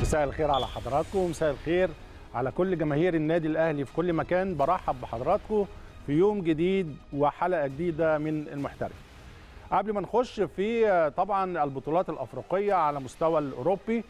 مساء الخير على حضراتكم مساء الخير على كل جماهير النادي الاهلي في كل مكان برحب بحضراتكم في يوم جديد وحلقه جديده من المحترف قبل ما نخش في طبعا البطولات الافريقيه على مستوى الاوروبي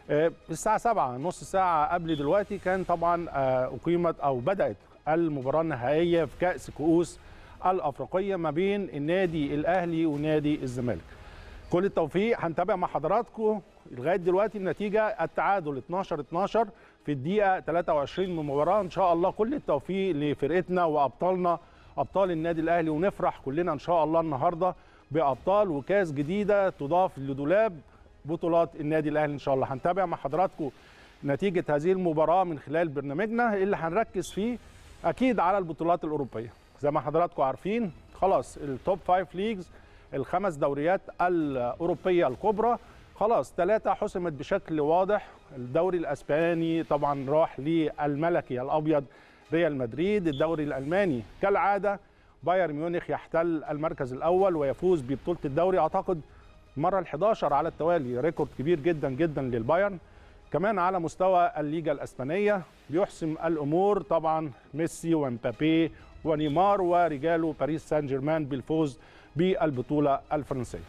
الساعه 7 نص ساعه قبل دلوقتي كان طبعا اقيمت او بدات المباراه النهائيه في كاس كؤوس الافريقيه ما بين النادي الاهلي ونادي الزمالك كل التوفيق هنتابع مع حضراتكم لغايه دلوقتي النتيجه التعادل 12 12 في الدقيقه 23 من المباراه ان شاء الله كل التوفيق لفرقتنا وابطالنا ابطال النادي الاهلي ونفرح كلنا ان شاء الله النهارده بابطال وكاس جديده تضاف لدولاب بطولات النادي الاهلي ان شاء الله هنتابع مع حضراتكم نتيجه هذه المباراه من خلال برنامجنا اللي هنركز فيه اكيد على البطولات الاوروبيه زي ما حضراتكم عارفين خلاص التوب فايف ليجز الخمس دوريات الاوروبيه الكبرى خلاص ثلاثه حسمت بشكل واضح الدوري الاسباني طبعا راح للملكي الابيض ريال مدريد الدوري الالماني كالعاده بايرن ميونخ يحتل المركز الاول ويفوز ببطوله الدوري اعتقد مره ال11 على التوالي ريكورد كبير جدا جدا للبايرن كمان على مستوى الليجا الاسبانيه بيحسم الامور طبعا ميسي ومبابي ونيمار ورجاله باريس سان جيرمان بالفوز بالبطوله الفرنسيه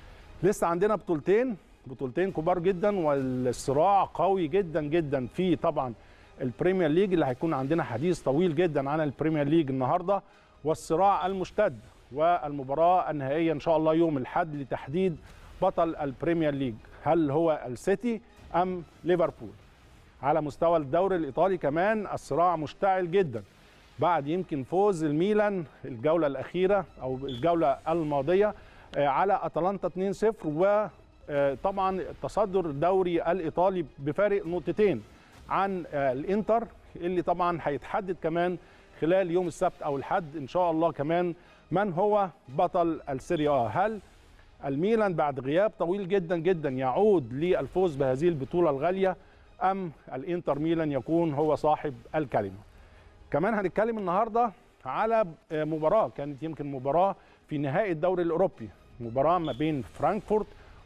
لسه عندنا بطولتين بطولتين كبار جدا والصراع قوي جدا جدا في طبعا البريمير ليج اللي هيكون عندنا حديث طويل جدا عن البريمير ليج النهارده والصراع المشتد والمباراه النهائيه ان شاء الله يوم الاحد لتحديد بطل البريمير ليج هل هو السيتي ام ليفربول على مستوى الدوري الايطالي كمان الصراع مشتعل جدا بعد يمكن فوز الميلان الجوله الاخيره او الجوله الماضيه على اتلانتا 2-0 وطبعا تصدر الدوري الايطالي بفارق نقطتين عن الانتر اللي طبعا هيتحدد كمان خلال يوم السبت او الحد ان شاء الله كمان من هو بطل السيريا آ هل الميلان بعد غياب طويل جدا جدا يعود للفوز بهذه البطوله الغاليه ام الانتر ميلان يكون هو صاحب الكلمه كمان هنتكلم النهارده على مباراه كانت يمكن مباراه في نهائي الدوري الاوروبي مباراه ما بين فرانكفورت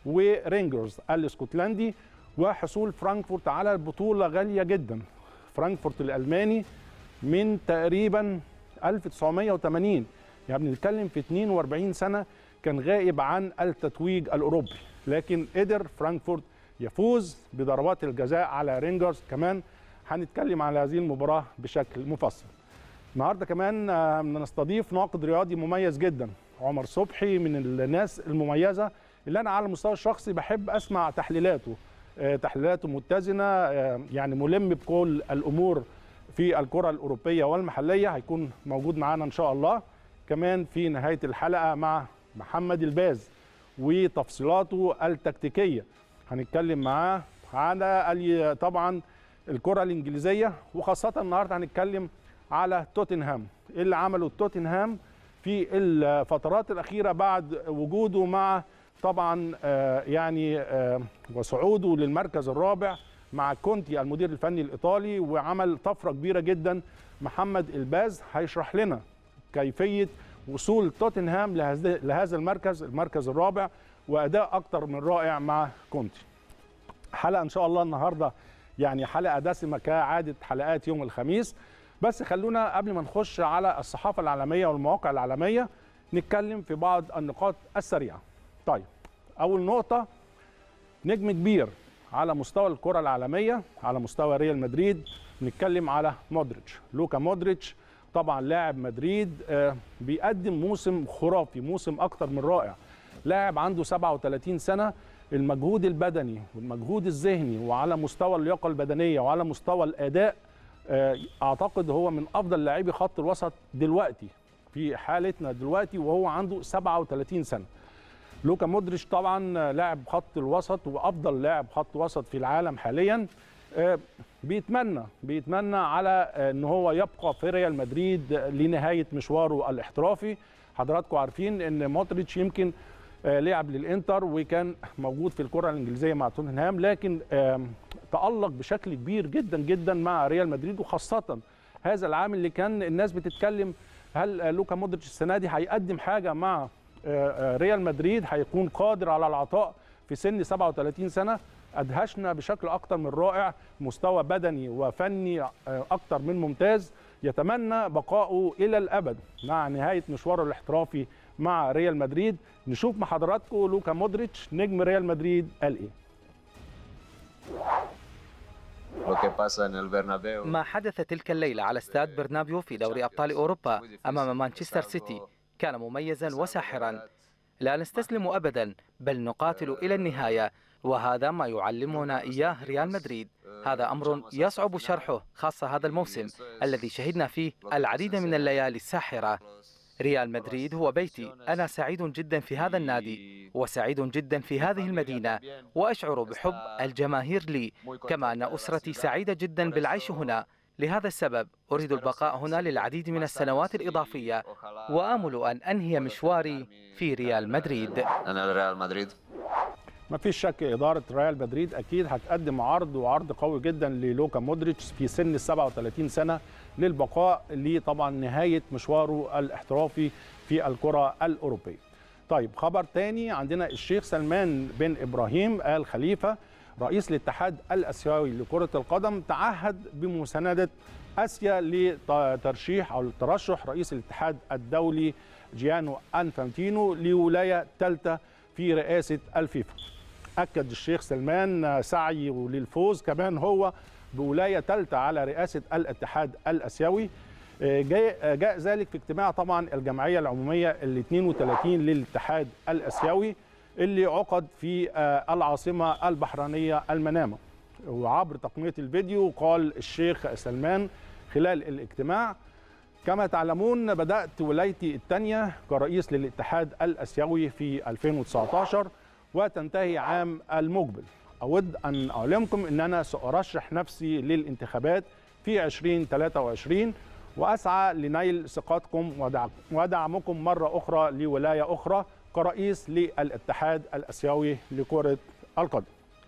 ورينجرز الاسكتلندي وحصول فرانكفورت على البطوله غاليه جدا فرانكفورت الالماني من تقريبا 1980 يعني بنتكلم في 42 سنه كان غائب عن التتويج الاوروبي لكن قدر فرانكفورت يفوز بضربات الجزاء على رينجرز كمان هنتكلم على هذه المباراه بشكل مفصل النهارده كمان بنستضيف ناقد رياضي مميز جدا عمر صبحي من الناس المميزه اللي انا على المستوى الشخصي بحب اسمع تحليلاته تحليلاته متزنه يعني ملم بكل الامور في الكره الاوروبيه والمحليه هيكون موجود معانا ان شاء الله كمان في نهايه الحلقه مع محمد الباز وتفصيلاته التكتيكيه هنتكلم معاه على طبعا الكره الانجليزيه وخاصه النهارده هنتكلم على توتنهام ايه اللي عمله توتنهام في الفترات الاخيره بعد وجوده مع طبعا يعني وصعوده للمركز الرابع مع كونتي المدير الفني الايطالي وعمل طفره كبيره جدا محمد الباز هيشرح لنا كيفيه وصول توتنهام لهذا المركز المركز الرابع واداء اكتر من رائع مع كونتي حلقه ان شاء الله النهارده يعني حلقه دسمه كعاده حلقات يوم الخميس بس خلونا قبل ما نخش على الصحافه العالميه والمواقع العالميه نتكلم في بعض النقاط السريعه طيب اول نقطه نجم كبير على مستوى الكره العالميه على مستوى ريال مدريد نتكلم على مودريتش لوكا مودريتش طبعا لاعب مدريد بيقدم موسم خرافي موسم اكتر من رائع لاعب عنده 37 سنه المجهود البدني والمجهود الذهني وعلى مستوى اللياقه البدنيه وعلى مستوى الاداء اعتقد هو من افضل لاعبي خط الوسط دلوقتي في حالتنا دلوقتي وهو عنده 37 سنه لوكا مودريتش طبعا لاعب خط الوسط وافضل لاعب خط وسط في العالم حاليا بيتمنى بيتمنى على ان هو يبقى في ريال مدريد لنهايه مشواره الاحترافي حضراتكم عارفين ان مودريتش يمكن لعب للانتر وكان موجود في الكره الانجليزيه مع توتنهام لكن تالق بشكل كبير جدا جدا مع ريال مدريد وخاصه هذا العام اللي كان الناس بتتكلم هل لوكا مودريتش السنه دي هيقدم حاجه مع ريال مدريد هيكون قادر على العطاء في سن 37 سنه ادهشنا بشكل اكتر من رائع مستوى بدني وفني اكتر من ممتاز يتمنى بقائه الى الابد مع نهايه مشواره الاحترافي مع ريال مدريد نشوف مع حضراتكم لوكا مودريتش نجم ريال مدريد قال ايه ما حدث تلك الليلة على استاد برنابيو في دوري أبطال أوروبا أمام مانشستر سيتي كان مميزا وساحرا لا نستسلم أبدا بل نقاتل إلى النهاية وهذا ما يعلمنا إياه ريال مدريد هذا أمر يصعب شرحه خاصة هذا الموسم الذي شهدنا فيه العديد من الليالي الساحرة ريال مدريد هو بيتي أنا سعيد جدا في هذا النادي وسعيد جدا في هذه المدينة وأشعر بحب الجماهير لي كما أن أسرتي سعيدة جدا بالعيش هنا لهذا السبب أريد البقاء هنا للعديد من السنوات الإضافية وآمل أن أنهي مشواري في ريال مدريد أنا ريال مدريد ما فيش شك إدارة ريال مدريد أكيد هتقدم عرض وعرض قوي جدا للوكا مودريتش في سن ال 37 سنة للبقاء لطبعا نهاية مشواره الاحترافي في الكرة الأوروبية. طيب خبر تاني عندنا الشيخ سلمان بن إبراهيم آل خليفة رئيس الاتحاد الآسيوي لكرة القدم تعهد بمساندة آسيا لترشيح أو لترشح رئيس الاتحاد الدولي جيانو أنفانتينو لولاية ثالثة في رئاسة الفيفا. أكد الشيخ سلمان سعيه للفوز كمان هو بولايه ثالثه على رئاسه الاتحاد الاسيوي جاء, جاء ذلك في اجتماع طبعا الجمعيه العموميه ال 32 للاتحاد الاسيوي اللي عقد في العاصمه البحرينيه المنامه وعبر تقنيه الفيديو قال الشيخ سلمان خلال الاجتماع كما تعلمون بدات ولايتي الثانيه كرئيس للاتحاد الاسيوي في 2019 وتنتهي عام المقبل أود أن أعلمكم أن أنا سأرشح نفسي للانتخابات في 2023 وأسعى لنيل ثقتكم ودعمكم مرة أخرى لولاية أخرى كرئيس للاتحاد الأسيوي لكرة القدم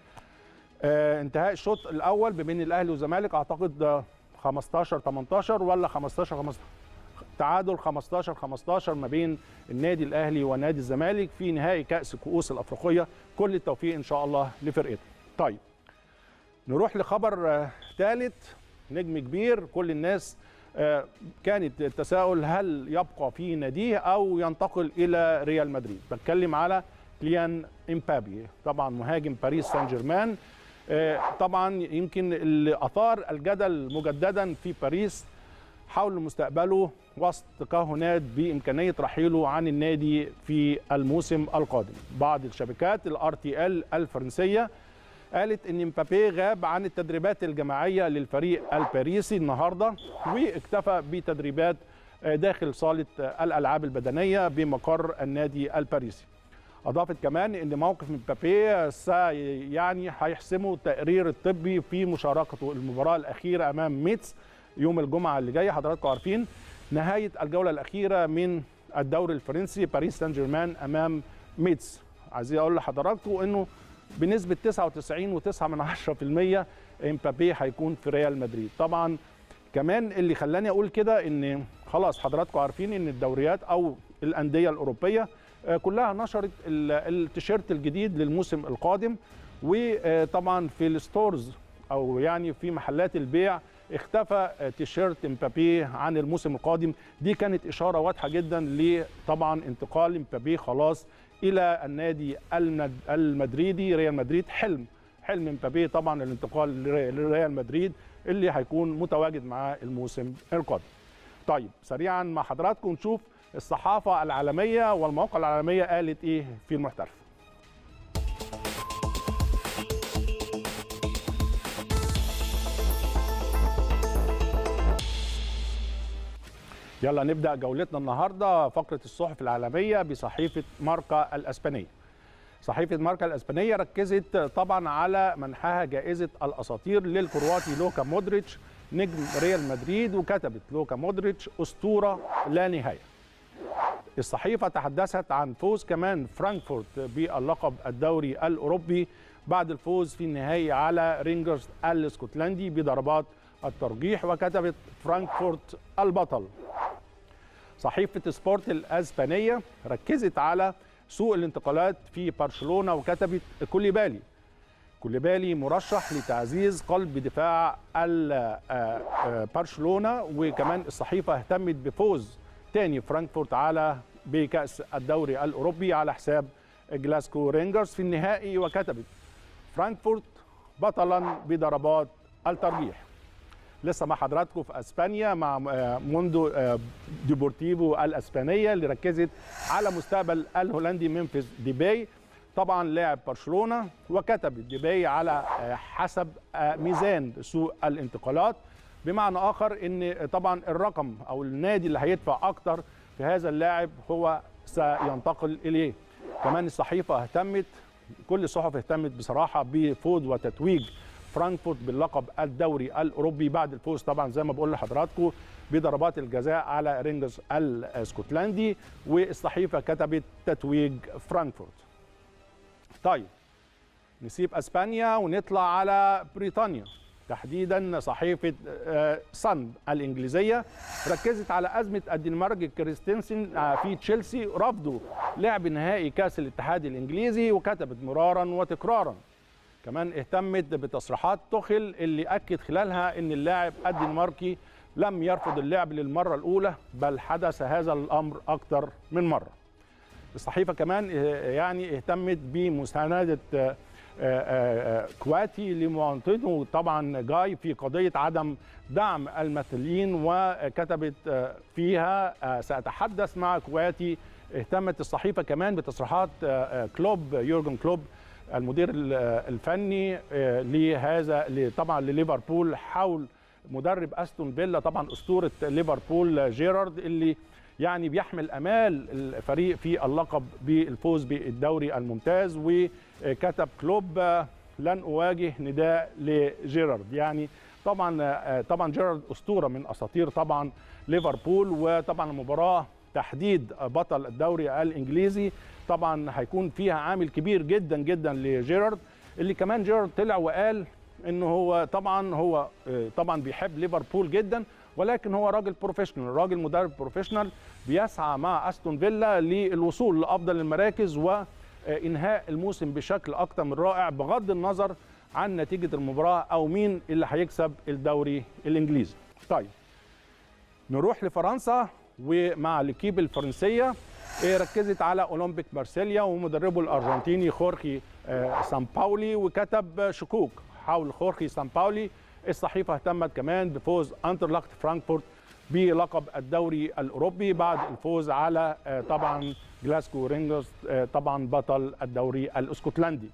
آه انتهاء الشوط الأول بين الأهلي والزمالك أعتقد 15 18 ولا 15 15 تعادل 15 15 ما بين النادي الاهلي ونادي الزمالك في نهائي كاس الكؤوس الافريقيه كل التوفيق ان شاء الله لفرقته طيب نروح لخبر ثالث نجم كبير كل الناس كانت التساؤل هل يبقى في ناديه او ينتقل الى ريال مدريد بتكلم على كليان امبابي طبعا مهاجم باريس سان جيرمان طبعا يمكن اللي اثار الجدل مجددا في باريس حول مستقبله وسط تكهنات بامكانيه رحيله عن النادي في الموسم القادم. بعض الشبكات الار تي ال الفرنسيه قالت ان مبابي غاب عن التدريبات الجماعيه للفريق الباريسي النهارده واكتفى بتدريبات داخل صاله الالعاب البدنيه بمقر النادي الباريسي. اضافت كمان ان موقف مبابي سي يعني هيحسمه التقرير الطبي في مشاركته المباراه الاخيره امام ميتس يوم الجمعه اللي جايه حضراتكم عارفين نهايه الجوله الاخيره من الدوري الفرنسي باريس سان جيرمان امام ميتس عايزين اقول لحضراتكم انه بنسبه 99.9 من 10% امبابي هيكون في ريال مدريد طبعا كمان اللي خلاني اقول كده ان خلاص حضراتكم عارفين ان الدوريات او الانديه الاوروبيه كلها نشرت التيشيرت الجديد للموسم القادم وطبعا في الستورز او يعني في محلات البيع اختفى تيشيرت امبابي عن الموسم القادم دي كانت اشاره واضحه جدا لطبعا انتقال امبابي خلاص الى النادي المدريدي ريال مدريد حلم حلم امبابي طبعا الانتقال لريال مدريد اللي هيكون متواجد معاه الموسم القادم طيب سريعا مع حضراتكم نشوف الصحافه العالميه والمواقع العالميه قالت ايه في المحترف يلا نبدا جولتنا النهارده فقره الصحف العالميه بصحيفه ماركا الاسبانيه. صحيفه ماركا الاسبانيه ركزت طبعا على منحها جائزه الاساطير للكرواتي لوكا مودريتش نجم ريال مدريد وكتبت لوكا مودريتش اسطوره لا نهايه. الصحيفه تحدثت عن فوز كمان فرانكفورت باللقب الدوري الاوروبي بعد الفوز في النهائي على رينجرز الاسكتلندي بضربات الترجيح وكتبت فرانكفورت البطل صحيفة سبورت الأسبانية ركزت على سوق الانتقالات في برشلونة وكتبت كوليبالي كوليبالي مرشح لتعزيز قلب دفاع برشلونه وكمان الصحيفه اهتمت بفوز تاني فرانكفورت على بكاس الدوري الاوروبي على حساب جلاسكو رينجرز في النهائي وكتبت فرانكفورت بطلا بضربات الترجيح لسه مع حضراتكم في اسبانيا مع موندو ديبورتيفو الاسبانيه اللي ركزت على مستقبل الهولندي ممفيس ديباي طبعا لاعب برشلونه وكتب ديباي على حسب ميزان سوق الانتقالات بمعنى اخر ان طبعا الرقم او النادي اللي هيدفع اكتر في هذا اللاعب هو سينتقل اليه كمان الصحيفه اهتمت كل الصحف اهتمت بصراحه بفوز وتتويج فرانكفورت باللقب الدوري الاوروبي بعد الفوز طبعا زي ما بقول لحضراتكم بضربات الجزاء على رينجرز الاسكتلندي والصحيفه كتبت تتويج فرانكفورت. طيب نسيب اسبانيا ونطلع على بريطانيا تحديدا صحيفه صن الانجليزيه ركزت على ازمه الدنمارك كريستنسن في تشيلسي رفضوا لعب نهائي كاس الاتحاد الانجليزي وكتبت مرارا وتكرارا كمان اهتمت بتصريحات توخل اللي اكد خلالها ان اللاعب الدنماركي لم يرفض اللعب للمره الاولى بل حدث هذا الامر اكثر من مره الصحيفه كمان يعني اهتمت بمسانده كواتي لمواطنه طبعا جاي في قضيه عدم دعم المثليين وكتبت فيها ساتحدث مع كواتي اهتمت الصحيفه كمان بتصريحات كلوب يورجن كلوب المدير الفني لهذا طبعا لليفربول حول مدرب استون فيلا طبعا اسطوره ليفربول جيرارد اللي يعني بيحمل امال الفريق في اللقب بالفوز بالدوري الممتاز وكتب كلوب لن اواجه نداء لجيرارد يعني طبعا طبعا جيرارد اسطوره من اساطير طبعا ليفربول وطبعا المباراه تحديد بطل الدوري الانجليزي طبعا هيكون فيها عامل كبير جدا جدا لجيرارد اللي كمان جيرارد طلع وقال انه هو طبعا هو طبعا بيحب ليفربول جدا ولكن هو راجل بروفيشنال راجل مدرب بروفيشنال بيسعى مع استون فيلا للوصول لافضل المراكز وانهاء الموسم بشكل اكثر من رائع بغض النظر عن نتيجه المباراه او مين اللي هيكسب الدوري الانجليزي طيب نروح لفرنسا ومع الكيب الفرنسيه ركزت على اولمبيك مارسيليا ومدربه الارجنتيني خورخي سامباولي وكتب شكوك حول خورخي سامباولي الصحيفه اهتمت كمان بفوز انترلاخت فرانكفورت بلقب الدوري الاوروبي بعد الفوز على طبعا جلاسكو رينجرز طبعا بطل الدوري الاسكتلندي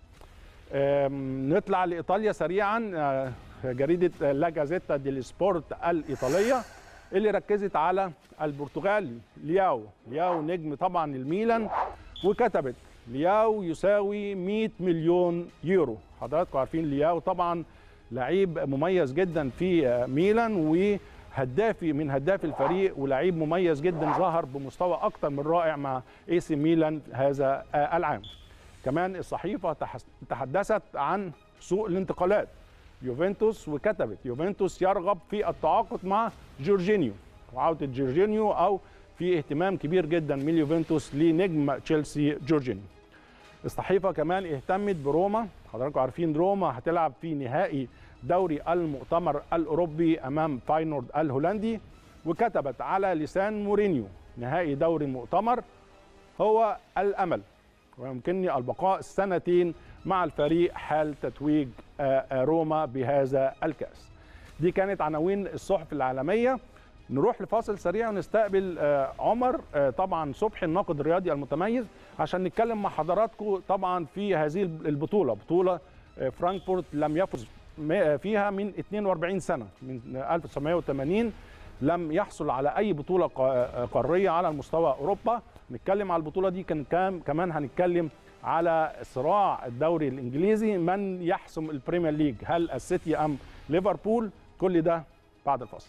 نطلع لايطاليا سريعا جريده لا جازيتا دي سبورت الايطاليه اللي ركزت على البرتغالي لياو لياو نجم طبعا الميلان وكتبت لياو يساوي 100 مليون يورو حضراتكم عارفين لياو طبعا لعيب مميز جدا في ميلان وهدافي من هداف الفريق ولعيب مميز جدا ظهر بمستوى اكثر من رائع مع اي سي ميلان هذا العام كمان الصحيفه تحدثت عن سوق الانتقالات يوفنتوس وكتبت يوفنتوس يرغب في التعاقد مع جورجينيو وعوده جورجينيو او في اهتمام كبير جدا من يوفنتوس لنجم تشيلسي جورجينيو الصحيفه كمان اهتمت بروما حضراتكم عارفين روما هتلعب في نهائي دوري المؤتمر الاوروبي امام فاينورد الهولندي وكتبت على لسان مورينيو نهائي دوري المؤتمر هو الامل ويمكنني البقاء سنتين مع الفريق حال تتويج روما بهذا الكاس دي كانت عناوين الصحف العالميه نروح لفاصل سريع ونستقبل عمر طبعا صبحي الناقد الرياضي المتميز عشان نتكلم مع حضراتكم طبعا في هذه البطوله بطوله فرانكفورت لم يفز فيها من 42 سنه من 1980 لم يحصل على اي بطوله قاريه على مستوى اوروبا نتكلم على البطوله دي كان كام كمان هنتكلم على صراع الدوري الانجليزي من يحسم البريمير ليج هل السيتي ام ليفربول كل ده بعد الفاصل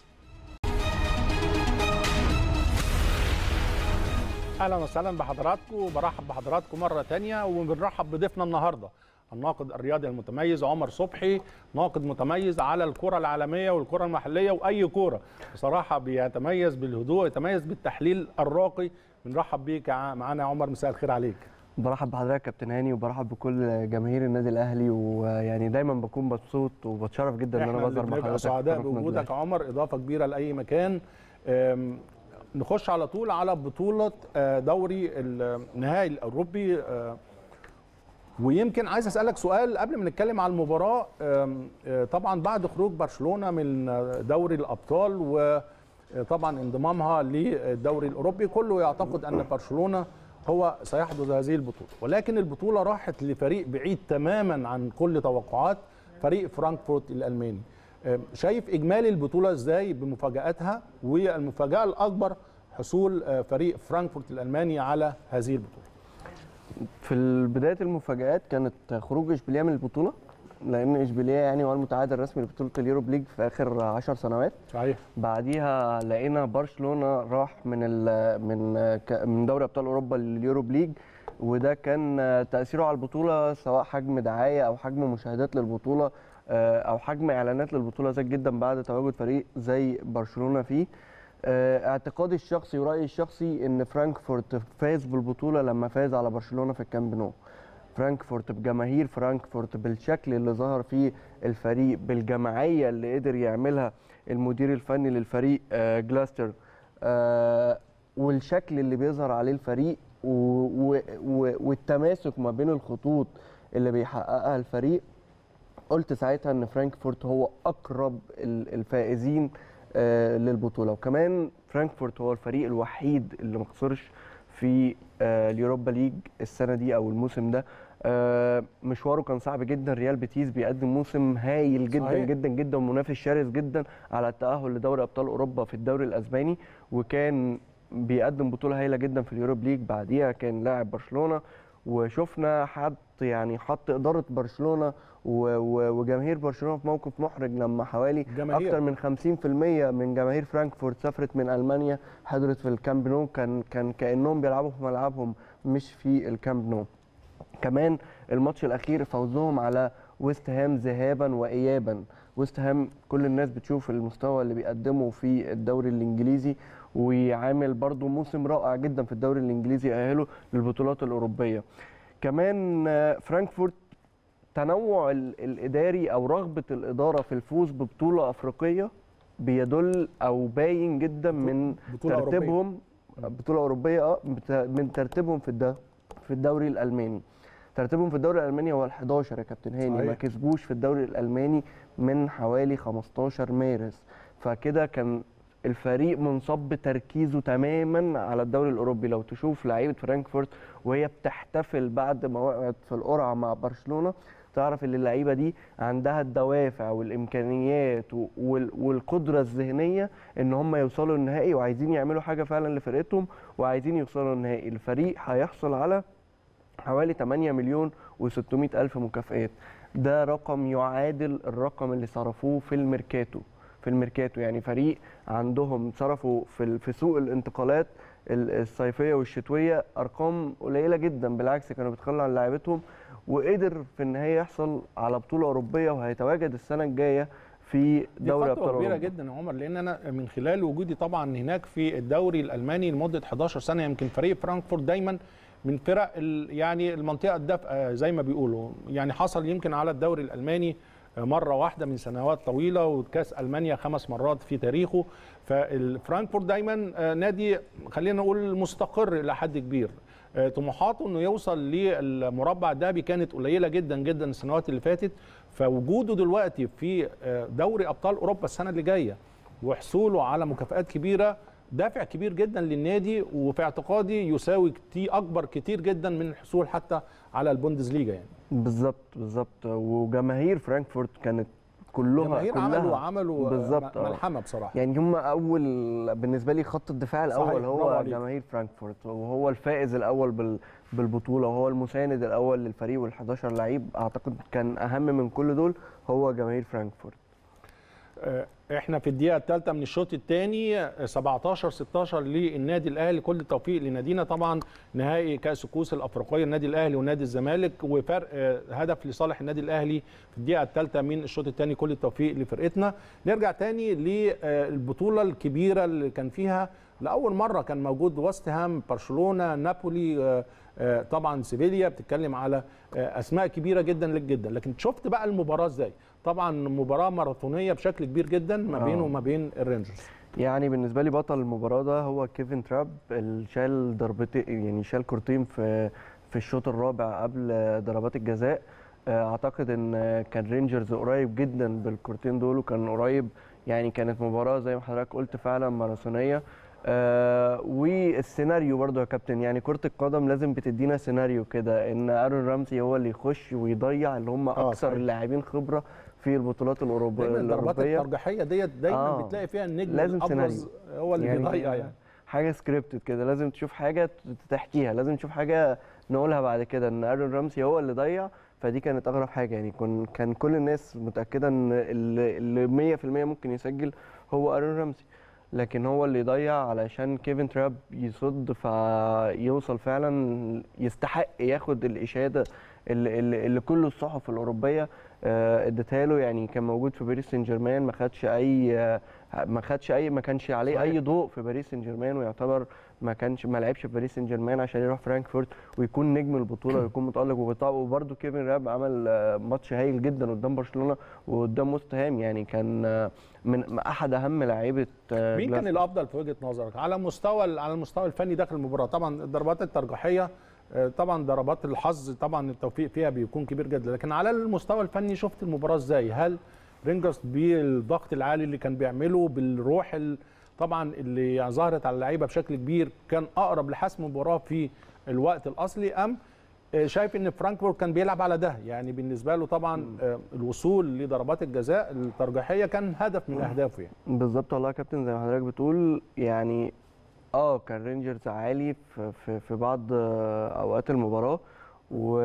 اهلا وسهلا بحضراتكم برحب بحضراتكم مره تانية وبنرحب بضيفنا النهارده الناقد الرياضي المتميز عمر صبحي ناقد متميز على الكره العالميه والكره المحليه واي كوره بصراحه بيتميز بالهدوء يتميز بالتحليل الراقي بنرحب بيك معانا يا عمر مساء الخير عليك برحب بحضرتك يا كابتن هاني وبرحب بكل جماهير النادي الاهلي ويعني دايما بكون مبسوط وبتشرف جدا ان انا احنا اللي بظهر مع بنبقى حضرتك في سعداء قناة النادي بوجودك يا عمر اضافه كبيره لاي مكان أم، نخش على طول على بطوله آه، دوري النهائي الاوروبي آه، ويمكن عايز اسالك سؤال قبل ما نتكلم على المباراه أم، آه، طبعا بعد خروج برشلونه من دوري الابطال وطبعا انضمامها للدوري الاوروبي كله يعتقد ان برشلونه هو سيحدث هذه البطوله ولكن البطوله راحت لفريق بعيد تماما عن كل توقعات فريق فرانكفورت الالماني أم، شايف اجمالي البطوله ازاي بمفاجاتها والمفاجاه الاكبر حصول آه، فريق فرانكفورت الالماني على هذه البطوله في بدايه المفاجآت كانت خروج اشبيليه من البطوله لان اشبيليه يعني هو المتعادل الرسمي لبطوله اليوروب ليج في اخر 10 سنوات صحيح بعديها لقينا برشلونه راح من ال من ك- من دوري ابطال اوروبا لليوروب ليج وده كان تاثيره على البطوله سواء حجم دعايه او حجم مشاهدات للبطوله آه، او حجم اعلانات للبطوله زاد جدا بعد تواجد فريق زي برشلونه فيه آه، اعتقادي الشخصي ورايي الشخصي ان فرانكفورت فاز بالبطوله لما فاز على برشلونه في الكامب نو فرانكفورت بجماهير فرانكفورت بالشكل اللي ظهر فيه الفريق بالجماعيه اللي قدر يعملها المدير الفني للفريق آه، جلاستر آه، والشكل اللي بيظهر عليه الفريق و- و- و- والتماسك ما بين الخطوط اللي بيحققها الفريق قلت ساعتها ان فرانكفورت هو اقرب ال- الفائزين آه، للبطوله وكمان فرانكفورت هو الفريق الوحيد اللي ما خسرش في آه، اليوروبا ليج السنه دي او الموسم ده آه، مشواره كان صعب جدا ريال بيتيس بيقدم موسم هايل جدا صحيح. جدا جدا ومنافس شرس جدا على التاهل لدوري ابطال اوروبا في الدوري الاسباني وكان بيقدم بطوله هايله جدا في اليوروب ليج بعديها كان لاعب برشلونه وشفنا حط يعني حط اداره برشلونه و- و- وجماهير برشلونه في موقف محرج لما حوالي جماهير. اكتر من 50% من جماهير فرانكفورت سافرت من المانيا حضرت في الكامب نو كان كان كانهم بيلعبوا في ملعبهم مش في الكامب نو كمان الماتش الاخير فوزهم على ويست هام ذهابا وايابا ويست هام كل الناس بتشوف المستوى اللي بيقدمه في الدوري الانجليزي وعامل برضو موسم رائع جدا في الدوري الانجليزي يأهله للبطولات الاوروبيه كمان آه، فرانكفورت تنوع ال- الاداري او رغبه الاداره في الفوز ببطوله افريقيه بيدل او باين جدا من بطولة أوروبية. ترتيبهم بطوله اوروبيه اه بت- من ترتيبهم في الد- في الدوري الالماني ترتيبهم في الدوري الالماني هو ال11 يا كابتن هاني ما صحيح. كسبوش في الدوري الالماني من حوالي 15 مارس فكده كان الفريق منصب تركيزه تماما على الدوري الاوروبي لو تشوف لعيبه فرانكفورت وهي بتحتفل بعد ما وقعت في القرعه مع برشلونه تعرف ان اللعيبه دي عندها الدوافع والامكانيات و- وال- والقدره الذهنيه ان هم يوصلوا النهائي وعايزين يعملوا حاجه فعلا لفرقتهم وعايزين يوصلوا النهائي الفريق هيحصل على حوالي 8 مليون و600 الف مكافئات ده رقم يعادل الرقم اللي صرفوه في الميركاتو في الميركاتو يعني فريق عندهم صرفوا في ال- في سوق الانتقالات ال- الصيفيه والشتويه ارقام قليله جدا بالعكس كانوا بيتخلوا عن لاعيبتهم وقدر في النهايه يحصل على بطوله اوروبيه وهيتواجد السنه الجايه في دي دوري ابطال خطوه كبيره اوروبا جدا يا عمر لان انا من خلال وجودي طبعا هناك في الدوري الالماني لمده 11 سنه يمكن فريق فرانكفورت دايما من فرق ال- يعني المنطقه الدافئه زي ما بيقولوا يعني حصل يمكن على الدوري الالماني مره واحده من سنوات طويله وكاس المانيا خمس مرات في تاريخه فالفرانكفورت دايما آه، نادي خلينا نقول مستقر الى حد كبير آه، طموحاته انه يوصل للمربع الذهبي كانت قليله جدا جدا السنوات اللي فاتت فوجوده دلوقتي في آه، دوري ابطال اوروبا السنه اللي جايه وحصوله على مكافآت كبيره دافع كبير جدا للنادي وفي اعتقادي يساوي كتير اكبر كتير جدا من الحصول حتى على البوندسليجا يعني بالظبط بالظبط وجماهير فرانكفورت كانت كلها جماهير كلها عملوا عملوا بالظبط م- آه. ملحمه بصراحه يعني هم اول بالنسبه لي خط الدفاع صحيح، الاول برافو هو عليك. جماهير فرانكفورت وهو الفائز الاول بال بالبطوله وهو المساند الاول للفريق وال11 لعيب اعتقد كان اهم من كل دول هو جماهير فرانكفورت آه، احنا في الدقيقه الثالثه من الشوط الثاني 17 16 للنادي الاهلي كل التوفيق لنادينا طبعا نهائي كاس الكؤوس الافريقيه النادي الاهلي ونادي الزمالك وفرق آه، هدف لصالح النادي الاهلي في الدقيقه الثالثه من الشوط الثاني كل التوفيق لفرقتنا نرجع تاني للبطوله الكبيره اللي كان فيها لاول مره كان موجود وست هام برشلونه نابولي آه، آه، طبعا سيفيليا بتتكلم على آه، اسماء كبيره جدا لك جدا لكن شفت بقى المباراه ازاي طبعا مباراه ماراثونيه بشكل كبير جدا ما آه. بينه وما بين الرينجرز يعني بالنسبه لي بطل المباراه ده هو كيفن تراب اللي شال ضربتين يعني شال كورتين في في الشوط الرابع قبل ضربات الجزاء آه، اعتقد ان كان رينجرز قريب جدا بالكورتين دول وكان قريب يعني كانت مباراه زي ما حضرتك قلت فعلا ماراثونيه آه والسيناريو برضو يا كابتن يعني كرة القدم لازم بتدينا سيناريو كده ان ارون رامسي هو اللي يخش ويضيع اللي هم آه، اكثر صحيح. اللاعبين خبرة في البطولات الأوروب- دايما الضربات الاوروبيه الترجيحيه ديت دايما آه. بتلاقي فيها النجم لازم الابرز هو اللي بيضيع يعني حاجه سكريبتد كده لازم تشوف حاجه تحكيها لازم تشوف حاجه نقولها بعد كده ان ارون رامسي هو اللي ضيع فدي كانت اغرب حاجه يعني كن كان كل الناس متاكده ان اللي اللي 100% ممكن يسجل هو ارون رامسي لكن هو اللي يضيع علشان كيفن تراب يصد فيوصل فعلا يستحق ياخد الاشاده اللي, اللي اللي كل الصحف الاوروبيه آه، اديتها له يعني كان موجود في باريس سان جيرمان ما خدش اي آه، ما خدش اي ما كانش عليه صحيح. اي ضوء في باريس سان جيرمان ويعتبر ما كانش ما لعبش في باريس سان جيرمان عشان يروح فرانكفورت ويكون نجم البطوله ويكون متالق وبطا- وبرده كيفن راب عمل آه، ماتش هايل جدا قدام برشلونه وقدام وست هام يعني كان آه، من احد اهم لعيبه آه، مين كان جلاسكو. الافضل في وجهه نظرك على مستوى على المستوى الفني داخل المباراه طبعا الضربات الترجيحيه آه، طبعا ضربات الحظ طبعا التوفيق فيها بيكون كبير جدا لكن على المستوى الفني شفت المباراه ازاي هل رينجرز بالضغط العالي اللي كان بيعمله بالروح ال- طبعا اللي ظهرت على اللعيبه بشكل كبير كان اقرب لحسم المباراه في الوقت الاصلي ام آه، شايف ان فرانكفورت كان بيلعب على ده يعني بالنسبه له طبعا آه، الوصول لضربات الجزاء الترجيحيه كان هدف من اهدافه يعني بالظبط والله يا كابتن زي ما حضرتك بتقول يعني اه كان رينجرز عالي في في, في بعض آه، اوقات المباراه و...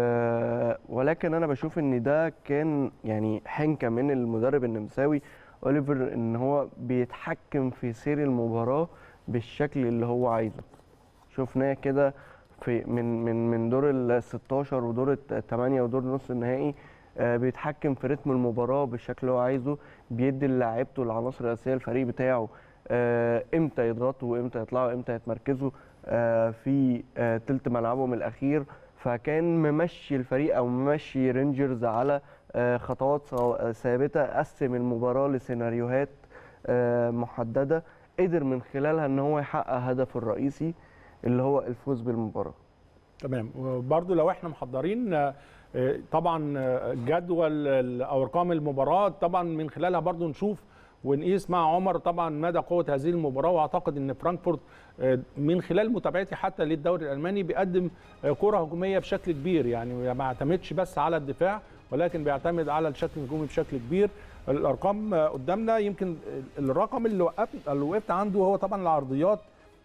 ولكن انا بشوف ان ده كان يعني حنكه من المدرب النمساوي اوليفر ان هو بيتحكم في سير المباراه بالشكل اللي هو عايزه شفناه كده في من من من دور ال 16 ودور ال 8 ودور نص النهائي آه، بيتحكم في رتم المباراه بالشكل اللي هو عايزه بيدي للاعيبته العناصر الاساسيه الفريق بتاعه آه، امتى يضغطوا وامتى يطلعوا امتى يتمركزوا آه، في آه، تلت ملعبهم الاخير فكان ممشي الفريق او ممشي رينجرز على آه، خطوات صو- ثابته قسم المباراه لسيناريوهات آه، محدده قدر من خلالها ان هو يحقق هدفه الرئيسي اللي هو الفوز بالمباراه تمام وبرضو لو احنا محضرين آه، آه، طبعا آه، جدول ال- او ارقام المباراه طبعا من خلالها برضو نشوف ونقيس مع عمر طبعا مدى قوه هذه المباراه واعتقد ان فرانكفورت آه، من خلال متابعتي حتى للدوري الالماني بيقدم آه، كره هجوميه بشكل كبير يعني ما يعتمدش بس على الدفاع ولكن بيعتمد على الشكل الهجومي بشكل كبير الارقام آه، قدامنا يمكن الرقم اللي وقفت اللي وقفت عنده هو طبعا العرضيات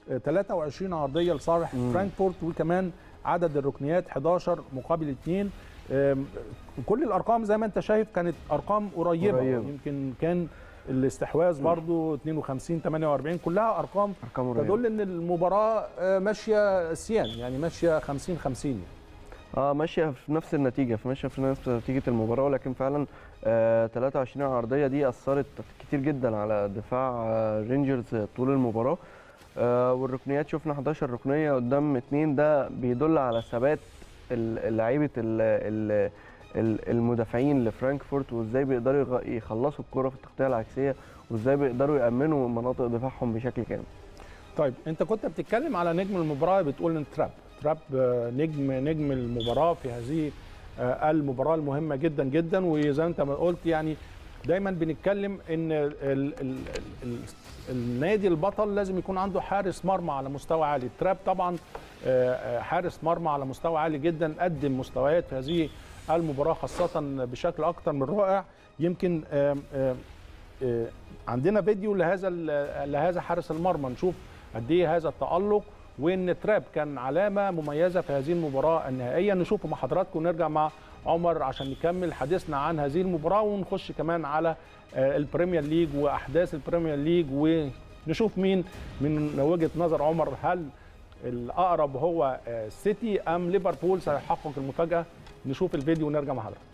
23 عرضيه لصالح فرانكفورت وكمان عدد الركنيات 11 مقابل 2 أم، كل الارقام زي ما انت شايف كانت ارقام قريبه, قريبة. يمكن كان الاستحواذ برضو 52 48 كلها ارقام ارقام قريبه تدل ان المباراه آه، ماشيه سيان يعني ماشيه 50 50 اه ماشيه في نفس النتيجه في ماشيه في نفس نتيجه المباراه ولكن فعلا آه 23 عرضيه دي اثرت كتير جدا على دفاع آه رينجرز طول المباراه آه والركنيات شفنا 11 ركنيه قدام اثنين ده بيدل على ثبات ال- لعيبه ال- ال- ال- المدافعين لفرانكفورت وازاي بيقدروا يغ- يخلصوا الكره في التغطيه العكسيه وازاي بيقدروا يامنوا مناطق دفاعهم بشكل كامل طيب انت كنت بتتكلم على نجم المباراه بتقول ان تراب تراب آه، نجم نجم المباراه في هذه آه، المباراه المهمه جدا جدا وزي ما انت ما قلت يعني دايما بنتكلم ان ال ال ال ال النادي البطل لازم يكون عنده حارس مرمى على مستوى عالي تراب طبعا آه، آه، حارس مرمى على مستوى عالي جدا قدم مستويات في هذه المباراه خاصه بشكل اكتر من رائع يمكن آم، آم، آه، عندنا فيديو لهذا ال- لهذا حارس المرمى نشوف قد ايه هذا التالق وان تراب كان علامه مميزه في هذه المباراه النهائيه نشوفه مع حضراتكم ونرجع مع عمر عشان نكمل حديثنا عن هذه المباراه ونخش كمان على آه، البريمير ليج واحداث البريمير ليج ونشوف مين من وجهه نظر عمر هل الاقرب هو آه، سيتي ام ليفربول سيحقق المفاجاه نشوف الفيديو ونرجع مع حضراتكم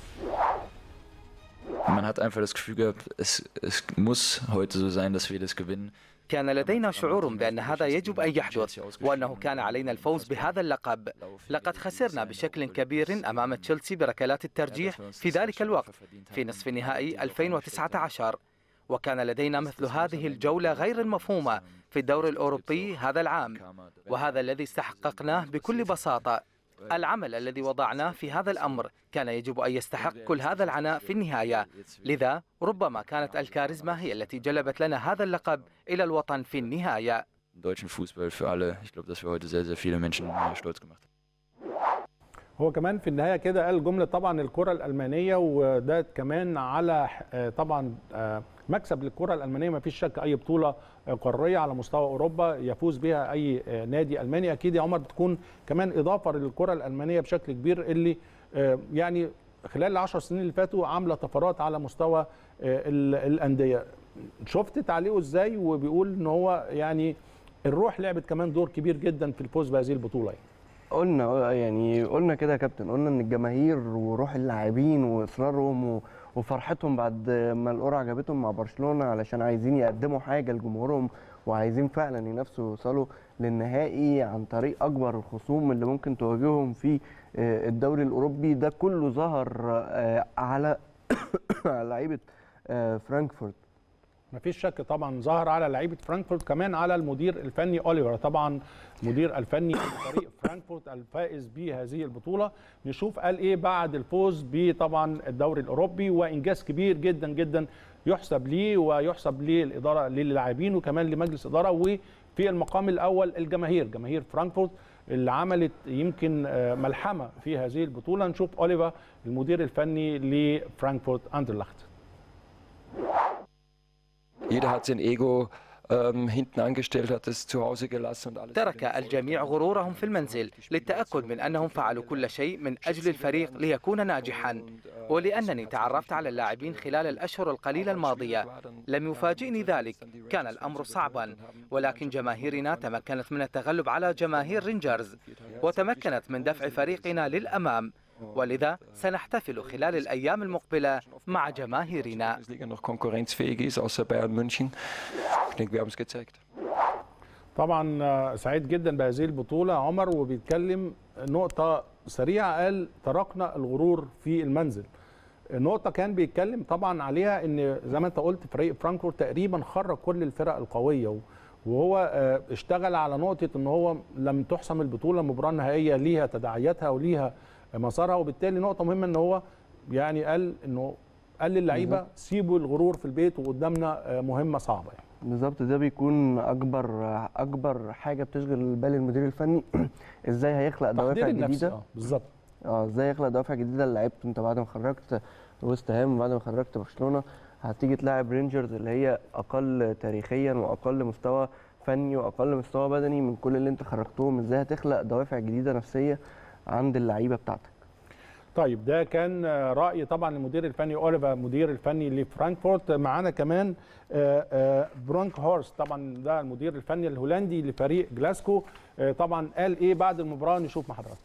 Man hat einfach das Gefühl gehabt, es, es muss heute so sein, dass wir das gewinnen. كان لدينا شعور بأن هذا يجب أن يحدث وأنه كان علينا الفوز بهذا اللقب لقد خسرنا بشكل كبير أمام تشيلسي بركلات الترجيح في ذلك الوقت في نصف نهائي 2019 وكان لدينا مثل هذه الجولة غير المفهومة في الدور الأوروبي هذا العام وهذا الذي استحققناه بكل بساطة العمل الذي وضعناه في هذا الأمر كان يجب أن يستحق كل هذا العناء في النهاية لذا ربما كانت الكاريزما هي التي جلبت لنا هذا اللقب إلى الوطن في النهاية deutschen Fußball für alle. Ich glaube, dass wir heute sehr, sehr viele Menschen äh, stolz gemacht haben. هو كمان في النهايه كده قال جمله طبعا الكره الالمانيه وده كمان على آه، طبعا آه، مكسب للكره الالمانيه ما فيش شك اي بطوله آه، قاريه على مستوى اوروبا يفوز بها اي آه، نادي الماني اكيد يا عمر بتكون كمان اضافه للكره الالمانيه بشكل كبير اللي آه، يعني خلال العشر سنين اللي فاتوا عامله طفرات على مستوى آه، ال- الانديه شفت تعليقه ازاي وبيقول ان هو يعني الروح لعبت كمان دور كبير جدا في الفوز بهذه البطوله يعني. قلنا يعني قلنا كده يا كابتن قلنا ان الجماهير وروح اللاعبين واصرارهم و- وفرحتهم بعد ما القرعه جابتهم مع برشلونه علشان عايزين يقدموا حاجه لجمهورهم وعايزين فعلا ينافسوا يوصلوا للنهائي عن طريق اكبر الخصوم اللي ممكن تواجههم في آه، الدوري الاوروبي ده كله ظهر آه، على على لعيبه آه، فرانكفورت ما فيش شك طبعا ظهر على لعيبه فرانكفورت كمان على المدير الفني اوليفر طبعا مدير الفني لفريق فرانكفورت الفائز بهذه البطوله نشوف قال ايه بعد الفوز بطبعا الدوري الاوروبي وانجاز كبير جدا جدا يحسب ليه ويحسب للاداره للاعبين وكمان لمجلس اداره وفي المقام الاول الجماهير جماهير فرانكفورت اللي عملت يمكن آه، ملحمه في هذه البطوله نشوف اوليفر المدير الفني لفرانكفورت اندرلخت Jeder hat sein Ego ähm, hinten angestellt, hat es zu Hause gelassen und alles. ترك الجميع غرورهم في المنزل للتأكد من أنهم فعلوا كل شيء من أجل الفريق ليكون ناجحا ولأنني تعرفت على اللاعبين خلال الأشهر القليلة الماضية لم يفاجئني ذلك كان الأمر صعبا ولكن جماهيرنا تمكنت من التغلب على جماهير رينجرز وتمكنت من دفع فريقنا للأمام ولذا سنحتفل خلال الأيام المقبلة مع جماهيرنا Die Liga noch konkurrenzfähig ist, außer Bayern München. Ich denke, wir haben es gezeigt. طبعا آه، سعيد جدا بهذه البطوله عمر وبيتكلم نقطه سريعه قال تركنا الغرور في المنزل نقطة كان بيتكلم طبعا عليها ان زي ما انت قلت فريق فرانكفورت تقريبا خرج كل الفرق القوية و- وهو آه، اشتغل على نقطة ان هو لم تحسم البطولة المباراة النهائية ليها تداعياتها وليها مسارها وبالتالي نقطة مهمة ان هو يعني قال انه قال للعيبة سيبوا الغرور في البيت وقدامنا آه، مهمة صعبة يعني. بالظبط ده بيكون اكبر اكبر حاجه بتشغل بال المدير الفني ازاي هيخلق تحضير دوافع النفس جديده اه بالظبط اه ازاي يخلق دوافع جديده للعيبته انت بعد ما خرجت ويست هام وبعد ما خرجت برشلونه هتيجي تلاعب رينجرز اللي هي اقل تاريخيا واقل مستوى فني واقل مستوى بدني من كل اللي انت خرجتهم ازاي هتخلق دوافع جديده نفسيه عند اللعيبه بتاعتك طيب ده كان آه، رأي طبعا المدير الفني اوليفر مدير الفني لفرانكفورت معانا كمان آه، آه، برونك هورست طبعا ده المدير الفني الهولندي لفريق جلاسكو آه، طبعا قال ايه بعد المباراة نشوف مع حضراتكم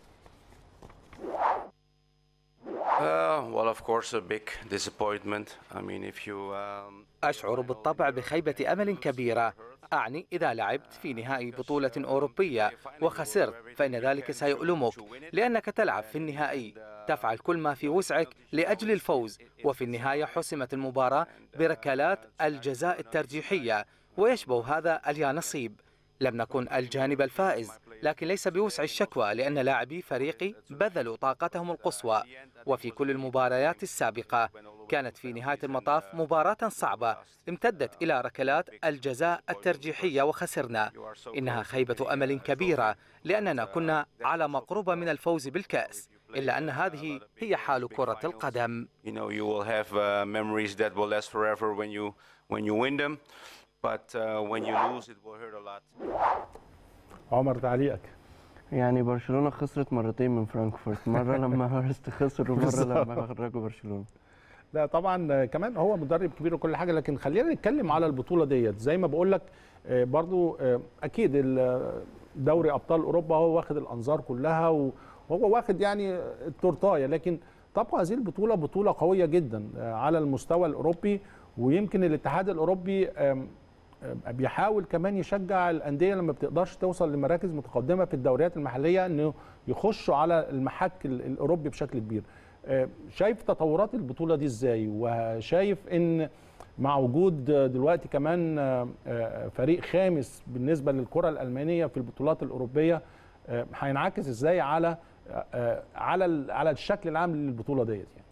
Uh, well, of course, a big disappointment. I mean, if you. Um, أشعر بالطبع بخيبة أمل كبيرة أعني إذا لعبت في نهائي بطولة أوروبية وخسرت فإن ذلك سيؤلمك لأنك تلعب في النهائي تفعل كل ما في وسعك لأجل الفوز وفي النهاية حسمت المباراة بركلات الجزاء الترجيحية ويشبه هذا اليا نصيب لم نكن الجانب الفائز لكن ليس بوسع الشكوى لأن لاعبي فريقي بذلوا طاقتهم القصوى وفي كل المباريات السابقة كانت في نهاية المطاف مباراة صعبة امتدت إلى ركلات الجزاء الترجيحية وخسرنا إنها خيبة أمل كبيرة لأننا كنا على مقربة من الفوز بالكأس إلا أن هذه هي حال كرة القدم you know, you will have uh, memories that will last forever when you when you win them, but uh, when you lose, it will hurt a lot. عمر تعليقك يعني برشلونه خسرت مرتين من فرانكفورت مره لما هورست خسر ومره لما خرجوا برشلونه لا طبعا آه، كمان هو مدرب كبير وكل حاجه لكن خلينا نتكلم على البطوله ديت زي ما بقول لك آه، برضو آه، اكيد ال- دوري ابطال اوروبا هو واخد الانظار كلها و- وهو واخد يعني التورتايه لكن طبعا هذه البطوله بطوله قويه جدا آه، على المستوى الاوروبي ويمكن الاتحاد الاوروبي آم، آه، بيحاول كمان يشجع الانديه لما بتقدرش توصل لمراكز متقدمه في الدوريات المحليه انه يخشوا على المحك ال- الاوروبي بشكل كبير آه، شايف تطورات البطوله دي ازاي وشايف ان مع وجود دلوقتي كمان آه، آه، فريق خامس بالنسبه للكره الالمانيه في البطولات الاوروبيه آه، هينعكس ازاي على آه، آه، على ال- على الشكل العام للبطوله ديت يعني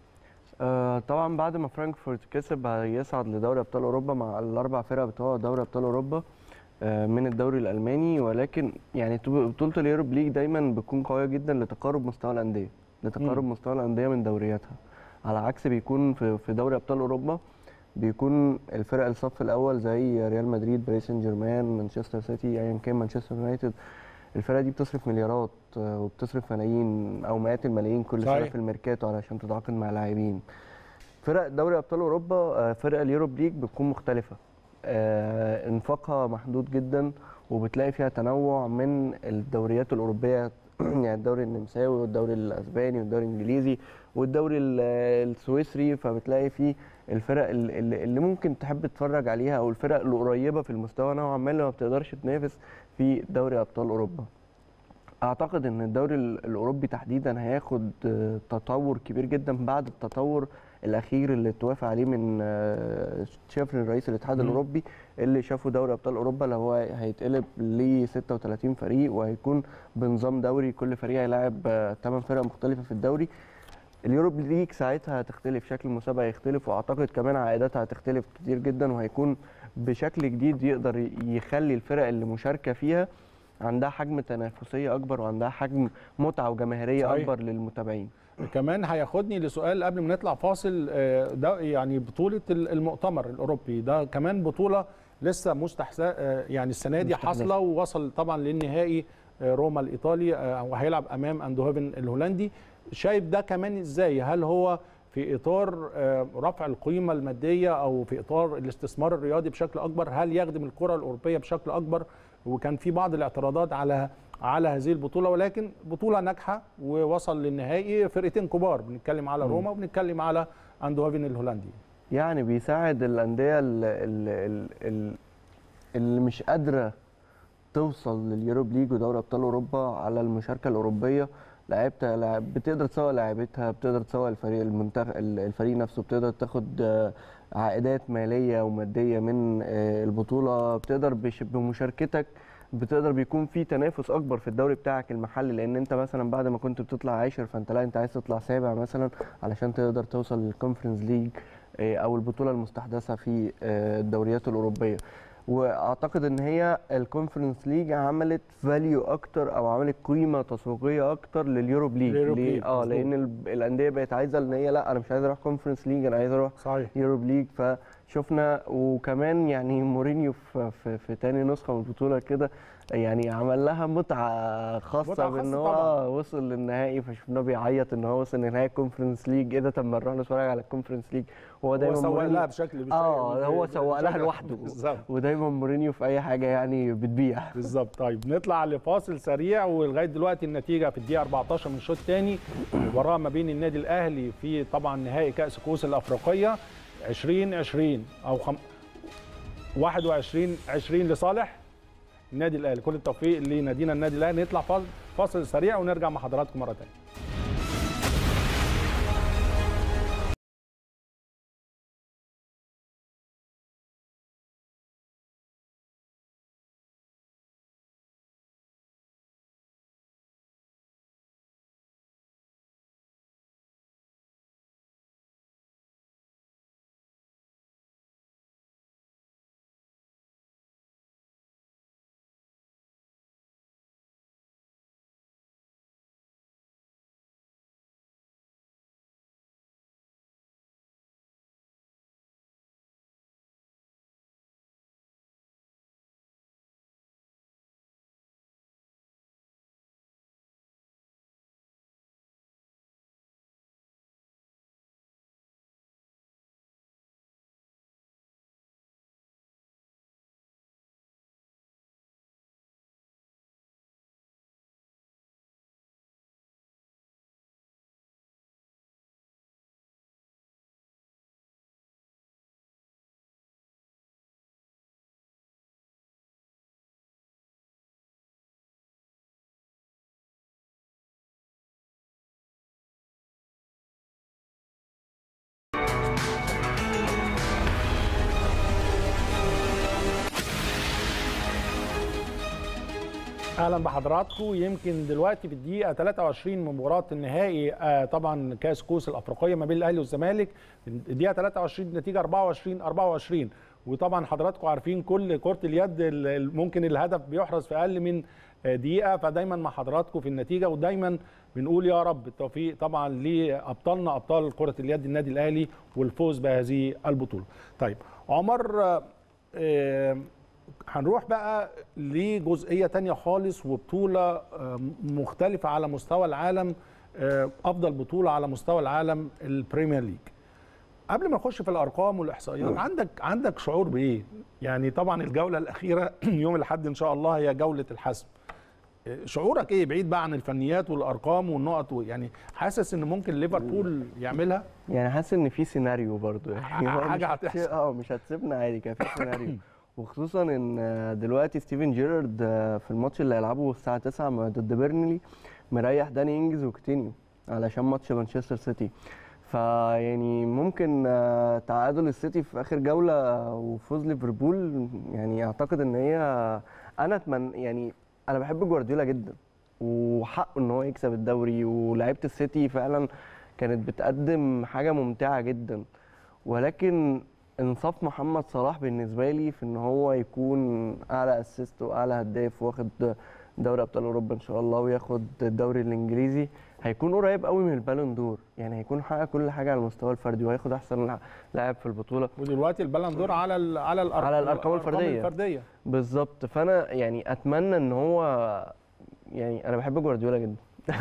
آه، طبعا بعد ما فرانكفورت كسب هيصعد لدوري ابطال اوروبا مع الاربع فرق بتوع دوري ابطال اوروبا آه، من الدوري الالماني ولكن يعني طو- بطوله اليوروب ليج دايما بتكون قويه جدا لتقارب مستوى الانديه لتقارب مم. مستوى الانديه من دورياتها على عكس بيكون في في دوري ابطال اوروبا بيكون الفرق الصف الاول زي ريال مدريد باريس سان جيرمان مانشستر سيتي ايا كان مانشستر يونايتد الفرقه دي بتصرف مليارات آه، وبتصرف ملايين او مئات الملايين كل سنه صحيح. في الميركاتو علشان تتعاقد مع لاعبين فرق دوري ابطال اوروبا آه، فرق اليوروب ليج بتكون مختلفه آه، انفاقها محدود جدا وبتلاقي فيها تنوع من الدوريات الاوروبيه يعني الدوري النمساوي والدوري الاسباني والدوري الانجليزي والدوري ال- السويسري فبتلاقي فيه الفرق ال- ال- اللي ممكن تحب تتفرج عليها او الفرق القريبه في المستوى نوعا ما اللي ما بتقدرش تنافس في دوري ابطال اوروبا اعتقد ان الدوري ال- الاوروبي تحديدا هياخد آه، تطور كبير جدا بعد التطور الاخير اللي اتوافق عليه من آه، شيفرين رئيس الاتحاد مم. الاوروبي اللي شافوا دوري ابطال اوروبا اللي هو هيتقلب ل 36 فريق وهيكون بنظام دوري كل فريق هيلاعب 8 فرق مختلفه في الدوري اليوروب ليج ساعتها هتختلف شكل المسابقه هيختلف واعتقد كمان عائداتها هتختلف كتير جدا وهيكون بشكل جديد يقدر يخلي الفرق اللي مشاركه فيها عندها حجم تنافسيه اكبر وعندها حجم متعه وجماهيريه صحيح. اكبر للمتابعين كمان هياخدني لسؤال قبل ما نطلع فاصل آه، ده يعني بطولة ال- المؤتمر الأوروبي ده كمان بطولة لسه مستحدثة آه، يعني السنة دي مستحدثة. حاصلة ووصل طبعا للنهائي آه، روما الإيطالي آه، وهيلعب أمام أندوهوفن الهولندي شايف ده كمان إزاي هل هو في إطار آه، رفع القيمة المادية أو في إطار الاستثمار الرياضي بشكل أكبر هل يخدم الكرة الأوروبية بشكل أكبر وكان في بعض الاعتراضات على على هذه البطوله ولكن بطوله ناجحه ووصل للنهائي فرقتين كبار بنتكلم على روما وبنتكلم على اندوهافن الهولندي يعني بيساعد الانديه ال- ال- ال- ال- اللي مش قادره توصل لليوروب ليج ودوري ابطال اوروبا على المشاركه الاوروبيه لعيبتها لاعب بتقدر تسوق لاعيبتها بتقدر تسوق الفريق المنتخب الفريق نفسه بتقدر تاخد آه، عائدات ماليه وماديه من آه، البطوله بتقدر بش- بمشاركتك بتقدر بيكون في تنافس اكبر في الدوري بتاعك المحلي لان انت مثلا بعد ما كنت بتطلع عاشر فانت لا انت عايز تطلع سابع مثلا علشان تقدر توصل للكونفرنس ليج آه، او البطوله المستحدثه في آه، الدوريات الاوروبيه واعتقد ان هي الكونفرنس ليج عملت فاليو اكتر او عملت قيمه تسويقيه اكتر لليوروب ليج لليوروب ليه؟ ليج، اه مظبوط. لان ال- الانديه بقت عايزه ان هي لا انا مش عايز اروح كونفرنس ليج انا عايز اروح صحيح يوروب ليج فشفنا وكمان يعني مورينيو في, في, في تاني نسخه من البطوله كده يعني عمل لها متعه خاصه متعة بان خاصة هو طبعاً. آه وصل للنهائي فشفناه بيعيط ان هو وصل لنهائي الكونفرنس ليج ايه ده طب ما نروح نتفرج على الكونفرنس ليج هو هو دايما سوق مورينيو لها بشكل بشكل- اه هو سوق لها بشكل- لوحده بالظبط ودايما مورينيو في اي حاجه يعني بتبيع بالظبط طيب نطلع لفاصل سريع ولغايه دلوقتي النتيجه في الدقيقه 14 من الشوط الثاني مباراه ما بين النادي الاهلي في طبعا نهائي كاس كؤوس الافريقيه 2020 او خم... 21 20 لصالح النادي الاهلي كل التوفيق لنادينا النادي الاهلي نطلع فاصل فاصل سريع ونرجع مع حضراتكم مره ثانيه اهلا بحضراتكم يمكن دلوقتي في الدقيقه 23 من مباراه النهائي آه، طبعا كاس كوس الافريقيه ما بين الاهلي والزمالك الدقيقه 23 نتيجه 24 24 وطبعا حضراتكم عارفين كل كره اليد ال- ال- ممكن الهدف بيحرز في اقل من آه، دقيقه فدايما مع حضراتكم في النتيجه ودايما بنقول يا رب التوفيق طبعا لابطالنا ابطال كره اليد النادي الاهلي والفوز بهذه البطوله. طيب عمر آه، آه، هنروح بقى لجزئية تانية خالص وبطولة آه، مختلفة على مستوى العالم آه، أفضل بطولة على مستوى العالم البريمير ليج قبل ما نخش في الأرقام والإحصائيات عندك عندك شعور بإيه؟ يعني طبعا الجولة الأخيرة يوم الأحد إن شاء الله هي جولة الحسم آه، شعورك إيه بعيد بقى عن الفنيات والأرقام والنقط و- يعني حاسس إن ممكن ليفربول يعملها؟ يعني حاسس ان في سيناريو برضو يعني هو حاجة مش هتسيب- هتحصل. اه مش هتسيبنا عادي كان في سيناريو وخصوصا ان آه، دلوقتي ستيفن جيرارد آه، في الماتش اللي هيلعبه الساعه 9 م- ضد بيرنلي مريح داني انجز وكتينيو علشان ماتش مانشستر سيتي فيعني ممكن آه، تعادل السيتي في اخر جوله وفوز ليفربول يعني اعتقد ان هي انا اتمنى يعني انا بحب جوارديولا جدا وحقه ان هو يكسب الدوري ولعيبه السيتي فعلا كانت بتقدم حاجه ممتعه جدا ولكن انصاف محمد صلاح بالنسبه لي في ان هو يكون اعلى اسيست واعلى هداف واخد دوري ابطال اوروبا ان شاء الله وياخد الدوري الانجليزي هيكون قريب قوي من البالون دور يعني هيكون حقق كل حاجه على المستوى الفردي وهياخد احسن لاعب في البطوله ودلوقتي البالون دور على ال على الأرقام على الأرقام الفردية. الفردية بالظبط فانا يعني اتمنى ان هو يعني انا بحب جوارديولا جدا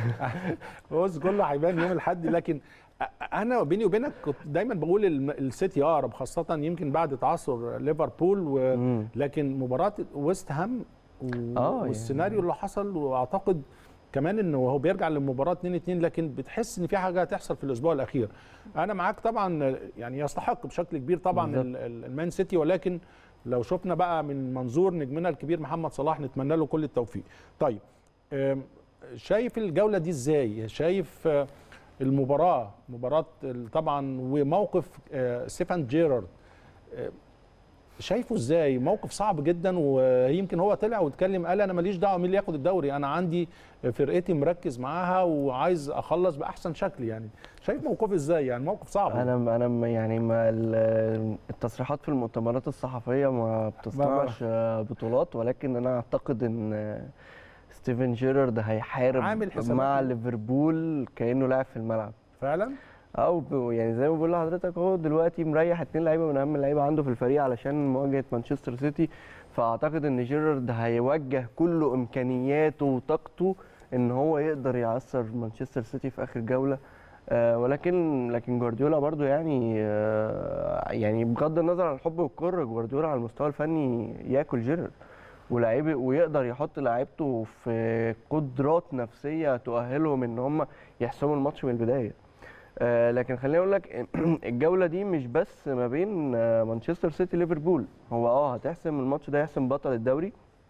بص كله هيبان يوم الاحد لكن أ- انا بيني وبينك كنت دايما بقول الم- السيتي اقرب خاصه يمكن بعد تعثر ليفربول و... مم. لكن مباراه ويست هام و... آه، والسيناريو اللي حصل واعتقد كمان انه هو بيرجع للمباراه 2 2 لكن بتحس ان في حاجه هتحصل في الاسبوع الاخير انا معاك طبعا يعني يستحق بشكل كبير طبعا بالظبط. ال- ال- المان سيتي ولكن لو شفنا بقى من منظور نجمنا الكبير محمد صلاح نتمنى له كل التوفيق طيب أم، شايف الجوله دي ازاي شايف آه، المباراه مباراه ال- طبعا وموقف آه، ستيفان جيرارد آه، شايفه ازاي موقف صعب جدا ويمكن هو طلع واتكلم قال انا ماليش دعوه مين اللي ياخد الدوري انا عندي فرقتي مركز معاها وعايز اخلص باحسن شكل يعني شايف موقفه ازاي يعني موقف صعب انا انا م- يعني ما ال- التصريحات في المؤتمرات الصحفيه ما بتصنعش آه، بطولات ولكن انا اعتقد ان آه، ستيفن جيرارد هيحارب عامل حسابات مع إيه؟ ليفربول كانه لاعب في الملعب فعلا او ب- يعني زي ما بقول لحضرتك هو دلوقتي مريح اتنين لعيبه من اهم اللعيبه عنده في الفريق علشان مواجهه مانشستر سيتي فاعتقد ان جيرارد هيوجه كل امكانياته وطاقته ان هو يقدر يعثر مانشستر سيتي في اخر جوله آه ولكن لكن جوارديولا برضو يعني آه يعني بغض النظر عن الحب والكره جوارديولا على المستوى الفني ياكل جيرارد ولاعيبه ويقدر يحط لعيبته في قدرات نفسيه تؤهلهم ان هم يحسموا الماتش من البدايه آه، لكن خليني اقول لك الجوله دي مش بس ما بين آه، مانشستر سيتي ليفربول هو اه هتحسم الماتش ده يحسم بطل الدوري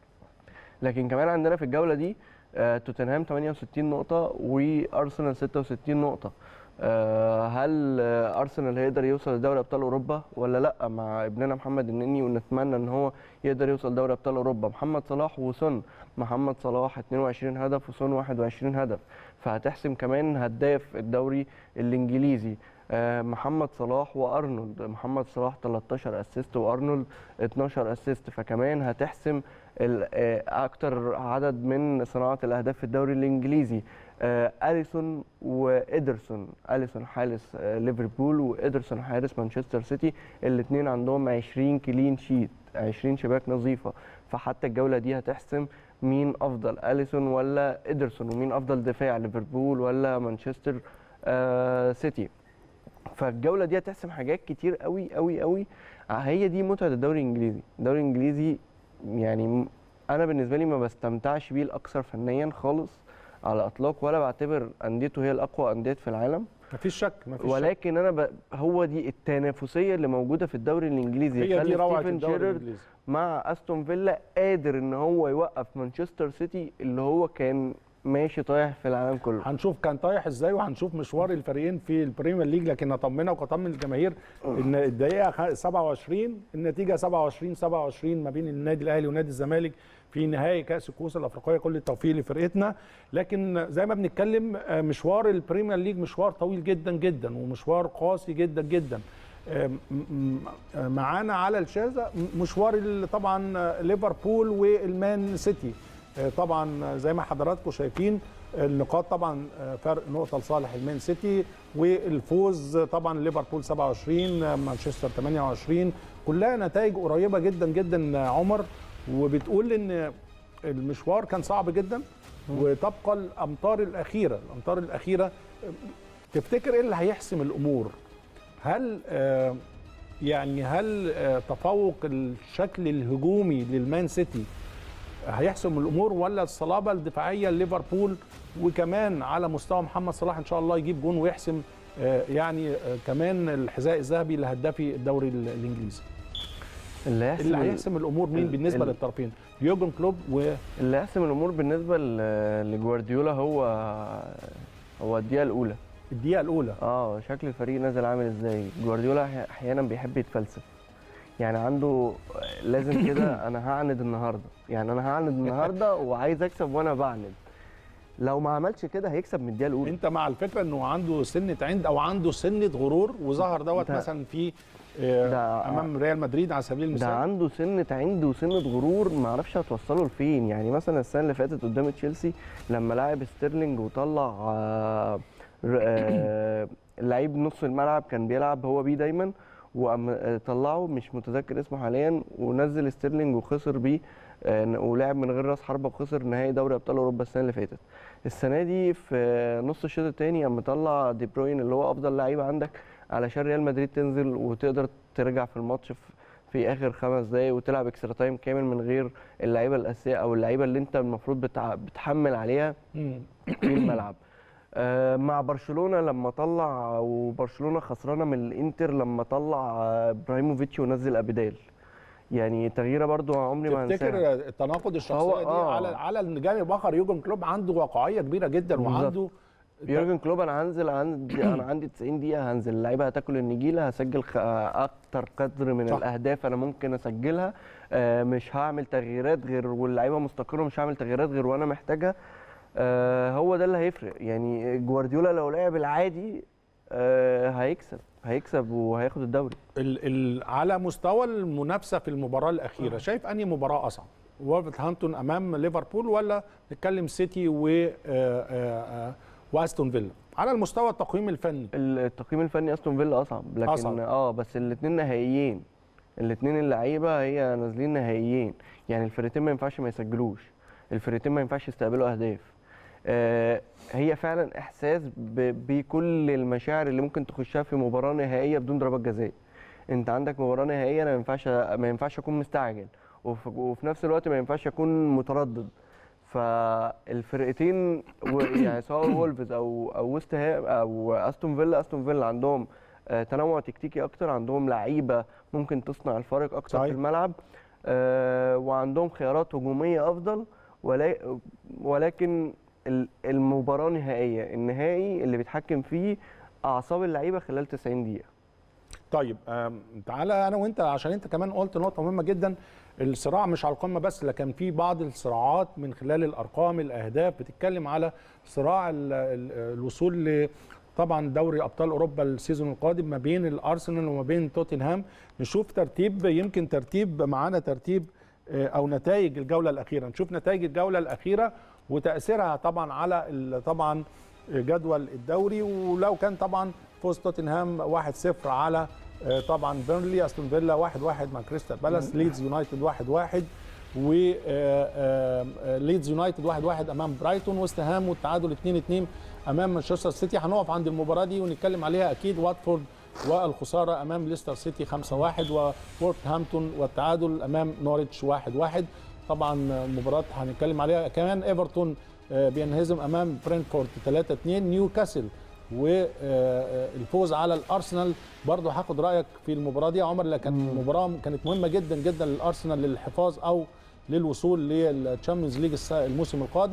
لكن كمان عندنا في الجوله دي آه، توتنهام 68 نقطه وارسنال 66 نقطه آه، هل آه، ارسنال هيقدر يوصل لدوري ابطال اوروبا ولا لا مع ابننا محمد النني ونتمنى ان هو يقدر يوصل دوري ابطال اوروبا محمد صلاح وسون محمد صلاح 22 هدف وسون 21 هدف فهتحسم كمان هداف الدوري الانجليزي آه، محمد صلاح وارنولد محمد صلاح 13 اسيست وارنولد 12 اسيست فكمان هتحسم ال- آه، اكتر عدد من صناعه الاهداف في الدوري الانجليزي آه، اليسون وادرسون اليسون حارس آه، ليفربول وادرسون حارس مانشستر سيتي الاثنين عندهم 20 كلين شيت 20 شباك نظيفه فحتى الجوله دي هتحسم مين افضل اليسون ولا ادرسون ومين افضل دفاع ليفربول ولا مانشستر آه سيتي فالجوله دي هتحسم حاجات كتير قوي قوي قوي هي دي متعه الدوري الانجليزي الدوري الانجليزي يعني م- انا بالنسبه لي ما بستمتعش بيه الاكثر فنيا خالص على اطلاق ولا بعتبر انديته هي الاقوى انديه في العالم مفيش شك مفيش شك. ولكن انا ب... هو دي التنافسيه اللي موجوده في الدوري الانجليزي هي دي يخلي روعه ستيفن الدوري جيرارد الانجليزي مع استون فيلا قادر ان هو يوقف مانشستر سيتي اللي هو كان ماشي طايح في العالم كله هنشوف كان طايح ازاي وهنشوف مشوار الفريقين في البريمير ليج لكن اطمنك واطمن الجماهير ان الدقيقه خ- 27 النتيجه 27 27 ما بين النادي الاهلي ونادي الزمالك في نهائي كاس الكؤوس الافريقيه كل التوفيق لفرقتنا لكن زي ما بنتكلم آه، مشوار البريمير ليج مشوار طويل جدا جدا ومشوار قاسي جدا جدا آه، م- م- آه، معانا على الشاشه مشوار ال- طبعا آه، ليفربول والمان سيتي آه، طبعا زي ما حضراتكم شايفين النقاط طبعا آه، فرق نقطه لصالح المان سيتي والفوز طبعا ليفربول 27 آه، مانشستر 28 كلها نتائج قريبه جدا جدا آه، عمر وبتقول ان المشوار كان صعب جدا وتبقى الامطار الاخيره الامطار الاخيره آه، تفتكر ايه اللي هيحسم الامور هل آه، يعني هل آه، تفوق الشكل الهجومي للمان سيتي هيحسم الامور ولا الصلابه الدفاعيه لليفربول وكمان على مستوى محمد صلاح ان شاء الله يجيب جون ويحسم آه، يعني آه، كمان الحذاء الذهبي لهدافي الدوري ال- الانجليزي اللي هيحسم اللي هيحسم الامور مين ال- بالنسبه ال- للطرفين يورجن كلوب و اللي هيحسم الامور بالنسبه ل- لجوارديولا هو هو الدقيقه الاولى الدقيقه الاولى اه شكل الفريق نازل عامل ازاي جوارديولا أحي- احيانا بيحب يتفلسف يعني عنده لازم كده انا هعند النهارده يعني انا هعند النهارده وعايز اكسب وانا بعند لو ما عملش كده هيكسب من الدقيقه الاولى انت مع الفكره انه عنده سنه عند او عنده سنه غرور وظهر دوت ده- مثلا في آه، ده- امام ريال مدريد على سبيل ده المثال عنده سنة عند وسنة غرور ما اعرفش هتوصله لفين يعني مثلا السنة اللي فاتت قدام تشيلسي لما لعب ستيرلينج وطلع آه، ر- آه، لعيب نص الملعب كان بيلعب هو بيه دايما وقام آه، طلعه مش متذكر اسمه حاليا ونزل ستيرلينج وخسر بيه آه، ولعب من غير راس حربة وخسر نهائي دوري ابطال اوروبا السنة اللي فاتت السنة دي في نص الشوط الثاني قام مطلع دي بروين اللي هو افضل لعيب عندك علشان ريال مدريد تنزل وتقدر ترجع في الماتش في في اخر خمس دقايق وتلعب اكسترا تايم كامل من غير اللعيبه الاساسيه او اللعيبه اللي انت المفروض بتع... بتحمل عليها مم. في الملعب آه، مع برشلونه لما طلع وبرشلونه خسرانه من الانتر لما طلع آه، ابراهيموفيتش ونزل ابيدال يعني تغييره برضو عمري ما هنساها تفتكر التناقض الشخصيه دي آه. على على الجانب الاخر يوجن كلوب عنده واقعيه كبيره جدا بالظبط. وعنده يورجن كلوب انا هنزل عندي انا عندي 90 دقيقه هنزل اللعيبه هتاكل النجيله هسجل خ- اكتر قدر من صح. الاهداف انا ممكن اسجلها آه، مش هعمل تغييرات غير واللعيبه مستقره مش هعمل تغييرات غير وانا محتاجها آه، هو ده اللي هيفرق يعني جوارديولا لو لعب العادي آه، هيكسب هيكسب وهياخد الدوري ال ال على مستوى المنافسه في المباراه الاخيره شايف انهي مباراه اصعب وولفرهامبتون امام ليفربول ولا نتكلم سيتي و آه، آه، آه، واستون فيلا على المستوى التقييم الفني التقييم الفني استون فيلا اصعب لكن أصعب. اه بس الاثنين نهائيين الاثنين اللعيبه هي نازلين نهائيين يعني الفرقتين ما ينفعش ما يسجلوش الفرقتين ما ينفعش يستقبلوا اهداف آه هي فعلا احساس ب- بكل المشاعر اللي ممكن تخشها في مباراه نهائيه بدون ضربات جزاء انت عندك مباراه نهائيه انا ما ينفعش ما ينفعش اكون مستعجل وف- وفي نفس الوقت ما ينفعش اكون متردد فالفرقتين و- يعني سواء وولفز او او ويست هام او استون فيلا استون فيلا عندهم آه، تنوع تكتيكي اكتر عندهم لعيبه ممكن تصنع الفارق اكتر صحيح. في الملعب آه، وعندهم خيارات هجوميه افضل ولا- ولكن ال- المباراه نهائيه النهائي اللي بيتحكم فيه اعصاب اللعيبه خلال 90 دقيقه طيب آم، تعالى انا وانت عشان انت كمان قلت نقطه مهمه جدا الصراع مش على القمه بس لكن في بعض الصراعات من خلال الارقام الاهداف بتتكلم على صراع ال ال الوصول ل طبعا دوري ابطال اوروبا السيزون القادم ما بين الارسنال وما بين توتنهام نشوف ترتيب يمكن ترتيب معانا ترتيب آه، او نتائج الجوله الاخيره نشوف نتائج الجوله الاخيره وتاثيرها طبعا على ال- طبعا جدول الدوري ولو كان طبعا فوز توتنهام 1-0 على آه، طبعا بيرنلي استون فيلا 1-1 مع كريستال بالاس ليدز يونايتد 1-1 وليدز يونايتد 1-1 امام برايتون ويست هام والتعادل 2-2 امام مانشستر سيتي هنقف عند المباراه دي ونتكلم عليها اكيد واتفورد والخساره امام ليستر سيتي 5-1 وورثهامبتون والتعادل امام نوريتش 1-1 طبعا مباراه هنتكلم عليها كمان ايفرتون آه، بينهزم امام برينفورد 3-2 نيوكاسل والفوز على الارسنال برضه هاخد رايك في المباراه دي يا عمر لكن مباراه كانت مهمه جدا جدا للارسنال للحفاظ او للوصول للتشامبيونز ليج الس- الموسم القادم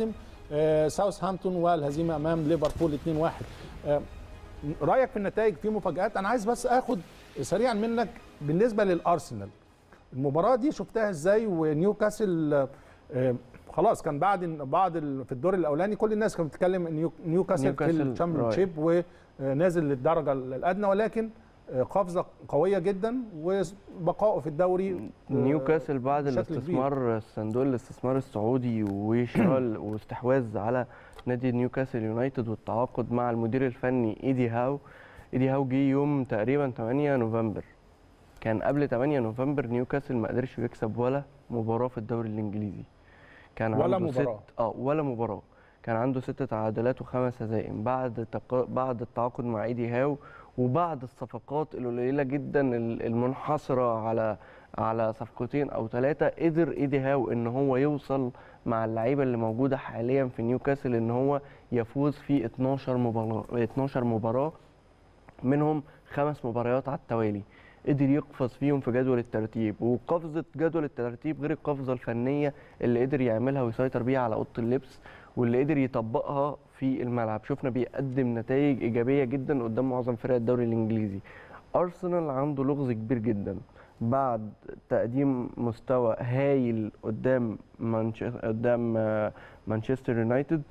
آه، ساوثهامبتون والهزيمه امام ليفربول 2-1 آه، رايك في النتائج في مفاجات انا عايز بس اخد سريعا منك بالنسبه للارسنال المباراه دي شفتها ازاي ونيوكاسل آه، آه، خلاص كان بعد بعد ال- في الدور الاولاني كل الناس كانت بتتكلم ان نيو- نيوكاسل في نيوكاسل الشامبيون شيب ونازل للدرجه الادنى ولكن آه، قفزه قويه جدا وبقائه في الدوري آه، نيوكاسل بعد بشكل كبير. الاستثمار صندوق الاستثمار السعودي وشراء ال- واستحواذ على نادي نيوكاسل يونايتد والتعاقد مع المدير الفني ايدي هاو ايدي هاو جه يوم تقريبا 8 نوفمبر كان قبل 8 نوفمبر نيوكاسل ما قدرش يكسب ولا مباراه في الدوري الانجليزي كان ولا عنده مباراة. ست اه ولا مباراه كان عنده ست تعادلات وخمس هزائم بعد تق... بعد التعاقد مع ايدي هاو وبعد الصفقات القليله جدا ال- المنحصره على على صفقتين او ثلاثه قدر ايدي هاو ان هو يوصل مع اللعيبه اللي موجوده حاليا في نيوكاسل ان هو يفوز في 12 مباراه 12 مباراه منهم خمس مباريات على التوالي قدر يقفز فيهم في جدول الترتيب وقفزة جدول الترتيب غير القفزة الفنية اللي قدر يعملها ويسيطر بيها على أوضة اللبس واللي قدر يطبقها في الملعب شفنا بيقدم نتائج إيجابية جدا قدام معظم فرق الدوري الإنجليزي أرسنال عنده لغز كبير جدا بعد تقديم مستوى هايل قدام منش... قدام آه، مانشستر يونايتد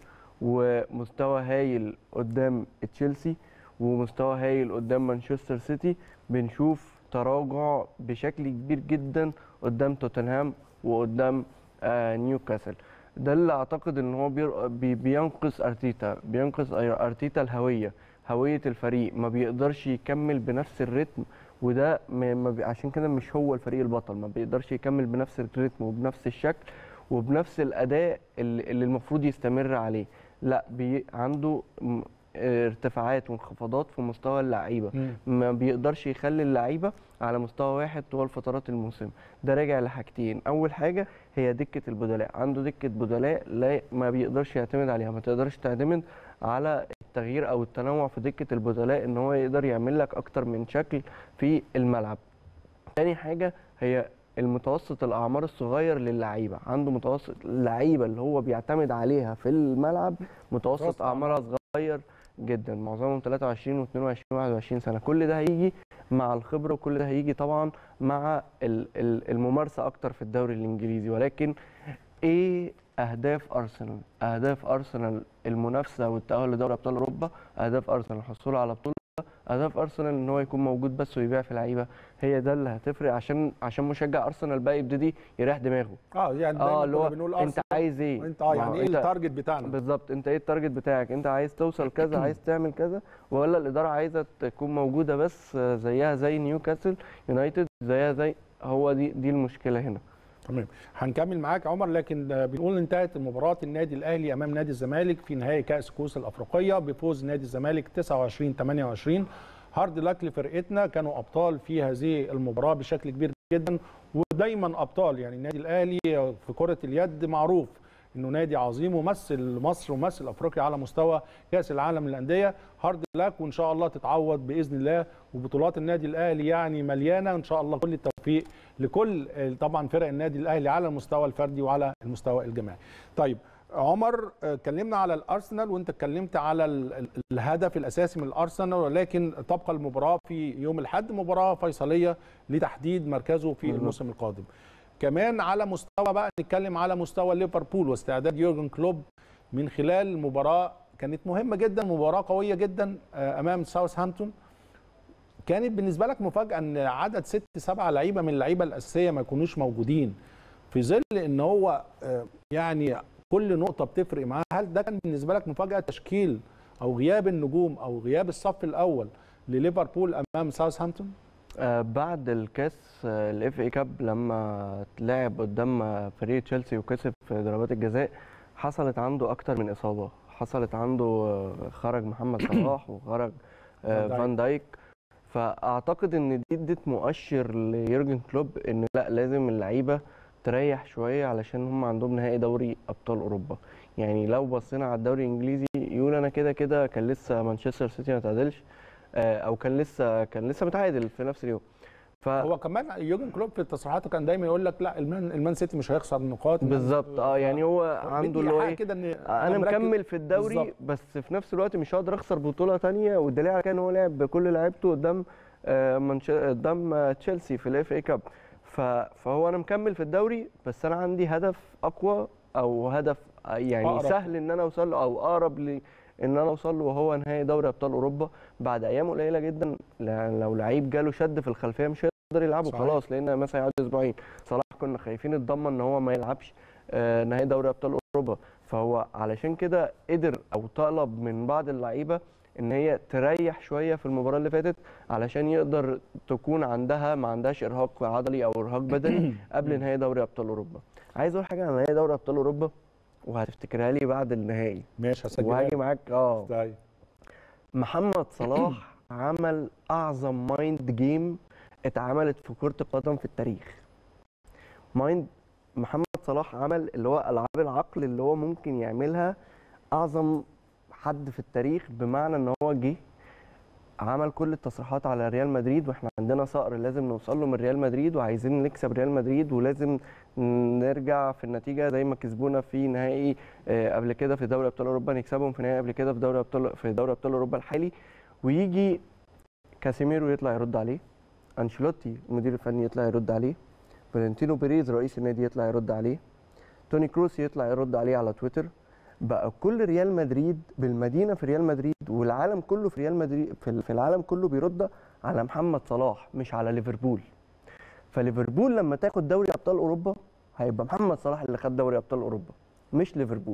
ومستوى هايل قدام تشيلسي ومستوى هايل قدام مانشستر سيتي بنشوف تراجع بشكل كبير جدا قدام توتنهام وقدام آه نيوكاسل ده اللي اعتقد ان هو بير- بي- بينقص ارتيتا بينقص أي- ارتيتا الهويه هويه الفريق ما بيقدرش يكمل بنفس الريتم وده ما ما بي- عشان كده مش هو الفريق البطل ما بيقدرش يكمل بنفس الريتم وبنفس الشكل وبنفس الاداء اللي اللي المفروض يستمر عليه لا بي عنده م- ارتفاعات وانخفاضات في مستوى اللعيبه مم. ما بيقدرش يخلي اللعيبه على مستوى واحد طوال فترات الموسم ده راجع لحاجتين اول حاجه هي دكه البدلاء عنده دكه بدلاء لا ما بيقدرش يعتمد عليها ما تقدرش تعتمد على التغيير او التنوع في دكه البدلاء ان هو يقدر يعمل لك اكتر من شكل في الملعب تاني حاجه هي المتوسط الاعمار الصغير للعيبه عنده متوسط اللعيبه اللي هو بيعتمد عليها في الملعب متوسط متوسط اعمارها صغير جدا معظمهم 23 و22 و21 سنه كل ده هيجي مع الخبره وكل ده هيجي طبعا مع ال- ال- الممارسه اكتر في الدوري الانجليزي ولكن ايه اهداف ارسنال اهداف ارسنال المنافسه والتاهل لدوري ابطال اوروبا اهداف ارسنال الحصول على بطوله اهداف ارسنال ان هو يكون موجود بس ويبيع في لعيبه هي ده اللي هتفرق عشان عشان مشجع ارسنال بقى يبتدي يريح دماغه اه يعني اه دايما اللي كنا هو بنقول انت أرسنال عايز ايه وانت اه ما يعني هو ايه انت- التارجت بتاعنا بالظبط انت ايه التارجت بتاعك انت عايز توصل كذا عايز تعمل كذا ولا الاداره عايزه تكون موجوده بس زيها زي نيوكاسل يونايتد زيها زي هو دي دي المشكله هنا تمام هنكمل معاك يا عمر لكن آه، بنقول انتهت مباراه النادي الاهلي امام نادي الزمالك في نهائي كاس كؤوس الافريقيه بفوز نادي الزمالك 29 28 هارد لك لفرقتنا كانوا ابطال في هذه المباراه بشكل كبير جدا ودايما ابطال يعني النادي الاهلي في كره اليد معروف انه نادي عظيم ومثل مصر ومثل افريقيا على مستوى كاس العالم للانديه هارد لك وان شاء الله تتعوض باذن الله وبطولات النادي الاهلي يعني مليانه ان شاء الله كل التوفيق لكل آه، طبعا فرق النادي الاهلي على المستوى الفردي وعلى المستوى الجماعي. طيب عمر آه، اتكلمنا على الارسنال وانت اتكلمت على ال- ال- الهدف الاساسي من الارسنال ولكن تبقى المباراه في يوم الاحد مباراه فيصليه لتحديد مركزه في بالظبط. الموسم القادم. كمان على مستوى بقى نتكلم على مستوى ليفربول واستعداد يورجن كلوب من خلال المباراه كانت مهمه جدا مباراه قويه جدا آه، امام ساوثهامبتون كانت بالنسبه لك مفاجاه ان عدد ست سبعه لعيبه من اللعيبه الاساسيه ما يكونوش موجودين في ظل ان هو آه، يعني كل نقطه بتفرق معاه هل ده كان بالنسبه لك مفاجاه تشكيل او غياب النجوم او غياب الصف الاول لليفربول امام ساوثهامبتون آه بعد الكاس الاف اي كاب لما لعب قدام آه، فريق تشيلسي وكسب في ضربات الجزاء حصلت عنده اكتر من اصابه حصلت عنده آه، خرج محمد صلاح وخرج آه، فان دايك. فان دايك فاعتقد ان دي ادت مؤشر ليورجن كلوب ان لا لازم اللعيبه تريح شويه علشان هم عندهم نهائي دوري ابطال اوروبا يعني لو بصينا على الدوري الانجليزي يقول انا كده كده كان لسه مانشستر سيتي ما تعادلش آه، او كان لسه كان لسه متعادل في نفس اليوم ف... هو كمان يوجن كلوب في تصريحاته كان دايما يقول لك لا المان المان سيتي مش هيخسر نقاط بالظبط اه يعني هو عنده اللي هو ايه كده ان انا مركز- مكمل في الدوري بالظبط. بس في نفس الوقت مش هقدر اخسر بطوله تانية والدليل على كده ان هو لعب بكل لعيبته قدام آه، منش... قدام آه، تشيلسي في الاف اي كاب ف... فهو انا مكمل في الدوري بس انا عندي هدف اقوى او هدف آه، يعني أقرب. سهل ان انا اوصل له او اقرب لي ان انا اوصل له وهو نهائي دوري ابطال اوروبا بعد ايام قليله جدا ل- لو لعيب جاله شد في الخلفيه مش هيقدر يلعبه صحيح. خلاص لان مثلا يقعد اسبوعين صلاح كنا خايفين اتضمن ان هو ما يلعبش آه، نهائي دوري ابطال اوروبا فهو علشان كده قدر او طلب من بعض اللعيبه ان هي تريح شويه في المباراه اللي فاتت علشان يقدر تكون عندها ما عندهاش ارهاق عضلي او ارهاق بدني قبل نهائي دوري ابطال اوروبا عايز اقول حاجه عن نهائي دوري ابطال اوروبا وهتفتكرها لي بعد النهائي ماشي هسجلها وهاجي معاك اه طيب محمد صلاح عمل اعظم مايند جيم اتعملت في كره القدم في التاريخ مايند محمد صلاح عمل اللي هو العاب العقل اللي هو ممكن يعملها اعظم حد في التاريخ بمعنى ان هو جه عمل كل التصريحات على ريال مدريد واحنا عندنا صقر لازم نوصل له من ريال مدريد وعايزين نكسب ريال مدريد ولازم نرجع في النتيجه زي ما كسبونا في نهائي آه، قبل كده في دوري ابطال اوروبا نكسبهم في نهائي قبل كده في دوري ابطال في دوري ابطال اوروبا الحالي ويجي كاسيميرو يطلع يرد عليه انشيلوتي المدير الفني يطلع يرد عليه فالنتينو بيريز رئيس النادي يطلع يرد عليه توني كروس يطلع يرد عليه على تويتر بقى كل ريال مدريد بالمدينه في ريال مدريد والعالم كله في ريال مدريد في في العالم كله بيرد على محمد صلاح مش على ليفربول فليفربول لما تاخد دوري ابطال اوروبا هيبقى محمد صلاح اللي خد دوري ابطال اوروبا مش ليفربول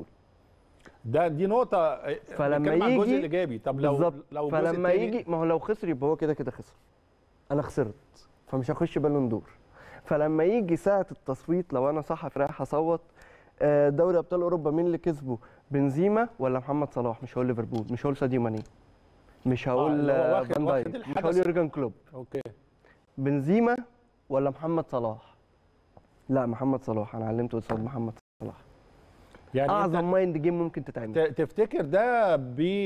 ده دي نقطة فلما بنتكلم عن الجزء يجي- الإيجابي طب لو بالظبط لو الجزء فلما التاني- يجي ما هو لو خسر يبقى هو كده كده خسر انا خسرت فمش هخش بالون دور فلما يجي ساعه التصويت لو انا صحفي رايح اصوت آه، دوري ابطال اوروبا مين اللي كسبه بنزيما ولا محمد صلاح مش هقول ليفربول مش هقول ساديو ماني مش هقول اللي هو آه، واخد- فان واخد دايك مش الحدث. هقول يورجن كلوب اوكي بنزيما ولا محمد صلاح لا محمد صلاح انا علمته قصاد محمد صلاح يعني أنت اعظم مايند جيم ممكن تتعمل ت- تفتكر ده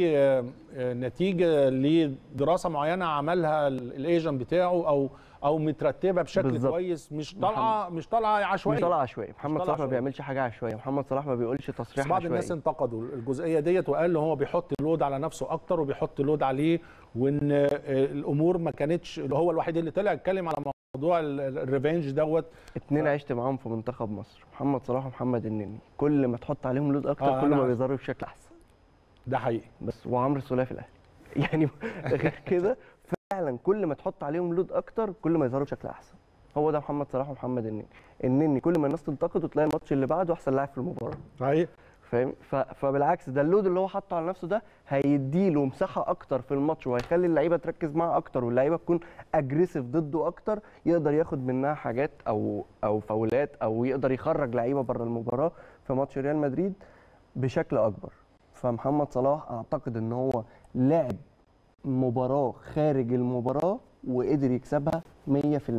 بنتيجة لدراسة معينة عملها ال- الايجنت بتاعه او او مترتبة بشكل بالظبط. كويس مش طالعة مش طالعة عشوائية مش طالع عشوائي محمد طالع صلاح ما عشوائي. بيعملش حاجه عشوائيه محمد صلاح ما بيقولش بس تصريح بعض عشوائي الناس انتقدوا الجزئيه ديت وقال هو بيحط لود على نفسه اكتر وبيحط لود عليه وان آه، الامور ما كانتش هو الوحيد اللي طلع اتكلم على موضوع ال- ال- الريفنج دوت اتنين عشت معاهم في منتخب مصر محمد صلاح ومحمد النني كل ما تحط عليهم لود اكتر آه، كل أنا ما عارف. بيظهروا بشكل احسن ده حقيقي بس وعمرو السوليه في الاهلي يعني غير كده فعلا كل ما تحط عليهم لود اكتر كل ما يظهروا بشكل احسن هو ده محمد صلاح ومحمد النني النني كل ما الناس تنتقده تلاقي الماتش اللي بعده احسن لاعب في المباراه صحيح فاهم ف- فبالعكس ده اللود اللي هو حاطه على نفسه ده هيديله مساحه اكتر في الماتش وهيخلي اللعيبه تركز معاه اكتر واللعيبه تكون اجريسيف ضده اكتر يقدر ياخد منها حاجات او او فاولات او يقدر يخرج لعيبه بره المباراه في ماتش ريال مدريد بشكل اكبر فمحمد صلاح اعتقد ان هو لعب مباراه خارج المباراه وقدر يكسبها 100%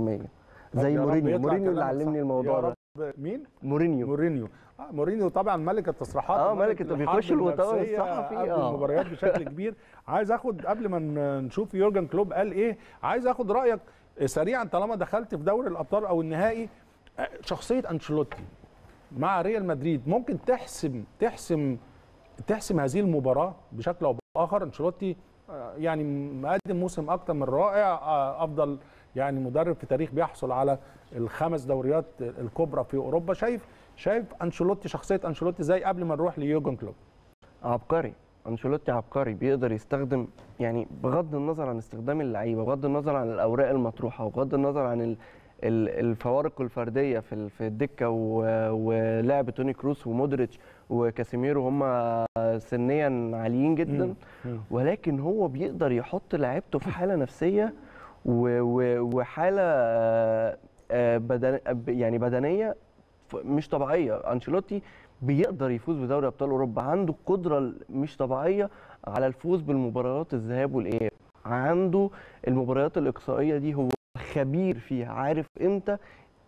زي يا رب مورينيو يطلع مورينيو اللي كلامك علمني صح. الموضوع يا ده رب مين مورينيو مورينيو آه مورينيو طبعا ملك التصريحات آه، وملك ملك، ده الحرب بيخش المؤتمر النفسية الصحفي، قبل آه. المباريات بشكل كبير عايز اخد قبل ما ن- نشوف يورجن كلوب قال ايه عايز اخد رايك سريعا طالما دخلت في دوري الابطال او النهائي آه، شخصيه انشيلوتي مع ريال مدريد ممكن تحسم تحسم تحسم هذه المباراه بشكل او باخر انشيلوتي آه، يعني مقدم موسم اكتر من رائع آه، افضل يعني مدرب في تاريخ بيحصل على الخمس دوريات الكبرى في اوروبا شايف شايف انشيلوتي شخصيه انشيلوتي زي قبل ما نروح ليوجن كلوب عبقري انشيلوتي عبقري بيقدر يستخدم يعني بغض النظر عن استخدام اللعيبه بغض النظر عن الاوراق المطروحه وبغض النظر عن ال- ال- الفوارق الفرديه في ال- في الدكه و- ولعب توني كروس ومودريتش وكاسيميرو هم سنيا عاليين جدا مم. ولكن هو بيقدر يحط لعيبته في حاله نفسيه و- و- وحاله آه، آه، بدن يعني بدنيه ف- مش طبيعيه انشيلوتي بيقدر يفوز بدوري ابطال اوروبا عنده قدره مش طبيعيه على الفوز بالمباريات الذهاب والاياب عنده المباريات الاقصائيه دي هو خبير فيها عارف امتى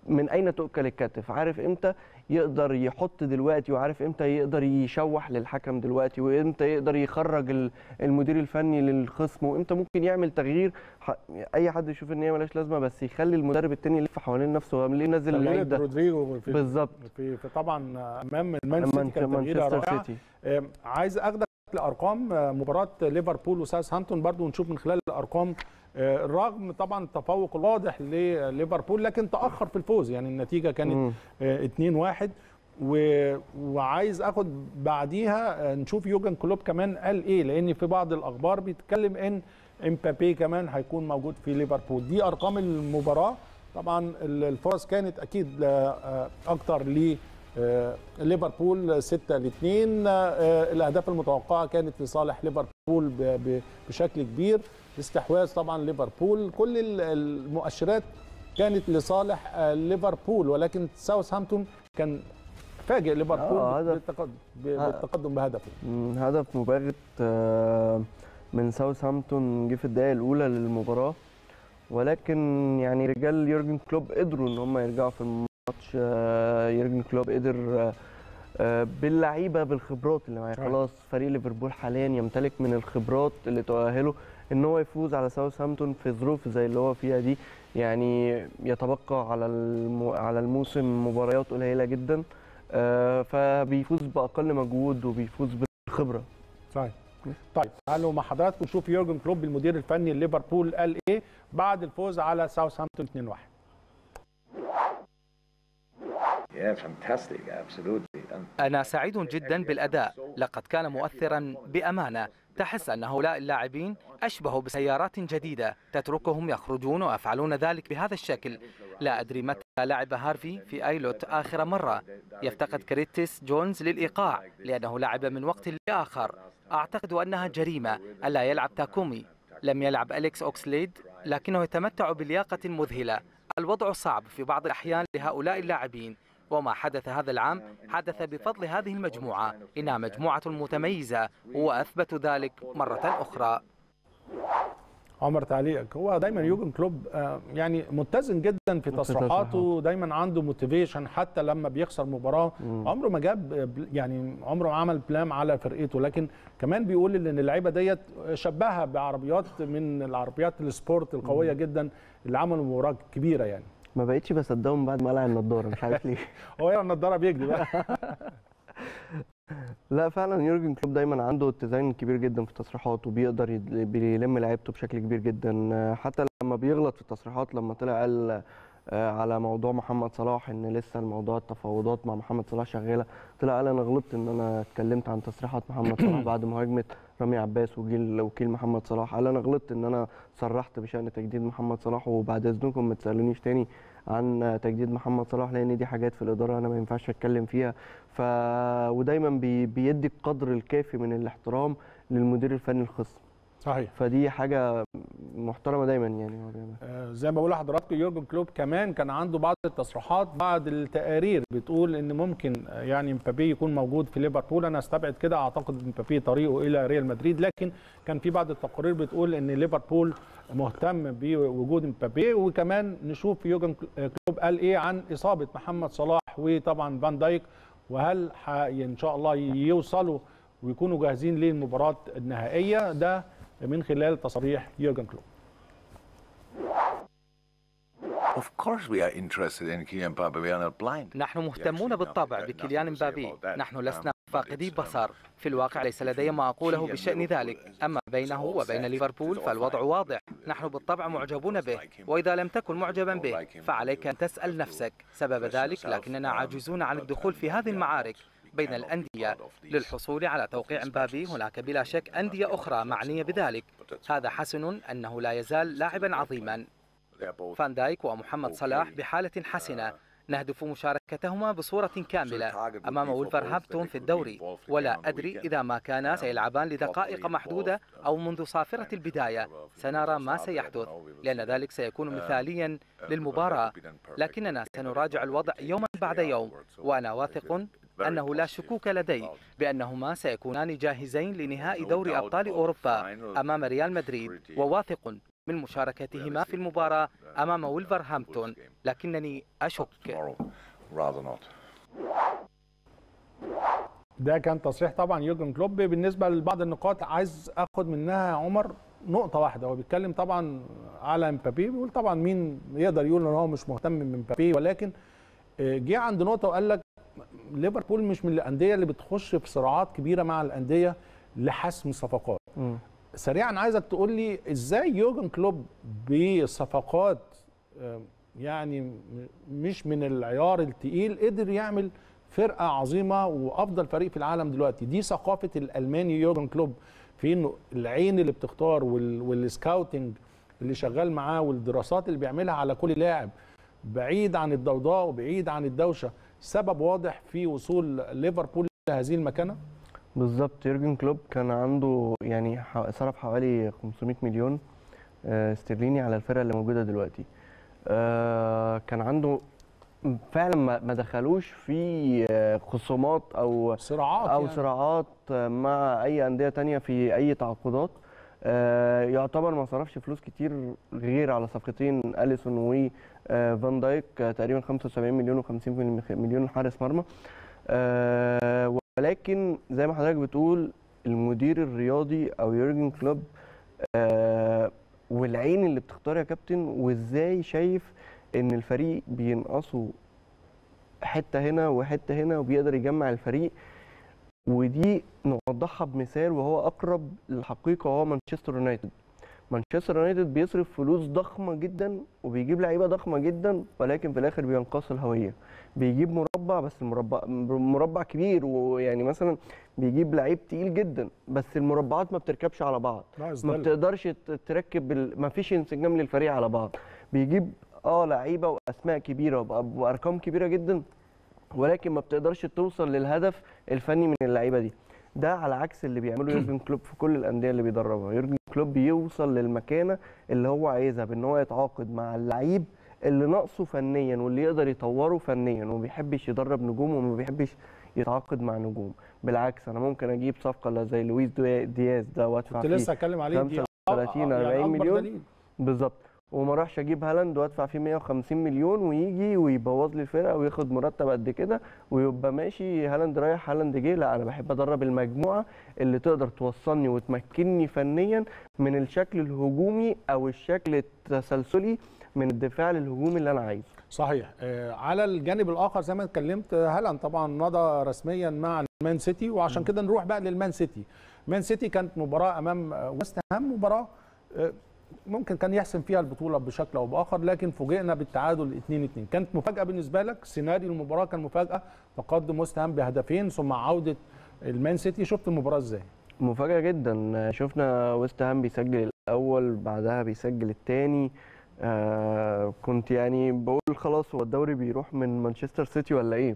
من اين تؤكل الكتف عارف امتى يقدر يحط دلوقتي وعارف امتى يقدر يشوح للحكم دلوقتي وامتى يقدر يخرج ال- المدير الفني للخصم وامتى ممكن يعمل تغيير ح- اي حد يشوف ان هي ملهاش لازمه بس يخلي المدرب التاني يلف حوالين نفسه هو ليه نزل اللعيب تغيير ده رودريجو في بالظبط في, في طبعا امام المان سيتي مانش- كانت تغييره مانشستر رائعه سيتي آم، عايز اخدك لارقام آه، مباراه ليفربول وساوثهامبتون برضو ونشوف من خلال الارقام آه، رغم طبعا التفوق الواضح لليفربول لكن تاخر في الفوز يعني النتيجه كانت مم. آه، 2-1 و... وعايز اخد بعديها آه، نشوف يوجن كلوب كمان قال ايه لان في بعض الاخبار بيتكلم ان امبابي كمان هيكون موجود في ليفربول دي ارقام المباراه طبعا ال- الفرص كانت اكيد آه، آه، اكتر ل آه، ليفربول 6 ل 2 الاهداف المتوقعه كانت لصالح ليفربول ب- ب- بشكل كبير استحواذ طبعا ليفربول كل ال- المؤشرات كانت لصالح آه، ليفربول ولكن ساوثهامبتون كان فاجئ ليفربول آه، هدف. بالتقدم ب- آه. بالتقدم بهدفه مم، هدف مباغت آه، من ساوثهامبتون جه في الدقائق الاولى للمباراه ولكن يعني رجال يورجن كلوب قدروا ان هم يرجعوا في الماتش آه، يورجن كلوب قدر آه، آه، باللعيبه بالخبرات اللي معاه صحيح. خلاص فريق ليفربول حاليا يمتلك من الخبرات اللي تؤهله ان هو يفوز على ساوثهامبتون في ظروف زي اللي هو فيها دي يعني يتبقى على الم... على الموسم مباريات قليله جدا آه، فبيفوز باقل مجهود وبيفوز بالخبره صحيح طيب تعالوا مع حضراتكم نشوف يورجن كلوب المدير الفني لليفربول قال ايه بعد الفوز على ساوثهامبتون 2-1 Yeah, fantastic, absolutely. And أنا سعيد جدا بالأداء لقد كان مؤثرا بأمانة تحس أن هؤلاء اللاعبين أشبهوا بسيارات جديدة تتركهم يخرجون ويفعلون ذلك بهذا الشكل لا أدري متى لعب هارفي في أيلوت آخر مرة يفتقد كريتيس جونز للإيقاع لأنه لعب من وقت لآخر أعتقد أنها جريمة ألا يلعب تاكومي لم يلعب أليكس أوكسليد لكنه يتمتع بلياقة مذهلة الوضع صعب في بعض الأحيان لهؤلاء اللاعبين وما حدث هذا العام حدث بفضل هذه المجموعة إنها مجموعة متميزة وأثبتوا ذلك مرة أخرى عمر تعليقك هو دايما يوجن كلوب آه، يعني متزن جدا في تصريحاته دايما عنده موتيفيشن حتى لما بيخسر مباراه عمره ما جاب آه، بل- يعني عمره ما عمل بلام على فرقته لكن كمان بيقول ان اللعيبه ديت شبهها بعربيات من العربيات السبورت القويه جدا اللي عملوا مباراه كبيره يعني ما بقتش بصدقهم بعد ما قلع النضاره مش عارف ليه هو يرى النضاره بيجري بقى لا فعلا يورجن كلوب دايما عنده اتزان كبير جدا في التصريحات وبيقدر يد- بيلم لعيبته بشكل كبير جدا آه، حتى لما بيغلط في التصريحات لما طلع قال آه، على موضوع محمد صلاح ان لسه الموضوع التفاوضات مع محمد صلاح شغاله طلع قال انا غلطت ان انا اتكلمت عن تصريحات محمد صلاح بعد مهاجمه رامي عباس وجيل وكيل محمد صلاح قال انا غلطت ان انا صرحت بشان تجديد محمد صلاح وبعد اذنكم ما تسالونيش تاني عن تجديد محمد صلاح لان دي حاجات في الاداره انا ما ينفعش اتكلم فيها ف ودايما بي... بيدي القدر الكافي من الاحترام للمدير الفني الخصم صحيح فدي حاجه محترمه دايما يعني هو بيعملها. آه، زي ما بقول لحضراتكم يورجن كلوب كمان كان عنده بعض التصريحات بعض التقارير بتقول ان ممكن آه، يعني مبابي يكون موجود في ليفربول انا استبعد كده اعتقد مبابي طريقه الى ريال مدريد لكن كان في بعض التقارير بتقول ان ليفربول مهتم بوجود مبابي وكمان نشوف يورجن كلوب قال ايه عن اصابه محمد صلاح وطبعا فان دايك وهل ح- ان شاء الله يوصلوا ويكونوا جاهزين للمباراه النهائيه ده من خلال تصريح يورجن كلوب of course we are interested in Kylian Mbappe. We are not blind. نحن مهتمون بالطبع بكيليان مبابي نحن لسنا فاقدي بصر في الواقع ليس لدي ما أقوله بشأن ذلك أما بينه وبين ليفربول فالوضع واضح نحن بالطبع معجبون به وإذا لم تكن معجبا به فعليك أن تسأل نفسك سبب ذلك لكننا عاجزون عن الدخول في هذه المعارك بين الأندية للحصول على توقيع مبابي هناك بلا شك أندية أخرى معنية بذلك هذا حسن أنه لا يزال لاعبا عظيما They are both فان دايك ومحمد صلاح بحالة حسنة نهدف مشاركتهما بصورة كاملة أمام ولفرهامبتون في الدوري ولا أدري إذا ما كانا سيلعبان لدقائق محدودة أو منذ صافرة البداية سنرى ما سيحدث لأن ذلك سيكون مثاليا للمباراة لكننا سنراجع الوضع يوما بعد يوم وأنا واثق أنه لا شكوك لدي بأنهما سيكونان جاهزين لنهائي دوري أبطال أوروبا أمام ريال مدريد وواثق من مشاركتهما في المباراة أمام ويلفرهامبتون لكنني أشك Tomorrow, rather not. ده كان تصريح طبعا يورجن كلوب بالنسبه لبعض النقاط عايز اخد منها يا عمر نقطه واحده هو بيتكلم طبعا على مبابي بيقول طبعا مين يقدر يقول ان هو مش مهتم من مبابي ولكن آه، جه عند نقطه وقال لك ليفربول مش من الانديه اللي بتخش في صراعات كبيره مع الانديه لحسم صفقات مم. سريعا عايزك تقول لي ازاي يورجن كلوب بصفقات آه، يعني م- مش من العيار التقيل قدر يعمل فرقه عظيمه وافضل فريق في العالم دلوقتي دي ثقافه الالماني يورجن كلوب في انه العين اللي بتختار وال- والسكاوتنج اللي شغال معاه والدراسات اللي بيعملها على كل لاعب بعيد عن الضوضاء وبعيد عن الدوشه سبب واضح في وصول ليفربول لهذه المكانه بالظبط يورجن كلوب كان عنده يعني ح- صرف حوالي 500 مليون آه، استرليني على الفرقه اللي موجوده دلوقتي آه، كان عنده فعلا ما ما دخلوش في آه، خصومات او صراعات او يعني. صراعات مع اي انديه تانية في اي تعاقدات آه، يعتبر ما صرفش فلوس كتير غير على صفقتين اليسون وفان دايك آه، تقريبا 75 مليون و50 مليون حارس مرمى آه، ولكن زي ما حضرتك بتقول المدير الرياضي او يورجن كلوب آه، والعين اللي بتختار يا كابتن وازاي شايف ان الفريق بينقصه حته هنا وحته هنا وبيقدر يجمع الفريق ودي نوضحها بمثال وهو اقرب للحقيقه وهو مانشستر يونايتد مانشستر يونايتد بيصرف فلوس ضخمه جدا وبيجيب لعيبه ضخمه جدا ولكن في الاخر بينقص الهويه بيجيب مربع بس المربع مربع كبير ويعني مثلا بيجيب لعيب تقيل جدا بس المربعات ما بتركبش على بعض ناقص ما دلع. بتقدرش ت- تركب ال... ما فيش انسجام للفريق على بعض بيجيب اه لعيبه واسماء كبيره وبأ- وارقام كبيره جدا ولكن ما بتقدرش توصل للهدف الفني من اللعيبه دي ده على عكس اللي بيعمله يورجن كلوب في كل الانديه اللي بيدربها يورجن كلوب بيوصل للمكانه اللي هو عايزها بان هو يتعاقد مع اللعيب اللي ناقصه فنيا واللي يقدر يطوره فنيا وما بيحبش يدرب نجوم وما بيحبش يتعاقد مع نجوم بالعكس انا ممكن اجيب صفقه زي لويس دي- دياز ده وادفع كنت فيه لسه اتكلم عليه دي 35 آه، آه، 40 أكبر مليون دليل. بالظبط وما راحش اجيب هالاند وادفع فيه 150 مليون ويجي ويبوظ لي الفرقه وياخد مرتب قد كده ويبقى ماشي هالاند رايح هالاند جه لا انا بحب ادرب المجموعه اللي تقدر توصلني وتمكنني فنيا من الشكل الهجومي او الشكل التسلسلي من الدفاع للهجوم اللي انا عايزه صحيح آه، على الجانب الاخر زي ما اتكلمت آه، هالاند طبعا مضى رسميا مع المان سيتي وعشان كده نروح بقى للمان سيتي مان سيتي كانت مباراه امام آه، ويست هام مباراه آه، ممكن كان يحسم فيها البطوله بشكل او باخر لكن فوجئنا بالتعادل 2-2 كانت مفاجاه بالنسبه لك سيناريو المباراه كان مفاجاه تقدم ويست هام بهدفين ثم عوده المان سيتي شفت المباراه ازاي مفاجاه جدا شفنا ويست هام بيسجل الاول بعدها بيسجل الثاني آه كنت يعني بقول خلاص هو الدوري بيروح من مانشستر سيتي ولا ايه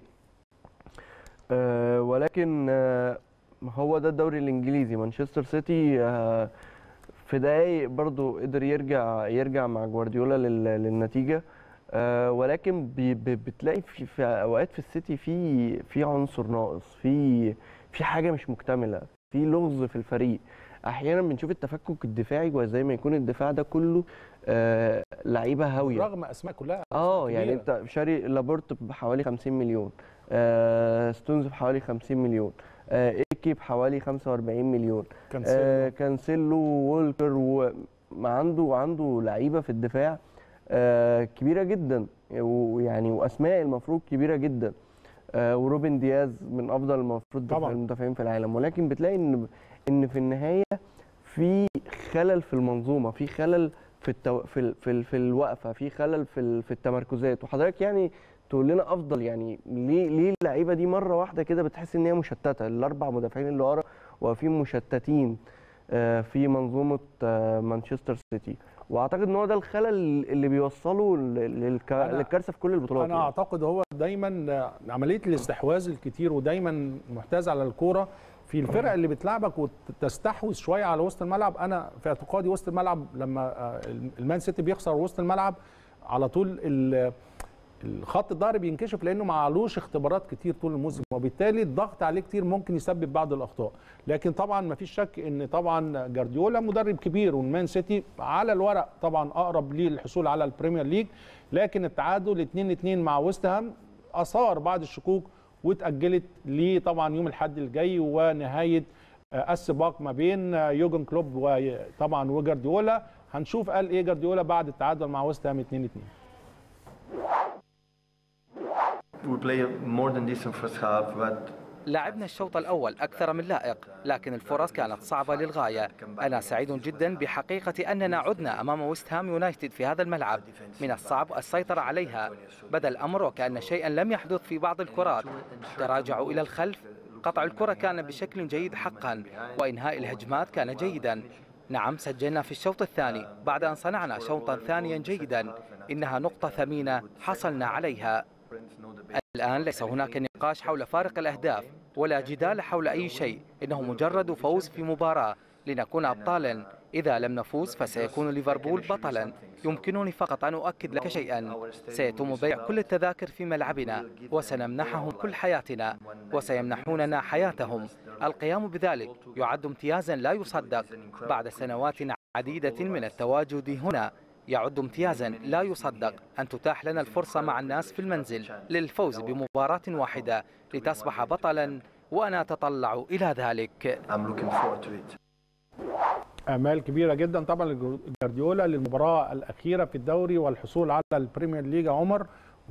آه ولكن آه هو ده الدوري الانجليزي مانشستر سيتي آه في دقايق برضو قدر يرجع يرجع مع جوارديولا لل- للنتيجه آه ولكن بي- بي- بتلاقي في, في اوقات في السيتي في في عنصر ناقص في في حاجه مش مكتمله في لغز في الفريق احيانا بنشوف التفكك الدفاعي وزي ما يكون الدفاع ده كله آه لعيبه هاويه رغم اسماء كلها اه أسماء يعني كبيرة. انت شاري لابورت بحوالي 50 مليون آه ستونز بحوالي 50 مليون آه ايكي بحوالي 45 مليون كانسيلو. آه كانسيلو وولكر وما عنده عنده لعيبه في الدفاع آه كبيره جدا ويعني واسماء المفروض كبيره جدا آه وروبن دياز من افضل المفروض طبعاً. دفاع- المدافعين في العالم ولكن بتلاقي ان ان في النهايه في خلل في المنظومه في خلل في التو... في ال... في, ال... في الوقفه في خلل في ال... في التمركزات وحضرتك يعني تقول لنا افضل يعني ليه ليه اللعيبه دي مره واحده كده بتحس ان هي مشتته الاربع مدافعين اللي ورا واقفين مشتتين آه، في منظومه آه، مانشستر سيتي واعتقد ان هو ده الخلل اللي بيوصله لل- للك... أنا- للكارثه في كل البطولات انا يعني. اعتقد هو دايما عمليه الاستحواذ الكتير ودايما محتاز على الكوره في الفرق اللي بتلعبك وتستحوذ شويه على وسط الملعب انا في اعتقادي وسط الملعب لما آه، المان سيتي بيخسر وسط الملعب على طول ال- الخط الظهري بينكشف لانه ما علوش اختبارات كتير طول الموسم وبالتالي الضغط عليه كتير ممكن يسبب بعض الاخطاء لكن طبعا ما فيش شك ان طبعا جارديولا مدرب كبير والمان سيتي على الورق طبعا اقرب للحصول على البريمير ليج لكن التعادل 2 2 مع ويست هام اثار بعض الشكوك واتاجلت لطبعا يوم الاحد الجاي ونهايه آه، السباق ما بين آه، يوجن كلوب وطبعا وجارديولا هنشوف قال ايه جارديولا بعد التعادل مع ويست هام 2 2 We play more than this in first half, but لعبنا الشوط الأول أكثر من لائق لكن الفرص كانت صعبة للغاية أنا سعيد جدا بحقيقة أننا عدنا أمام ويست هام يونايتد في هذا الملعب من الصعب السيطرة عليها بدا الأمر وكأن شيئا لم يحدث في بعض الكرات تراجعوا إلى الخلف قطع الكرة كان بشكل جيد حقا وإنهاء الهجمات كان جيدا نعم سجلنا في الشوط الثاني بعد أن صنعنا شوطا ثانيا جيدا إنها نقطة ثمينة حصلنا عليها الآن ليس هناك نقاش حول فارق الأهداف ولا جدال حول أي شيء إنه مجرد فوز في مباراة لنكون أبطالا إذا لم نفوز فسيكون ليفربول بطلا يمكنني فقط أن أؤكد لك شيئا سيتم بيع كل التذاكر في ملعبنا وسنمنحهم كل حياتنا وسيمنحوننا حياتهم القيام بذلك يعد امتيازا لا يصدق بعد سنوات عديدة من التواجد هنا يعد امتيازا لا يصدق أن تتاح لنا الفرصة مع الناس في المنزل للفوز بمباراة واحدة لتصبح بطلا وأنا أتطلع إلى ذلك I'm looking forward to it. امال كبيره جدا طبعا لجارديولا للمباراه الاخيره في الدوري والحصول على البريمير ليج يا عمر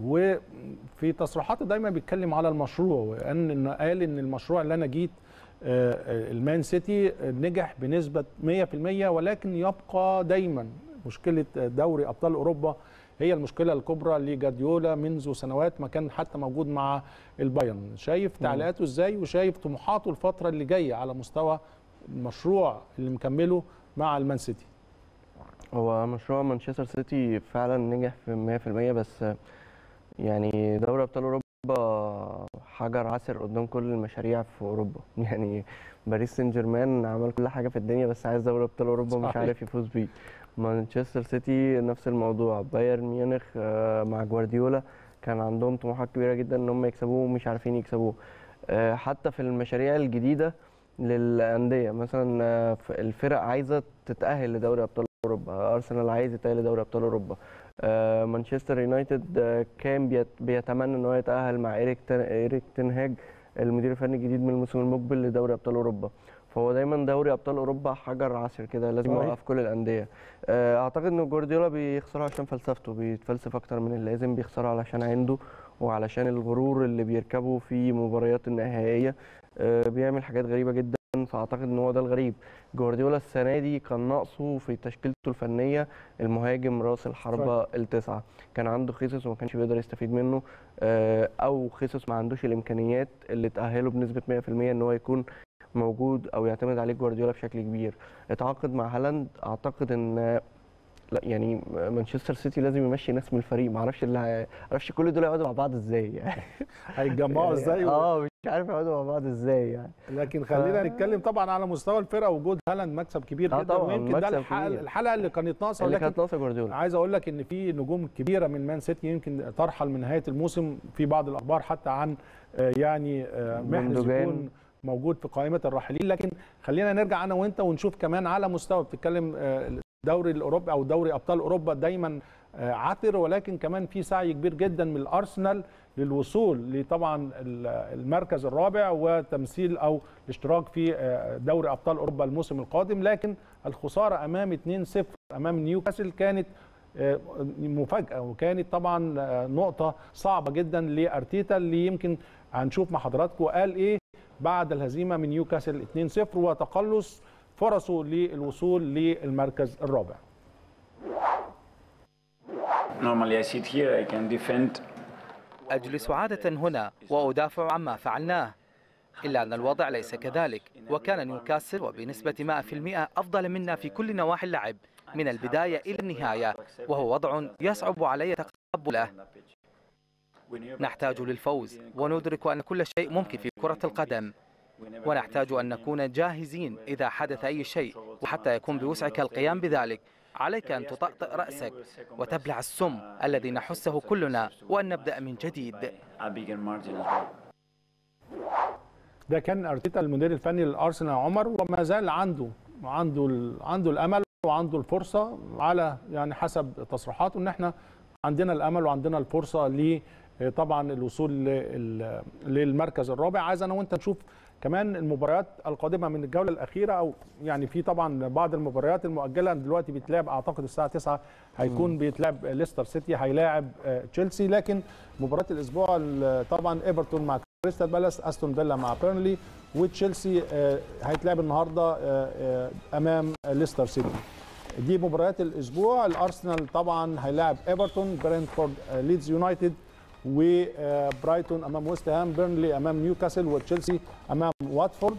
وفي تصريحاته دايما بيتكلم على المشروع وان إنه قال ان المشروع اللي انا جيت آه، آه، المان سيتي نجح بنسبه 100% ولكن يبقى دايما مشكله دوري ابطال اوروبا هي المشكله الكبرى لجارديولا منذ سنوات ما كان حتى موجود مع البايرن شايف تعليقاته ازاي وشايف طموحاته الفتره اللي جايه على مستوى المشروع اللي مكمله مع المان سيتي هو مشروع مانشستر سيتي فعلا نجح في 100% بس يعني دوري ابطال اوروبا حجر عسر قدام كل المشاريع في اوروبا يعني باريس سان جيرمان عمل كل حاجه في الدنيا بس عايز دوري ابطال اوروبا مش صحيح. عارف يفوز بيه مانشستر سيتي نفس الموضوع بايرن ميونخ آه، مع جوارديولا كان عندهم طموحات كبيره جدا ان هم يكسبوه ومش عارفين يكسبوه آه، حتى في المشاريع الجديده للانديه مثلا آه، ف- الفرق عايزه تتاهل لدوري ابطال اوروبا ارسنال عايز يتاهل لدوري ابطال اوروبا آه، مانشستر يونايتد آه، كان بيت- بيتمنى ان هو يتاهل مع ايريك تن- ايريك تنهاج المدير الفني الجديد من الموسم المقبل لدوري ابطال اوروبا فهو دايما دوري ابطال اوروبا حجر عسر كده لازم صحيح. يوقف كل الانديه آه، اعتقد ان جوارديولا بيخسرها عشان فلسفته بيتفلسف اكتر من اللازم بيخسرها علشان عنده وعلشان الغرور اللي بيركبه في مباريات النهائيه آه، بيعمل حاجات غريبه جدا فاعتقد ان هو ده الغريب جوارديولا السنه دي كان ناقصه في تشكيلته الفنيه المهاجم راس الحربه التسعه كان عنده خيسوس وما كانش بيقدر يستفيد منه آه، او خيسوس ما عندوش الامكانيات اللي تاهله بنسبه 100% ان هو يكون موجود او يعتمد عليه جوارديولا بشكل كبير اتعاقد مع هالاند اعتقد ان لا يعني مانشستر سيتي لازم يمشي ناس من الفريق ما اعرفش اللي ما اعرفش كل دول يقعدوا مع بعض ازاي يعني هيتجمعوا ازاي اه مش عارف يقعدوا مع بعض ازاي يعني لكن خلينا ف- نتكلم طبعا على مستوى الفرقه وجود هالاند مكسب كبير آه جدا طبعاً، ويمكن ده مكسب الحلقه, كبير. الحلقه اللي كانت ناقصه اللي ولكن كانت ناقصه جوارديولا عايز اقول لك ان في نجوم كبيره من مان سيتي يمكن ترحل من نهايه الموسم في بعض الاخبار حتى عن آه، يعني آه، محرز جوندوجان. يكون موجود في قائمه الراحلين لكن خلينا نرجع انا وانت ونشوف كمان على مستوى بتتكلم آه، الدوري الاوروبي او دوري ابطال اوروبا دايما آه، عثر ولكن كمان في سعي كبير جدا من الارسنال للوصول لطبعا ال- المركز الرابع وتمثيل او الاشتراك في آه، دوري ابطال اوروبا الموسم القادم لكن الخساره امام 2-0 امام نيوكاسل كانت آه، مفاجاه وكانت طبعا آه، نقطه صعبه جدا لارتيتا اللي يمكن هنشوف مع حضراتكم قال ايه بعد الهزيمه من نيوكاسل 2-0 وتقلص فرصه للوصول للمركز الرابع Normally I sit here, I can defend أجلس عادة هنا وأدافع عما فعلناه إلا أن الوضع ليس كذلك وكان نيوكاسل وبنسبة 100% أفضل منا في كل نواحي اللعب من البداية إلى النهاية وهو وضع يصعب علي تقبله نحتاج للفوز وندرك أن كل شيء ممكن في كرة القدم ونحتاج أن نكون جاهزين إذا حدث أي شيء وحتى يكون بوسعك القيام بذلك عليك أن تطأطئ رأسك وتبلع السم الذي نحسه كلنا وأن نبدأ من جديد a bigger margin as well. ده كان ارتيتا المدير الفني للارسنال عمر وما زال عنده عنده ال- عنده الامل وعنده الفرصه على يعني حسب تصريحاته ان احنا عندنا الامل وعندنا الفرصه ل طبعا الوصول لل- للمركز الرابع عايز انا وانت نشوف كمان المباريات القادمه من الجوله الاخيره او يعني في طبعا بعض المباريات المؤجله دلوقتي بيتلعب اعتقد الساعه 9 هيكون بيتلعب ليستر سيتي هيلاعب آه، تشيلسي لكن مباراه الاسبوع ال- طبعا ايفرتون مع كريستال بالاس استون فيلا مع بيرنلي وتشيلسي آه، هيتلعب النهارده آه، آه، امام ليستر سيتي دي مباريات الاسبوع الارسنال طبعا هيلاعب ايفرتون برينتفورد آه، ليدز يونايتد وبرايتون امام ويست هام بيرنلي امام نيوكاسل وتشيلسي امام واتفورد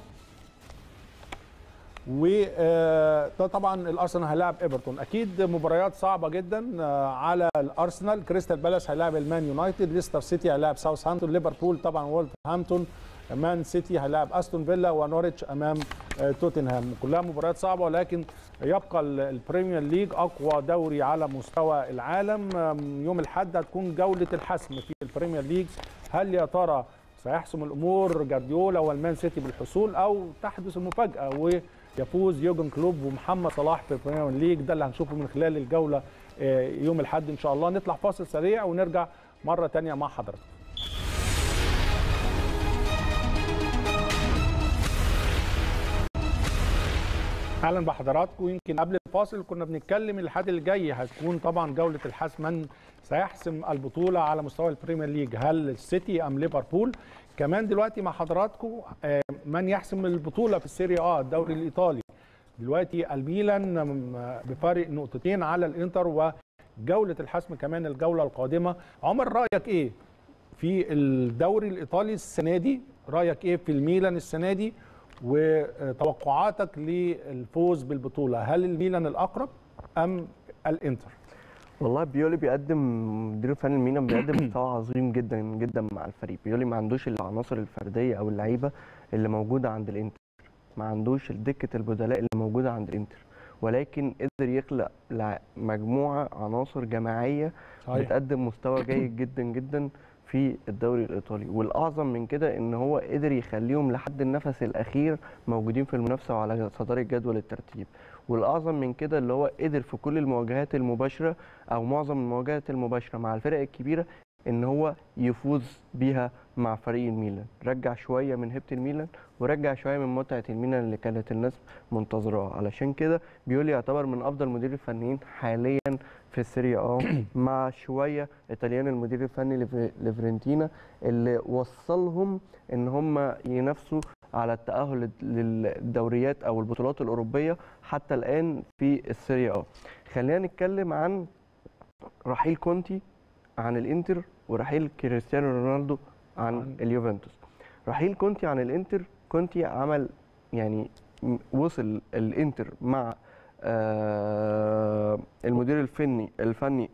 وده طبعا الارسنال هيلاعب ايفرتون اكيد مباريات صعبه جدا آه، على الارسنال كريستال بالاس هيلاعب المان يونايتد ليستر سيتي هيلاعب ساوثهامبتون ليفربول طبعا وولفرهامبتون مان سيتي هيلاعب استون فيلا ونوريتش امام آه، توتنهام كلها مباريات صعبه ولكن يبقى ال- البريمير ليج اقوى دوري على مستوى العالم آم، يوم الاحد هتكون جوله الحسم في البريمير ليج هل يا ترى سيحسم الامور جارديولا والمان سيتي بالحصول او تحدث المفاجاه ويفوز يوجن كلوب ومحمد صلاح في البريمير ليج ده اللي هنشوفه من خلال الجوله آه، يوم الاحد ان شاء الله نطلع فاصل سريع ونرجع مره تانية مع حضرتك اهلا بحضراتكم يمكن قبل الفاصل كنا بنتكلم الحد اللي جاي هتكون طبعا جوله الحسم من سيحسم البطوله على مستوى البريمير ليج هل السيتي ام ليفربول كمان دلوقتي مع حضراتكم آه، من يحسم البطوله في السيريا اه الدوري الايطالي دلوقتي الميلان آم، بفارق نقطتين على الانتر وجوله الحسم كمان الجوله القادمه عمر رايك ايه في الدوري الايطالي السنه دي رايك ايه في الميلان السنه دي وتوقعاتك للفوز بالبطوله هل الميلان الاقرب ام الانتر والله بيولي بيقدم مدير فني الميلان بيقدم مستوى عظيم جدا جدا مع الفريق بيولي ما عندوش العناصر الفرديه او اللعيبه اللي موجوده عند الانتر ما عندوش دكه البدلاء اللي موجوده عند الانتر ولكن قدر يخلق لع- مجموعه عناصر جماعيه بتقدم مستوى جيد جدا جدا في الدوري الايطالي والاعظم من كده ان هو قدر يخليهم لحد النفس الاخير موجودين في المنافسه وعلى صداره جدول الترتيب والاعظم من كده اللي هو قدر في كل المواجهات المباشره او معظم المواجهات المباشره مع الفرق الكبيره ان هو يفوز بيها مع فريق الميلان رجع شويه من هيبه الميلان ورجع شويه من متعه الميلان اللي كانت الناس منتظراها علشان كده بيولي يعتبر من افضل مدير الفنيين حاليا في السيريا اه مع شويه ايطاليان المدير الفني لف- لفرنتينا اللي وصلهم ان هم ينافسوا على التاهل للدوريات او البطولات الاوروبيه حتى الان في السيريا اه خلينا نتكلم عن رحيل كونتي عن الانتر ورحيل كريستيانو رونالدو عن عن- اليوفنتوس رحيل كونتي عن الانتر كونتي عمل يعني م- وصل الانتر مع آه المدير الفني الفني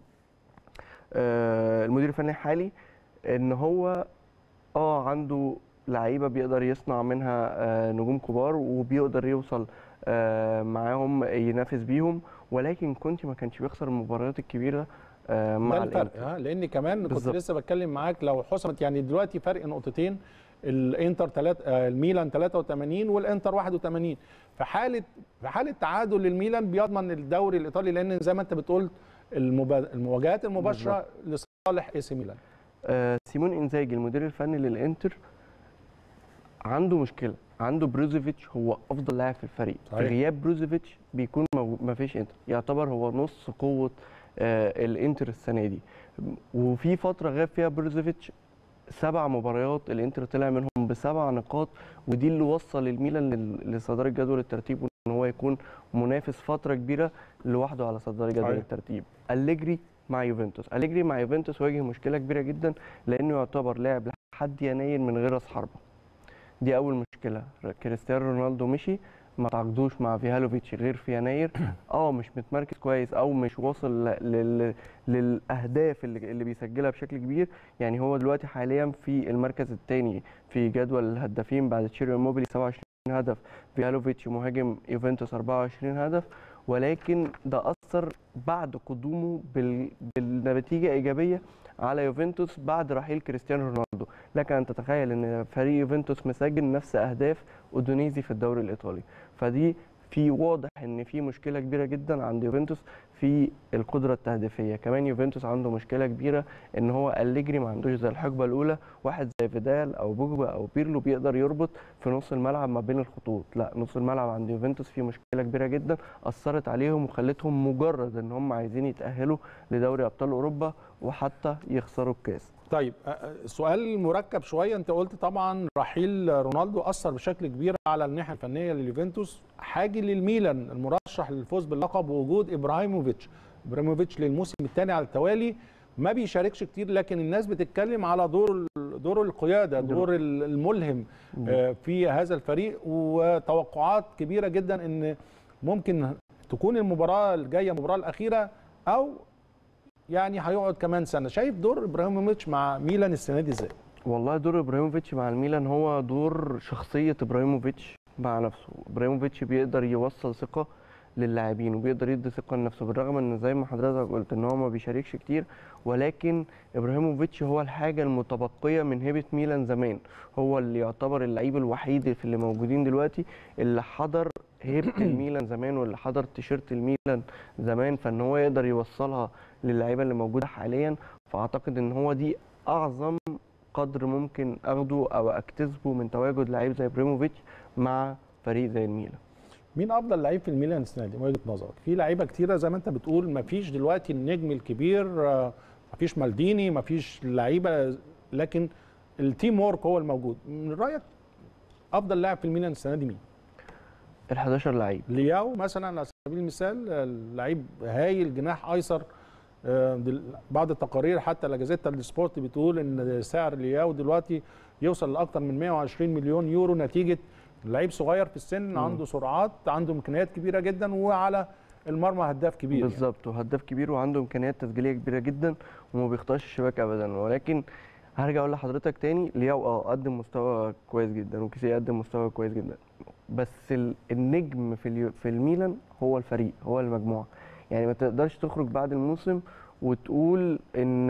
آه المدير الفني الحالي ان هو اه عنده لعيبه بيقدر يصنع منها آه نجوم كبار وبيقدر يوصل آه معاهم ينافس بيهم ولكن كونتي ما كانش بيخسر المباريات الكبيره آه مع ده الفرق الانتر ها لان كمان كنت بالظبط. لسه بتكلم معاك لو حسمت يعني دلوقتي فرق نقطتين الانتر تلات آه، الميلان 83 والانتر 81 في حاله في حاله تعادل الميلان بيضمن الدوري الايطالي لان زي ما انت بتقول المبا- المواجهات المباشره لصالح اي سي ميلان آه، سيمون انزاجي المدير الفني للانتر عنده مشكله عنده بروزوفيتش هو افضل لاعب في الفريق صحيح. في غياب بروزوفيتش بيكون ما فيش انتر يعتبر هو نص قوه آه، الانتر السنه دي وفي فتره غاب فيها بروزوفيتش سبع مباريات الانتر طلع منهم بسبع نقاط ودي اللي وصل الميلان لل- لصداره جدول الترتيب وان هو يكون منافس فتره كبيره لوحده على صداره جدول صحيح. الترتيب أليجري مع يوفنتوس أليجري مع يوفنتوس واجه مشكله كبيره جدا لانه يعتبر لاعب لحد يناير من غير راس حربه دي اول مشكله كريستيانو رونالدو مشي ما تعاقدوش مع فيهالوفيتش غير في يناير اه مش متمركز كويس او مش واصل ل- لل... للاهداف اللي, اللي بيسجلها بشكل كبير يعني هو دلوقتي حاليا في المركز الثاني في جدول الهدافين بعد تشيرو موبيلي 27 هدف فيهالوفيتش مهاجم يوفنتوس 24 هدف ولكن ده اثر بعد قدومه بال... بالنتيجه ايجابيه على يوفنتوس بعد رحيل كريستيانو رونالدو لك ان تتخيل ان فريق يوفنتوس مسجل نفس اهداف اودونيزي في الدوري الايطالي فدي في واضح ان في مشكله كبيره جدا عند يوفنتوس في القدره التهديفيه كمان يوفنتوس عنده مشكله كبيره ان هو أليجري ما عندوش زي الحقبه الاولى واحد زي فيدال او بوجبا او بيرلو بيقدر يربط في نص الملعب ما بين الخطوط لا نص الملعب عند يوفنتوس فيه مشكله كبيره جدا اثرت عليهم وخلتهم مجرد ان هم عايزين يتاهلوا لدوري ابطال اوروبا وحتى يخسروا الكاس طيب أ- أ- سؤال مركب شويه انت قلت طبعا رحيل رونالدو اثر بشكل كبير على الناحيه الفنيه لليوفنتوس حاجه للميلان المرشح للفوز باللقب ووجود ابراهيموفيتش ابراهيموفيتش للموسم الثاني على التوالي ما بيشاركش كتير لكن الناس بتتكلم على دور ال- دور القياده دور ال- الملهم آه، في هذا الفريق وتوقعات كبيره جدا ان ممكن تكون المباراه الجايه المباراه الاخيره او يعني هيقعد كمان سنه شايف دور ابراهيموفيتش مع ميلان السنه دي ازاي والله دور ابراهيموفيتش مع الميلان هو دور شخصيه ابراهيموفيتش مع نفسه ابراهيموفيتش بيقدر يوصل ثقه للاعبين وبيقدر يدي ثقه لنفسه بالرغم ان زي ما حضرتك قلت ان هو ما بيشاركش كتير ولكن ابراهيموفيتش هو الحاجه المتبقيه من هيبه ميلان زمان هو اللي يعتبر اللعيب الوحيد في اللي موجودين دلوقتي اللي حضر هيبه الميلان زمان واللي حضر تيشيرت الميلان زمان فان هو يقدر يوصلها للعيبه اللي موجوده حاليا فاعتقد ان هو دي اعظم قدر ممكن اخده او اكتسبه من تواجد لعيب زي ابراهيموفيتش مع فريق زي الميلان مين افضل لعيب في الميلان السنه دي من وجهه نظرك في لعيبه كتيره زي ما انت بتقول ما فيش دلوقتي النجم الكبير آه، ما فيش مالديني ما فيش لعيبه لكن التيم وورك هو الموجود من رايك افضل لاعب في الميلان السنه دي مين ال 11 لعيب لياو مثلا على سبيل المثال آه، لعيب هايل جناح ايسر آه، دل- بعض التقارير حتى لا جازيتا السبورت بتقول ان سعر لياو دلوقتي يوصل لاكثر من 120 مليون يورو نتيجه لعيب صغير في السن عنده سرعات عنده امكانيات كبيره جدا وعلى المرمى هداف كبير يعني. بالظبط وهداف كبير وعنده امكانيات تسجيليه كبيره جدا وما بيخطاش الشباك ابدا ولكن هرجع اقول لحضرتك تاني لياو اه قدم مستوى كويس جدا وكيسيه قدم مستوى كويس جدا بس ال- النجم في اليو- في الميلان هو الفريق هو المجموعه يعني ما تقدرش تخرج بعد الموسم وتقول ان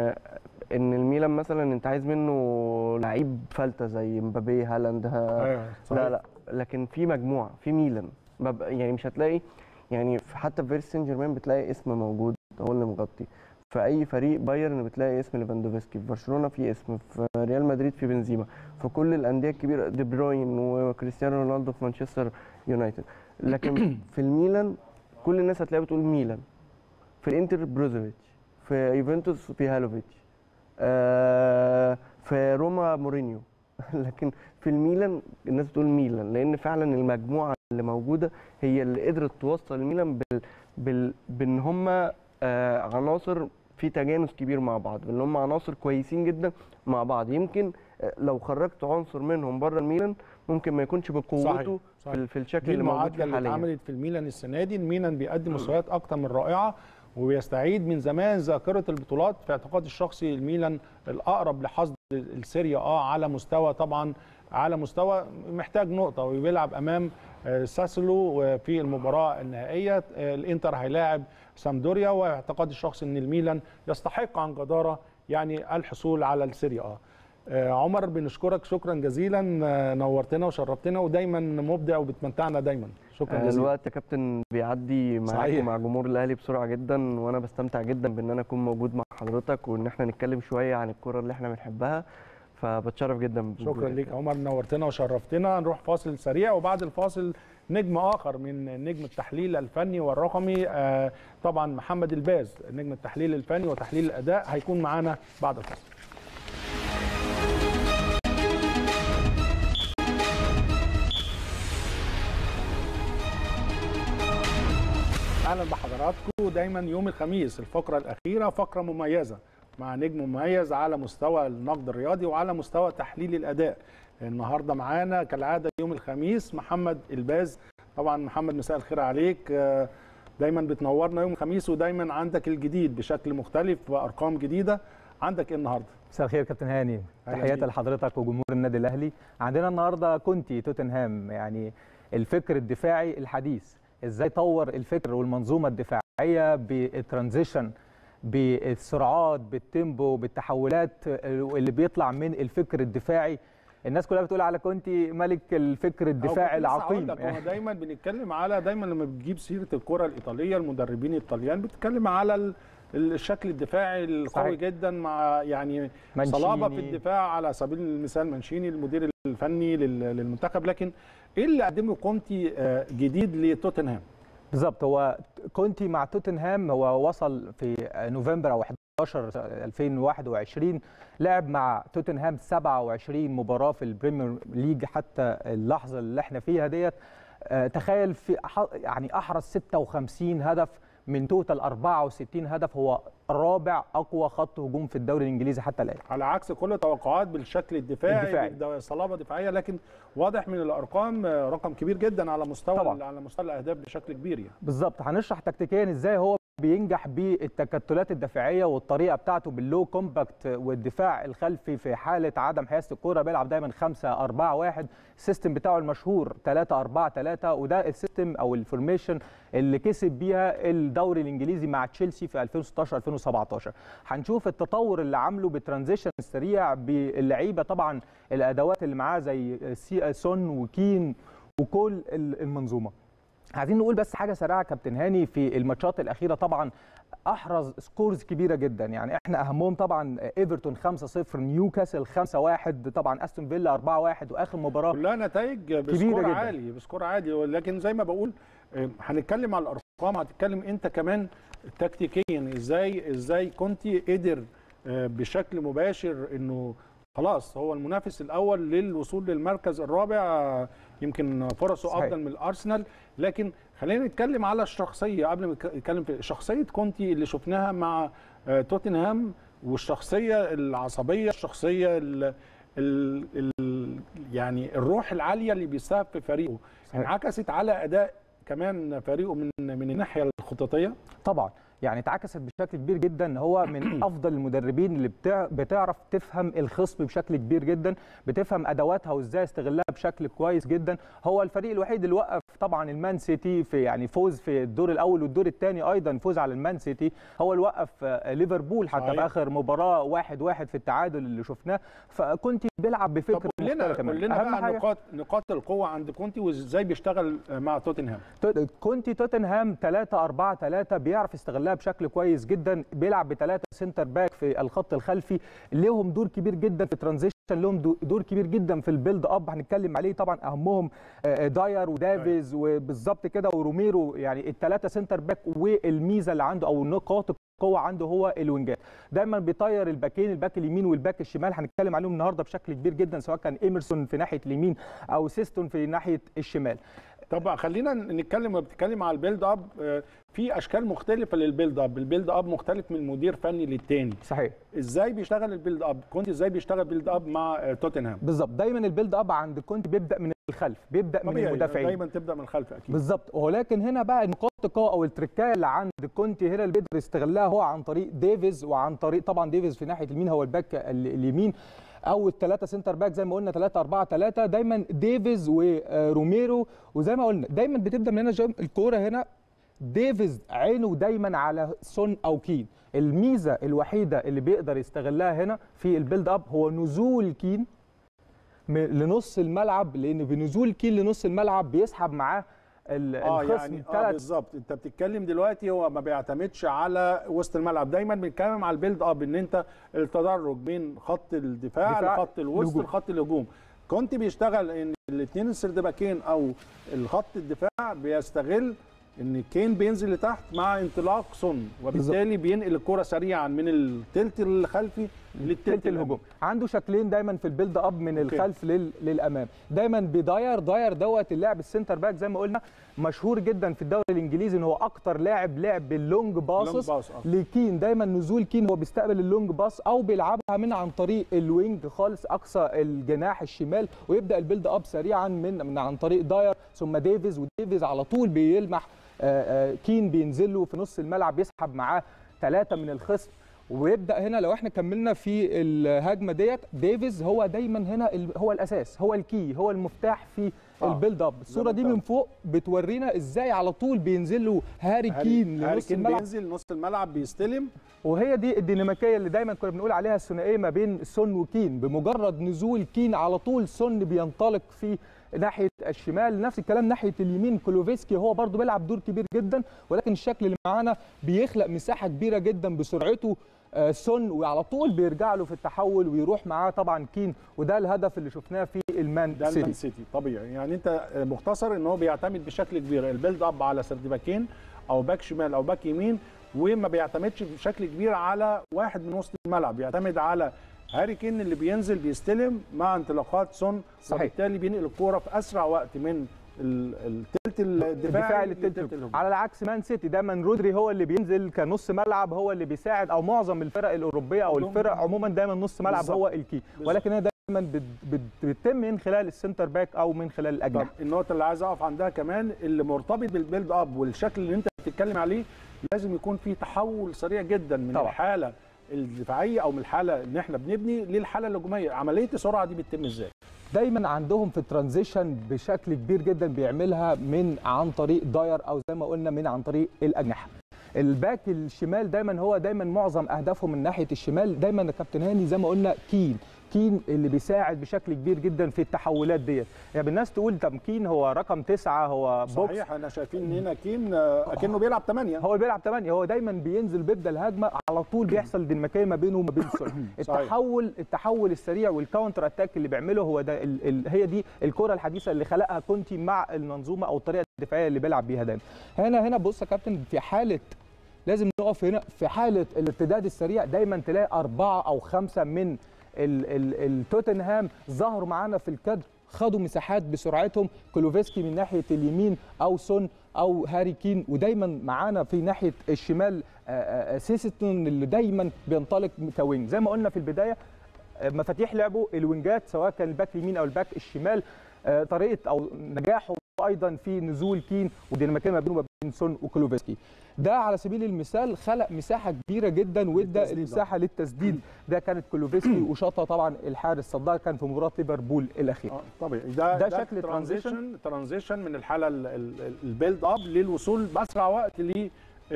ان الميلان مثلا انت عايز منه لعيب فلته زي مبابي هالاند ها- أيوة، صحيح. لا لا لكن في مجموعه في ميلان ما ب- يعني مش هتلاقي يعني في- حتى في باريس سان جيرمان بتلاقي اسم موجود هو اللي مغطي في اي فريق بايرن بتلاقي اسم ليفاندوفسكي في برشلونه في اسم في ريال مدريد في بنزيما في كل الانديه الكبيره دي بروين وكريستيانو رونالدو في مانشستر يونايتد لكن في الميلان كل الناس هتلاقيها بتقول ميلان في الانتر بروزوفيتش في يوفنتوس في هالوفيتش آه في روما مورينيو لكن في الميلان الناس بتقول ميلان لان فعلا المجموعه اللي موجوده هي اللي قدرت توصل الميلان بال بال بان هم آه عناصر في تجانس كبير مع بعض بان هم عناصر كويسين جدا مع بعض يمكن آه، لو خرجت عنصر منهم بره الميلان ممكن ما يكونش بقوته صحيح، في, صحيح. ال- في الشكل دي اللي موجود المعادله فيه اللي حاليا اتعملت في الميلان السنه دي الميلان بيقدم مستويات اكتر من رائعه وبيستعيد من زمان ذاكره البطولات في اعتقادي الشخصي الميلان الاقرب لحصد السيريا اه على مستوى طبعا على مستوى محتاج نقطه وبيلعب امام آه، ساسولو في المباراه النهائيه آه، الانتر هيلاعب سامدوريا واعتقادي الشخصي ان الميلان يستحق عن جداره يعني الحصول على السيريا اه آه، عمر بنشكرك شكرا جزيلا آه، نورتنا وشرفتنا ودايما مبدع وبتمتعنا دايما شكرا آه، جزيلا الوقت يا كابتن بيعدي معاك صحيح. ومع جمهور الاهلي بسرعه جدا وانا بستمتع جدا بان انا اكون موجود مع حضرتك وان احنا نتكلم شويه عن الكره اللي احنا بنحبها فبتشرف جدا شكرا بوجودك. ليك يا عمر نورتنا وشرفتنا نروح فاصل سريع وبعد الفاصل نجم اخر من نجم التحليل الفني والرقمي آه، طبعا محمد الباز نجم التحليل الفني وتحليل الاداء هيكون معانا بعد الفاصل اهلا بحضراتكم دايما يوم الخميس الفقره الاخيره فقره مميزه مع نجم مميز على مستوى النقد الرياضي وعلى مستوى تحليل الاداء النهارده معانا كالعاده يوم الخميس محمد الباز طبعا محمد مساء الخير عليك آه، دايما بتنورنا يوم الخميس ودايما عندك الجديد بشكل مختلف وارقام جديده عندك ايه النهارده مساء الخير كابتن هاني أهلا تحياتي بيك. لحضرتك وجمهور النادي الاهلي عندنا النهارده كونتي توتنهام يعني الفكر الدفاعي الحديث ازاي طور الفكر والمنظومه الدفاعيه الدفاعيه بالترانزيشن بالسرعات بالتيمبو بالتحولات اللي بيطلع من الفكر الدفاعي الناس كلها بتقول على كونتي ملك الفكر الدفاعي العقيم يعني دايما بنتكلم على دايما لما بتجيب سيره الكره الايطاليه المدربين الطليان بتتكلم على الشكل الدفاعي القوي صحيح. جدا مع يعني منشيني. صلابه في الدفاع على سبيل المثال منشيني المدير الفني للمنتخب لكن ايه اللي قدمه كونتي جديد لتوتنهام؟ بالظبط هو كونتي مع توتنهام هو وصل في نوفمبر او 11 2021 لعب مع توتنهام 27 مباراه في البريمير ليج حتى اللحظه اللي احنا فيها ديت تخيل في يعني احرز 56 هدف من توتال 64 هدف هو رابع اقوى خط هجوم في الدوري الانجليزي حتى الان على عكس كل التوقعات بالشكل الدفاعي, الدفاعي. صلابه دفاعيه لكن واضح من الارقام رقم كبير جدا على مستوى طبعا. على مستوى الاهداف بشكل كبير يعني بالظبط هنشرح تكتيكيا ازاي هو بينجح بالتكتلات الدفاعيه والطريقه بتاعته باللو كومباكت والدفاع الخلفي في حاله عدم حيازه الكوره بيلعب دايما 5 4 1 السيستم بتاعه المشهور 3 4 3 وده السيستم او الفورميشن اللي كسب بيها الدوري الانجليزي مع تشيلسي في 2016 2017 هنشوف التطور اللي عامله بالترانزيشن السريع باللعيبه طبعا الادوات اللي معاه زي سي سون وكين وكل المنظومه عايزين نقول بس حاجه سريعه كابتن هاني في الماتشات الاخيره طبعا احرز سكورز كبيره جدا يعني احنا اهمهم طبعا ايفرتون 5-0 نيوكاسل 5-1 طبعا استون فيلا 4-1 واخر مباراه كلها نتائج بسكور عالي بسكور عالي لكن زي ما بقول هنتكلم على الارقام هتتكلم انت كمان تكتيكيا ازاي ازاي كنتي قدر بشكل مباشر انه خلاص هو المنافس الاول للوصول للمركز الرابع يمكن فرصه صحيح. افضل من الارسنال لكن خلينا نتكلم على الشخصيه قبل ما نتكلم في شخصيه كونتي اللي شفناها مع توتنهام والشخصيه العصبيه الشخصيه ال ال ال يعني الروح العاليه اللي بيساب في فريقه انعكست على اداء كمان فريقه من من الناحيه الخططيه طبعا يعني اتعكست بشكل كبير جدا هو من افضل المدربين اللي بتاع بتعرف تفهم الخصم بشكل كبير جدا بتفهم ادواتها وازاي استغلها بشكل كويس جدا هو الفريق الوحيد اللي وقف طبعا المان سيتي في يعني فوز في الدور الاول والدور الثاني ايضا فوز على المان سيتي هو اللي وقف ليفربول حتى صحيح. في اخر مباراه واحد واحد في التعادل اللي شفناه فكنت بيلعب بفكر كلنا كلنا اهم بقى نقاط نقاط القوه عند كونتي وازاي بيشتغل مع توتنهام كونتي توتنهام 3 4 3 بيعرف يستغلها بشكل كويس جدا بيلعب بثلاثه سنتر باك في الخط الخلفي ليهم دور كبير جدا في الترانزيشن لهم دور كبير جدا في البيلد اب هنتكلم عليه طبعا اهمهم داير ودافيز وبالظبط كده وروميرو يعني الثلاثه سنتر باك والميزه اللي عنده او نقاط القوه عنده هو الوينجات دايما بيطير الباكين الباك اليمين والباك الشمال هنتكلم عليهم النهارده بشكل كبير جدا سواء كان ايمرسون في ناحيه اليمين او سيستون في ناحيه الشمال طب خلينا نتكلم بتتكلم على البيلد اب في اشكال مختلفه للبيلد اب البيلد اب مختلف من مدير فني للتاني صحيح ازاي بيشتغل البيلد اب كنت ازاي بيشتغل بيلد اب مع توتنهام بالظبط دايما البيلد اب عند كنت بيبدا من الخلف بيبدا من المدافعين دايما تبدا من الخلف اكيد بالظبط ولكن هنا بقى نقاط القوه او التركايه اللي عند كونتي هنا اللي بيقدر يستغلها هو عن طريق ديفيز وعن طريق طبعا ديفيز في ناحيه اليمين هو الباك اليمين او الثلاثه سنتر باك زي ما قلنا 3 4 3 دايما ديفيز وروميرو وزي ما قلنا دايما بتبدا من هنا الكوره هنا ديفيز عينه دايما على سون او كين الميزه الوحيده اللي بيقدر يستغلها هنا في البيلد اب هو نزول كين لنص الملعب لان بنزول كين لنص الملعب بيسحب معاه اه يعني اه بالظبط انت بتتكلم دلوقتي هو ما بيعتمدش على وسط الملعب دايما بنتكلم على البيلد اب ان انت التدرج بين خط الدفاع لخط الوسط لخط الهجوم كنت بيشتغل ان الاثنين السردباكين او الخط الدفاع بيستغل ان كين بينزل لتحت مع انطلاق سون وبالتالي بالزبط. بينقل الكره سريعا من الثلث الخلفي للثلث الهجوم عنده شكلين دايما في البيلد اب من أوكي. الخلف لل... للامام دايما بداير داير دوت اللاعب السنتر باك زي ما قلنا مشهور جدا في الدوري الانجليزي ان هو اكتر لاعب لعب باللونج باسس باس لكين دايما نزول كين هو بيستقبل اللونج باس او بيلعبها من عن طريق الوينج خالص اقصى الجناح الشمال ويبدا البيلد اب سريعا من من عن طريق داير ثم ديفيز وديفيز على طول بيلمح كين بينزل له في نص الملعب بيسحب معاه ثلاثه من الخصم ويبدا هنا لو احنا كملنا في الهجمه ديت ديفيز هو دايما هنا هو الاساس هو الكي هو المفتاح في آه. البيلد اب الصوره دي ما أنت من فوق بتورينا ازاي على طول بينزل له هاري هاري- كين هاري لنص كين الملعب بينزل نص الملعب بيستلم وهي دي الديناميكيه اللي دايما كنا بنقول عليها الثنائيه ما بين سون وكين بمجرد نزول كين على طول سون بينطلق في ناحيه الشمال نفس الكلام ناحيه اليمين كلوفيسكي هو برضو بيلعب دور كبير جدا ولكن الشكل اللي معانا بيخلق مساحه كبيره جدا بسرعته آه، سون وعلى طول بيرجع له في التحول ويروح معاه طبعا كين وده الهدف اللي شفناه في المان ده المان سيتي سيتي طبيعي يعني انت مختصر ان هو بيعتمد بشكل كبير البيلد اب على سردباكين او باك شمال او باك يمين وما بيعتمدش بشكل كبير على واحد من وسط الملعب بيعتمد على هاري كين اللي بينزل بيستلم مع انطلاقات سون صحيح. وبالتالي بينقل الكوره في اسرع وقت من ال- التلت الدفاعي الدفاع للتلت للتلت الهجومي. على العكس مان سيتي دايما رودري هو اللي بينزل كنص ملعب هو اللي بيساعد او معظم الفرق الاوروبيه او كلهم- الفرق عموما دايما نص ملعب بالظبط. هو الكي بالظبط. ولكن هي دايما بت- بت- بتتم من خلال السنتر باك او من خلال طب الاجنحه النقطة اللي عايز اقف عندها كمان اللي مرتبط بالبيلد اب والشكل اللي انت بتتكلم عليه لازم يكون في تحول سريع جدا من طبعا. الحالة الدفاعية او من الحالة ان احنا بنبني للحالة الهجومية عملية السرعة دي بتتم ازاي؟ دايما عندهم في الترانزيشن بشكل كبير جدا بيعملها من عن طريق داير او زي ما قلنا من عن طريق الاجنحه الباك الشمال دايما هو دايما معظم اهدافهم من ناحيه الشمال دايما يا كابتن هاني زي ما قلنا كين كين اللي بيساعد بشكل كبير جدا في التحولات ديت يعني الناس تقول طب كين هو رقم تسعة هو بوكس صحيح احنا شايفين ان هنا كين آه، اكنه بيلعب 8 هو اللي بيلعب 8 هو دايما بينزل بيبدا الهجمه على طول بيحصل ديناميكيه ما بينه وما بين سون صحيح. التحول التحول السريع والكاونتر اتاك اللي بيعمله هو ده ال ال هي دي الكره الحديثه اللي خلقها كونتي مع المنظومه او الطريقه الدفاعيه اللي بيلعب بيها دايما هنا هنا بص يا كابتن في حاله لازم نقف هنا في حاله الارتداد السريع دايما تلاقي اربعه او خمسه من ال- ال- التوتنهام ظهروا معانا في الكادر خدوا مساحات بسرعتهم كلوفيسكي من ناحيه اليمين او سون او هاري كين ودايما معانا في ناحيه الشمال آه، آه، سيستون اللي دايما بينطلق كوينج زي ما قلنا في البدايه آه، مفاتيح لعبه الوينجات سواء كان الباك اليمين او الباك الشمال آه، طريقه او نجاحه ايضا في نزول كين وديناميكيه ما بينه وما بين سون وكلوفسكي ده على سبيل المثال خلق مساحه كبيره جدا وادى للتسديد. المساحه للتسديد ده كانت كلوفسكي وشاطها طبعا الحارس صدها كان في مباراه ليفربول الاخيره اه طبيعي ده ده ده شكل ترانزيشن ترانزيشن من الحاله ال- ال- البيلد اب للوصول باسرع وقت ل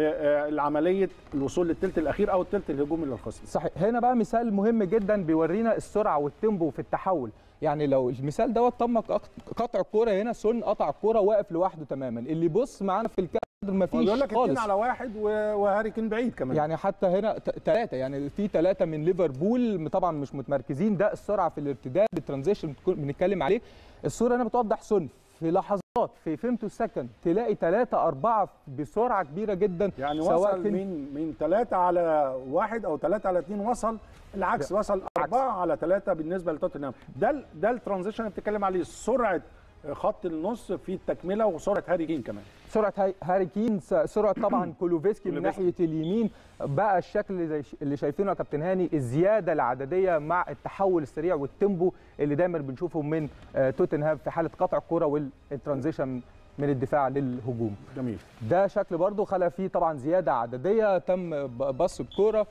العمليه الوصول للثلث الاخير او الثلث الهجومي للخصم صحيح هنا بقى مثال مهم جدا بيورينا السرعه والتيمبو في التحول يعني لو المثال دوت تم قط- قطع الكوره هنا سون قطع الكوره واقف لوحده تماما اللي بص معانا في الكادر ما بيقول فيش لك اتنين خالص على واحد و- وهاري كين بعيد كمان يعني حتى هنا ثلاثة يعني في ثلاثة من ليفربول طبعا مش متمركزين ده السرعة في الارتداد الترانزيشن بتكون- بنتكلم عليه الصورة هنا بتوضح سون في لحظات في فيمتو سكند تلاقي ثلاثة أربعة بسرعة كبيرة جدا يعني سواء وصل كان- من من ثلاثة على واحد او ثلاثة على اثنين وصل العكس وصل أربعة على ثلاثة بالنسبة لتوتنهام ده ال- ده الترانزيشن اللي بتتكلم عليه سرعة خط النص في التكملة وسرعة هاري كين كمان سرعة هاي- هاري كين س- سرعة طبعا كولوفسكي من كولوفسكي. ناحية اليمين بقى الشكل اللي زي اللي شايفينه يا كابتن هاني الزيادة العددية مع التحول السريع والتيمبو اللي دايما بنشوفه من آه، توتنهام في حالة قطع الكرة والترانزيشن من الدفاع للهجوم جميل ده شكل برضه خلى فيه طبعا زيادة عددية تم ب- بص الكرة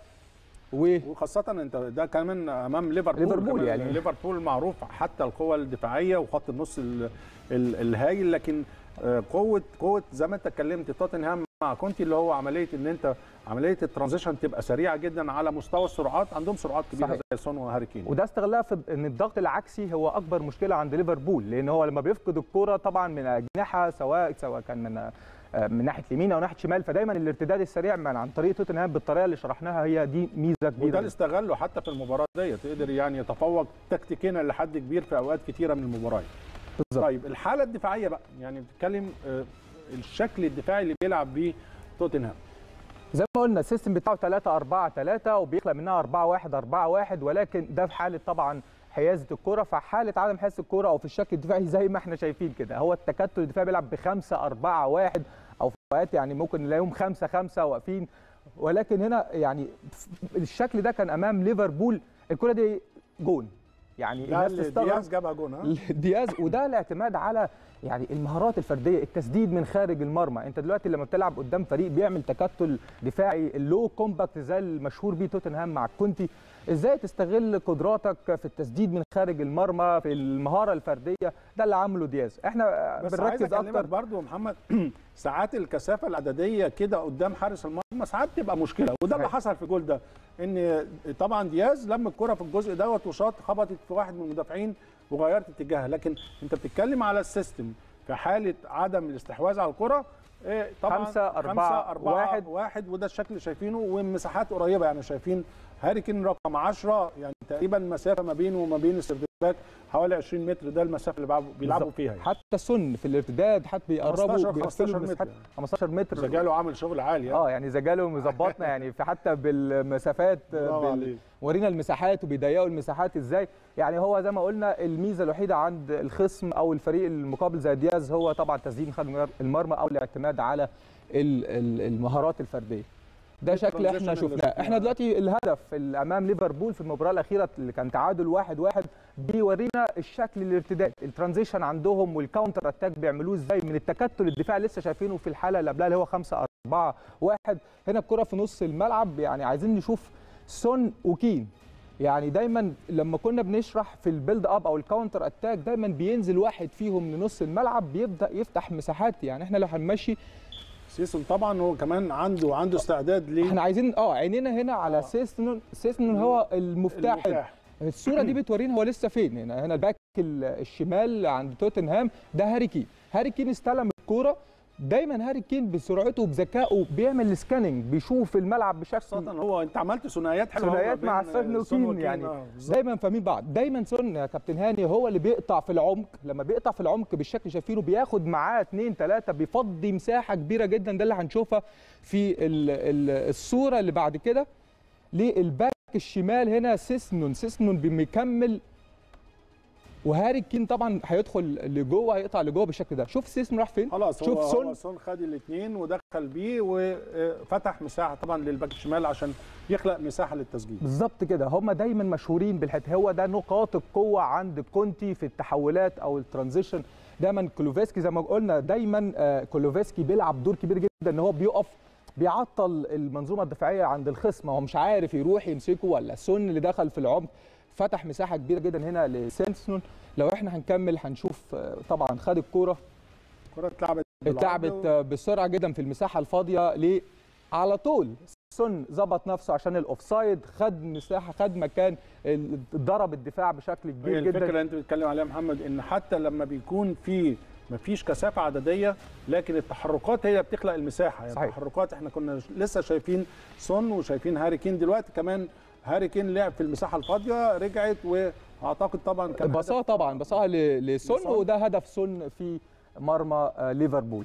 و وخاصة انت ده كمان امام ليفربول ليفربول كمان. يعني. ليفربول معروف حتى القوة الدفاعية وخط النص ال- ال- الهايل لكن آه، قوة قوة زي ما انت اتكلمت توتنهام مع كونتي اللي هو عملية ان انت عملية الترانزيشن تبقى سريعة جدا على مستوى السرعات عندهم سرعات كبيرة صحيح. زي سون وهاري كين وده استغلها في ان الضغط العكسي هو اكبر مشكله عند ليفربول لان هو لما بيفقد الكره طبعا من اجنحه سواء سواء كان من آه، من ناحيه اليمين او ناحيه الشمال فدايما الارتداد السريع من عن طريق توتنهام بالطريقه اللي شرحناها هي دي ميزه وده كبيره اللي استغله حتى في المباراة ديت قدر يعني يتفوق تكتيكيا لحد كبير في اوقات كتيرة من المباريات بالظبط. طيب الحالة الدفاعية بقى يعني بتتكلم آه، الشكل الدفاعي اللي بيلعب بيه توتنهام زي ما قلنا السيستم بتاعه 3 4 3 وبيخلق منها 4 1 4 1 ولكن ده في حاله طبعا حيازه الكره فحاله عدم حيازه الكره او في الشكل الدفاعي زي ما احنا شايفين كده هو التكتل الدفاعي بيلعب ب 5 4 1 او في اوقات يعني ممكن نلاقيهم 5 5 واقفين ولكن هنا يعني الشكل ده كان امام ليفربول الكره دي جون يعني ده الناس اللي تستغرب دياز جابها جون ها دياز وده الاعتماد على يعني المهارات الفرديه التسديد من خارج المرمى انت دلوقتي لما بتلعب قدام فريق بيعمل تكتل دفاعي اللو كومباكت زي المشهور بيه توتنهام مع كونتي ازاي تستغل قدراتك في التسديد من خارج المرمى في المهاره الفرديه ده اللي عمله دياز احنا بس عايز بنركز اكلمك اكتر برضو يا محمد ساعات الكثافه العدديه كده قدام حارس المرمى ساعات تبقى مشكله وده اللي صحيح. حصل في جول ده ان طبعا دياز لم الكره في الجزء دوت وشاط خبطت في واحد من المدافعين وغيرت اتجاهها لكن انت بتتكلم على السيستم في حاله عدم الاستحواذ على الكره إيه طبعا خمسة، أربعة، خمسة أربعة واحد. واحد وده الشكل اللي شايفينه ومساحات قريبه يعني شايفين هاري كين رقم 10 يعني تقريبا مسافه ما بينه وما بين السردباك حوالي 20 متر ده المسافه اللي بيلعبوا- بيلعبوا بالظبط. فيها يعني. حتى سن في الارتداد حتى بيقربوا 15 بيقفلوا 15 المساحات متر. 15 متر زجاله عامل شغل عالي يعني. اه يعني زجاله مظبطنا يعني في حتى بالمسافات برافو بال... عليك. ورينا المساحات وبيضيقوا المساحات ازاي يعني هو زي ما قلنا الميزه الوحيده عند الخصم او الفريق المقابل زي دياز هو طبعا تسديد من خارج المرمى او الاعتماد على ال- ال- المهارات الفرديه ده شكل احنا الترانزيشن اللي شفناه شفناه. احنا دلوقتي الهدف اللي امام ليفربول في المباراه الاخيره اللي كان تعادل واحد واحد بيورينا الشكل الارتداد الترانزيشن عندهم والكاونتر اتاك بيعملوه ازاي من التكتل الدفاعي لسه شايفينه في الحاله اللي قبلها اللي هو 5 4 1 هنا الكره في نص الملعب يعني عايزين نشوف سون وكين يعني دايما لما كنا بنشرح في البيلد اب او الكاونتر اتاك دايما بينزل واحد فيهم لنص الملعب بيبدا يفتح مساحات يعني احنا لو هنمشي سيسون طبعا هو كمان عنده عنده استعداد ليه احنا عايزين اه عينينا هنا على سيسنون سيسنون هو المفتاح, المفتاح. الصوره دي بتورينا هو لسه فين هنا هنا الباك ال- الشمال عند توتنهام ده هاري كين هاري كين استلم الكوره دايما هاري كين بسرعته وبذكائه بيعمل سكاننج بيشوف الملعب بشكل خاصة هو انت عملت ثنائيات حلوه ثنائيات مع سون وكين يعني دايما فاهمين بعض دايما سون يا كابتن هاني هو اللي بيقطع في العمق لما بيقطع في العمق بالشكل اللي شايفينه بياخد معاه اثنين ثلاثه بيفضي مساحه كبيره جدا ده اللي هنشوفها في ال ال الصوره اللي بعد كده للباك الشمال هنا سيسنون سيسنون بيكمل وهاري كين طبعا هيدخل لجوه هيقطع لجوه بالشكل ده شوف سيسنون راح فين خلاص شوف هو سون هو سون خد الاثنين ودخل بيه وفتح مساحه طبعا للباك الشمال عشان يخلق مساحه للتسجيل بالظبط كده هم دايما مشهورين بالحته هو ده نقاط القوه عند كونتي في التحولات او الترانزيشن دايما كلوفسكي زي ما قلنا دايما آه، كلوفسكي بيلعب دور كبير جدا ان هو بيقف بيعطل المنظومه الدفاعيه عند الخصم هو مش عارف يروح يمسكه ولا سون اللي دخل في العمق فتح مساحه كبيره جدا هنا لسينسون لو احنا هنكمل هنشوف آه، طبعا خد الكوره الكره اتلعبت اتلعبت بالعرض آه، بسرعه جدا في المساحه الفاضيه ليه على طول سون ظبط نفسه عشان الاوفسايد خد مساحه خد مكان ال- ضرب الدفاع بشكل هي كبير الفكره جدا اللي انت بتتكلم عليها يا محمد ان حتى لما بيكون في مفيش كثافه عدديه لكن التحركات هي اللي بتخلق المساحه يعني صحيح. التحركات احنا كنا لسه شايفين سون وشايفين هاري كين دلوقتي كمان هاري كين لعب في المساحه الفاضيه رجعت واعتقد طبعا كان بصاها هدف- طبعا بصاها ل- لسون لسون. وده هدف سون في مرمى آه، ليفربول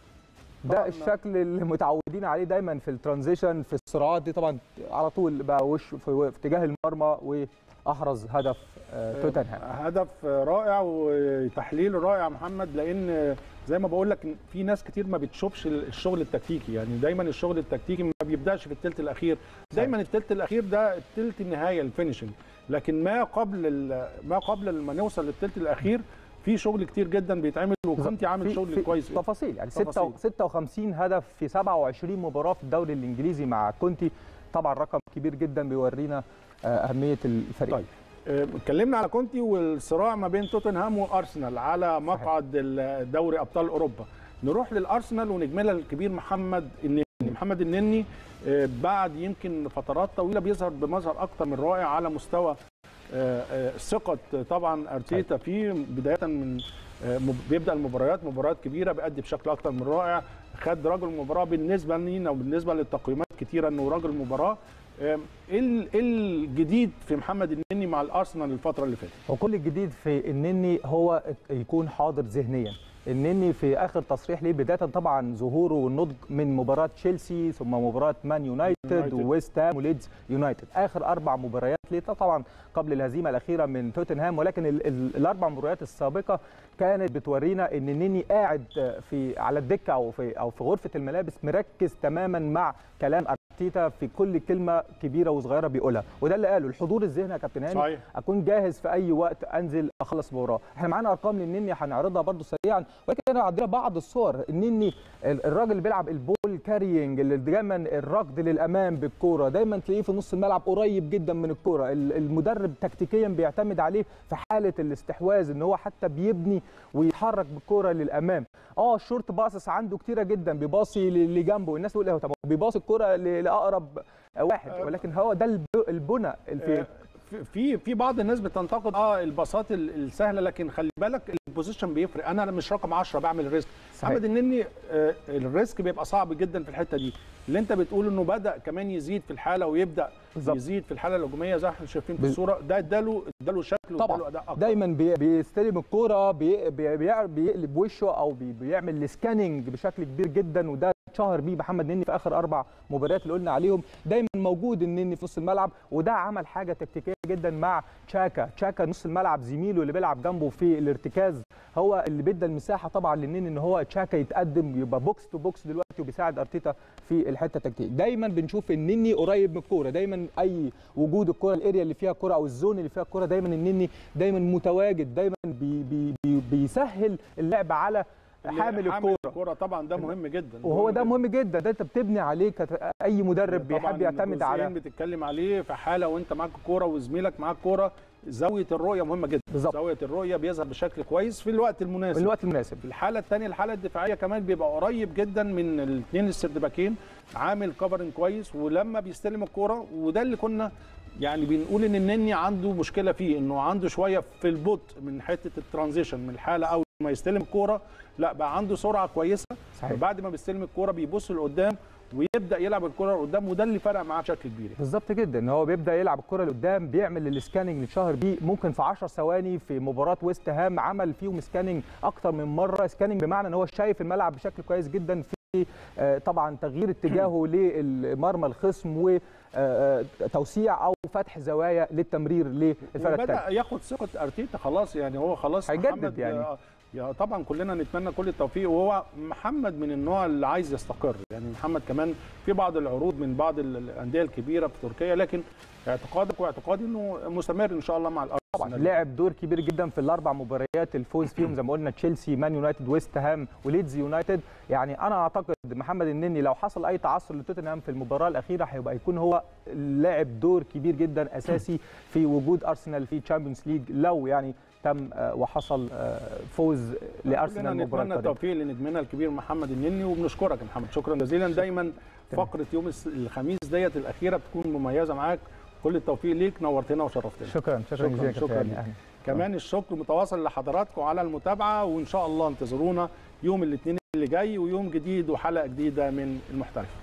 ده طبعاً. الشكل اللي متعودين عليه دايما في الترانزيشن في الصراعات دي طبعا على طول بقى وش في في اتجاه المرمى واحرز هدف آه، توتنهام هدف رائع وتحليل رائع يا محمد لان زي ما بقول لك في ناس كتير ما بتشوفش الشغل التكتيكي يعني دايما الشغل التكتيكي ما بيبداش في الثلث الاخير دايما الثلث الاخير ده الثلث النهايه الفينشنج لكن ما قبل ال- ما قبل ما نوصل للثلث الاخير في شغل كتير جدا بيتعمل وكنت عامل في- شغل في كويس تفاصيل يعني تفاصيل. 56 هدف في 27 مباراه في الدوري الانجليزي مع كونتي طبعا رقم كبير جدا بيورينا آه، اهميه الفريق طيب آه، اتكلمنا على كونتي والصراع ما بين توتنهام وارسنال على مقعد دوري ابطال اوروبا نروح للارسنال ونجملها الكبير محمد النني محمد النني آه، بعد يمكن فترات طويله بيظهر بمظهر اكتر من رائع على مستوى آه، آه، ثقه طبعا ارتيتا فيه بدايه من آه، مب- بيبدا المباريات مباريات كبيره بيأدي بشكل اكتر من رائع خد رجل المباراه بالنسبه لينا وبالنسبه للتقييمات كتيره انه رجل المباراه آه، ايه ال- إيه الجديد في محمد النني مع الارسنال الفتره اللي فاتت وكل الجديد في النني هو يكون حاضر ذهنيا النني في اخر تصريح ليه بدايه طبعا ظهوره والنضج من مباراه تشيلسي ثم مباراه مان يونايتد يونايتد. وويست هام وليدز يونايتد اخر اربع مباريات ليه طبعا قبل الهزيمه الاخيره من توتنهام ولكن ال ال الاربع مباريات السابقه كانت بتورينا ان النني قاعد في على الدكه او في او في غرفه الملابس مركز تماما مع كلام ارتيتا في كل كلمه كبيره وصغيره بيقولها وده اللي قاله الحضور الذهني يا كابتن هاني صحيح. اكون جاهز في اي وقت انزل اخلص مباراه احنا معانا ارقام للنني هنعرضها برده سريعا ولكن انا عندنا بعض الصور النني ال- الراجل اللي بيلعب البول كارينج اللي دايما الركض للامام بالكوره دايما تلاقيه في نص الملعب قريب جدا من الكوره ال- المدرب تكتيكيا بيعتمد عليه في حاله الاستحواذ ان هو حتى بيبني ويتحرك بالكوره للامام اه الشورت باصص عنده كتيره جدا بيباصي اللي جنبه الناس تقول ايه طب هو بيباصي الكوره ل- لاقرب واحد ولكن هو ده الب- البنى في في- في في بعض الناس بتنتقد اه الباصات ال- السهله لكن خلي بالك البوزيشن بيفرق انا مش رقم 10 بعمل ريسك صحيح. محمد النني آه، الريسك بيبقى صعب جدا في الحته دي اللي انت بتقول انه بدا كمان يزيد في الحاله ويبدا بالظبط. يزيد في الحاله الهجوميه زي ما احنا شايفين في بال- الصوره ده اداله اداله شكل واداله طبعا اداء اكتر دايما بي- بيستلم الكوره بي بي بي بيقلب وشه او بي بيعمل السكاننج بشكل كبير جدا وده اتشهر بيه محمد نني في اخر اربع مباريات اللي قلنا عليهم دايما موجود النني في نص الملعب وده عمل حاجه تكتيكيه جدا مع تشاكا تشاكا نص الملعب زميله اللي بيلعب جنبه في الارتكاز هو اللي بيدى المساحه طبعا للنني ان هو تشاكا يتقدم يبقى بوكس تو بوكس دلوقتي وبيساعد ارتيتا في الحته التكتيكيه دايما بنشوف النني قريب من الكوره دايما اي وجود الكوره الاريا اللي فيها كوره او الزون اللي فيها كوره دايما النني دايما متواجد دايما بي بي بي بيسهل اللعب على اللي حامل الكوره الكوره طبعا ده مهم جدا وهو ده جداً. مهم جدا ده انت بتبني عليه كت- اي مدرب طبعاً بيحب يعتمد على الجزئين بتتكلم عليه في حاله وانت معاك الكوره وزميلك معاك الكوره زاويه الرؤيه مهمه جدا بالظبط. زاويه الرؤيه بيظهر بشكل كويس في الوقت المناسب في الوقت المناسب في الحاله الثانيه الحاله الدفاعيه كمان بيبقى قريب جدا من الاثنين السردباكين عامل كفرنج كويس ولما بيستلم الكوره وده اللي كنا يعني بنقول ان النني عنده مشكله فيه انه عنده شويه في البطء من حته الترانزيشن من الحاله اول ما يستلم الكوره لا بقى عنده سرعه كويسه صحيح. بعد ما بيستلم الكوره بيبص لقدام ويبدا يلعب الكوره لقدام وده اللي فرق معاه بشكل كبير يعني. بالظبط جدا ان هو بيبدا يلعب الكره لقدام بيعمل السكاننج اللي اتشهر بيه ممكن في 10 ثواني في مباراه ويست هام عمل فيهم سكاننج اكتر من مره سكاننج بمعنى ان هو شايف الملعب بشكل كويس جدا في آه، طبعا تغيير اتجاهه للمرمى الخصم وتوسيع او فتح زوايا للتمرير للفرق وبدا الثانيه ياخد ثقه ارتيتا خلاص يعني هو خلاص هيجدد محمد يعني. آه، يا طبعا كلنا نتمنى كل التوفيق وهو محمد من النوع اللي عايز يستقر يعني محمد كمان في بعض العروض من بعض ال- الانديه الكبيره في تركيا لكن اعتقادك واعتقادي انه مستمر ان شاء الله مع طبعا الارسنال لعب دور كبير جدا في الاربع مباريات الفوز فيهم زي ما قلنا تشيلسي مان يونايتد ويست هام وليدز يونايتد يعني انا اعتقد محمد النني لو حصل اي تعثر لتوتنهام في المباراه الاخيره هيبقى يكون هو لاعب دور كبير جدا اساسي في وجود ارسنال في تشامبيونز ليج لو يعني تم آه، وحصل آه، فوز كلنا لارسنال المباراه نتمنى القادمه التوفيق لنجمنا الكبير محمد النني وبنشكرك يا محمد شكرا جزيلا دايما فقره يوم الس- الخميس ديت الاخيره بتكون مميزه معاك كل التوفيق ليك نورتنا وشرفتنا شكرا شكرا شكراً، جزيلا يا شكراً كابتن ليك. أهلاً. كمان الشكر متواصل لحضراتكم على المتابعه وان شاء الله انتظرونا يوم الاثنين اللي جاي ويوم جديد وحلقه جديده من المحترف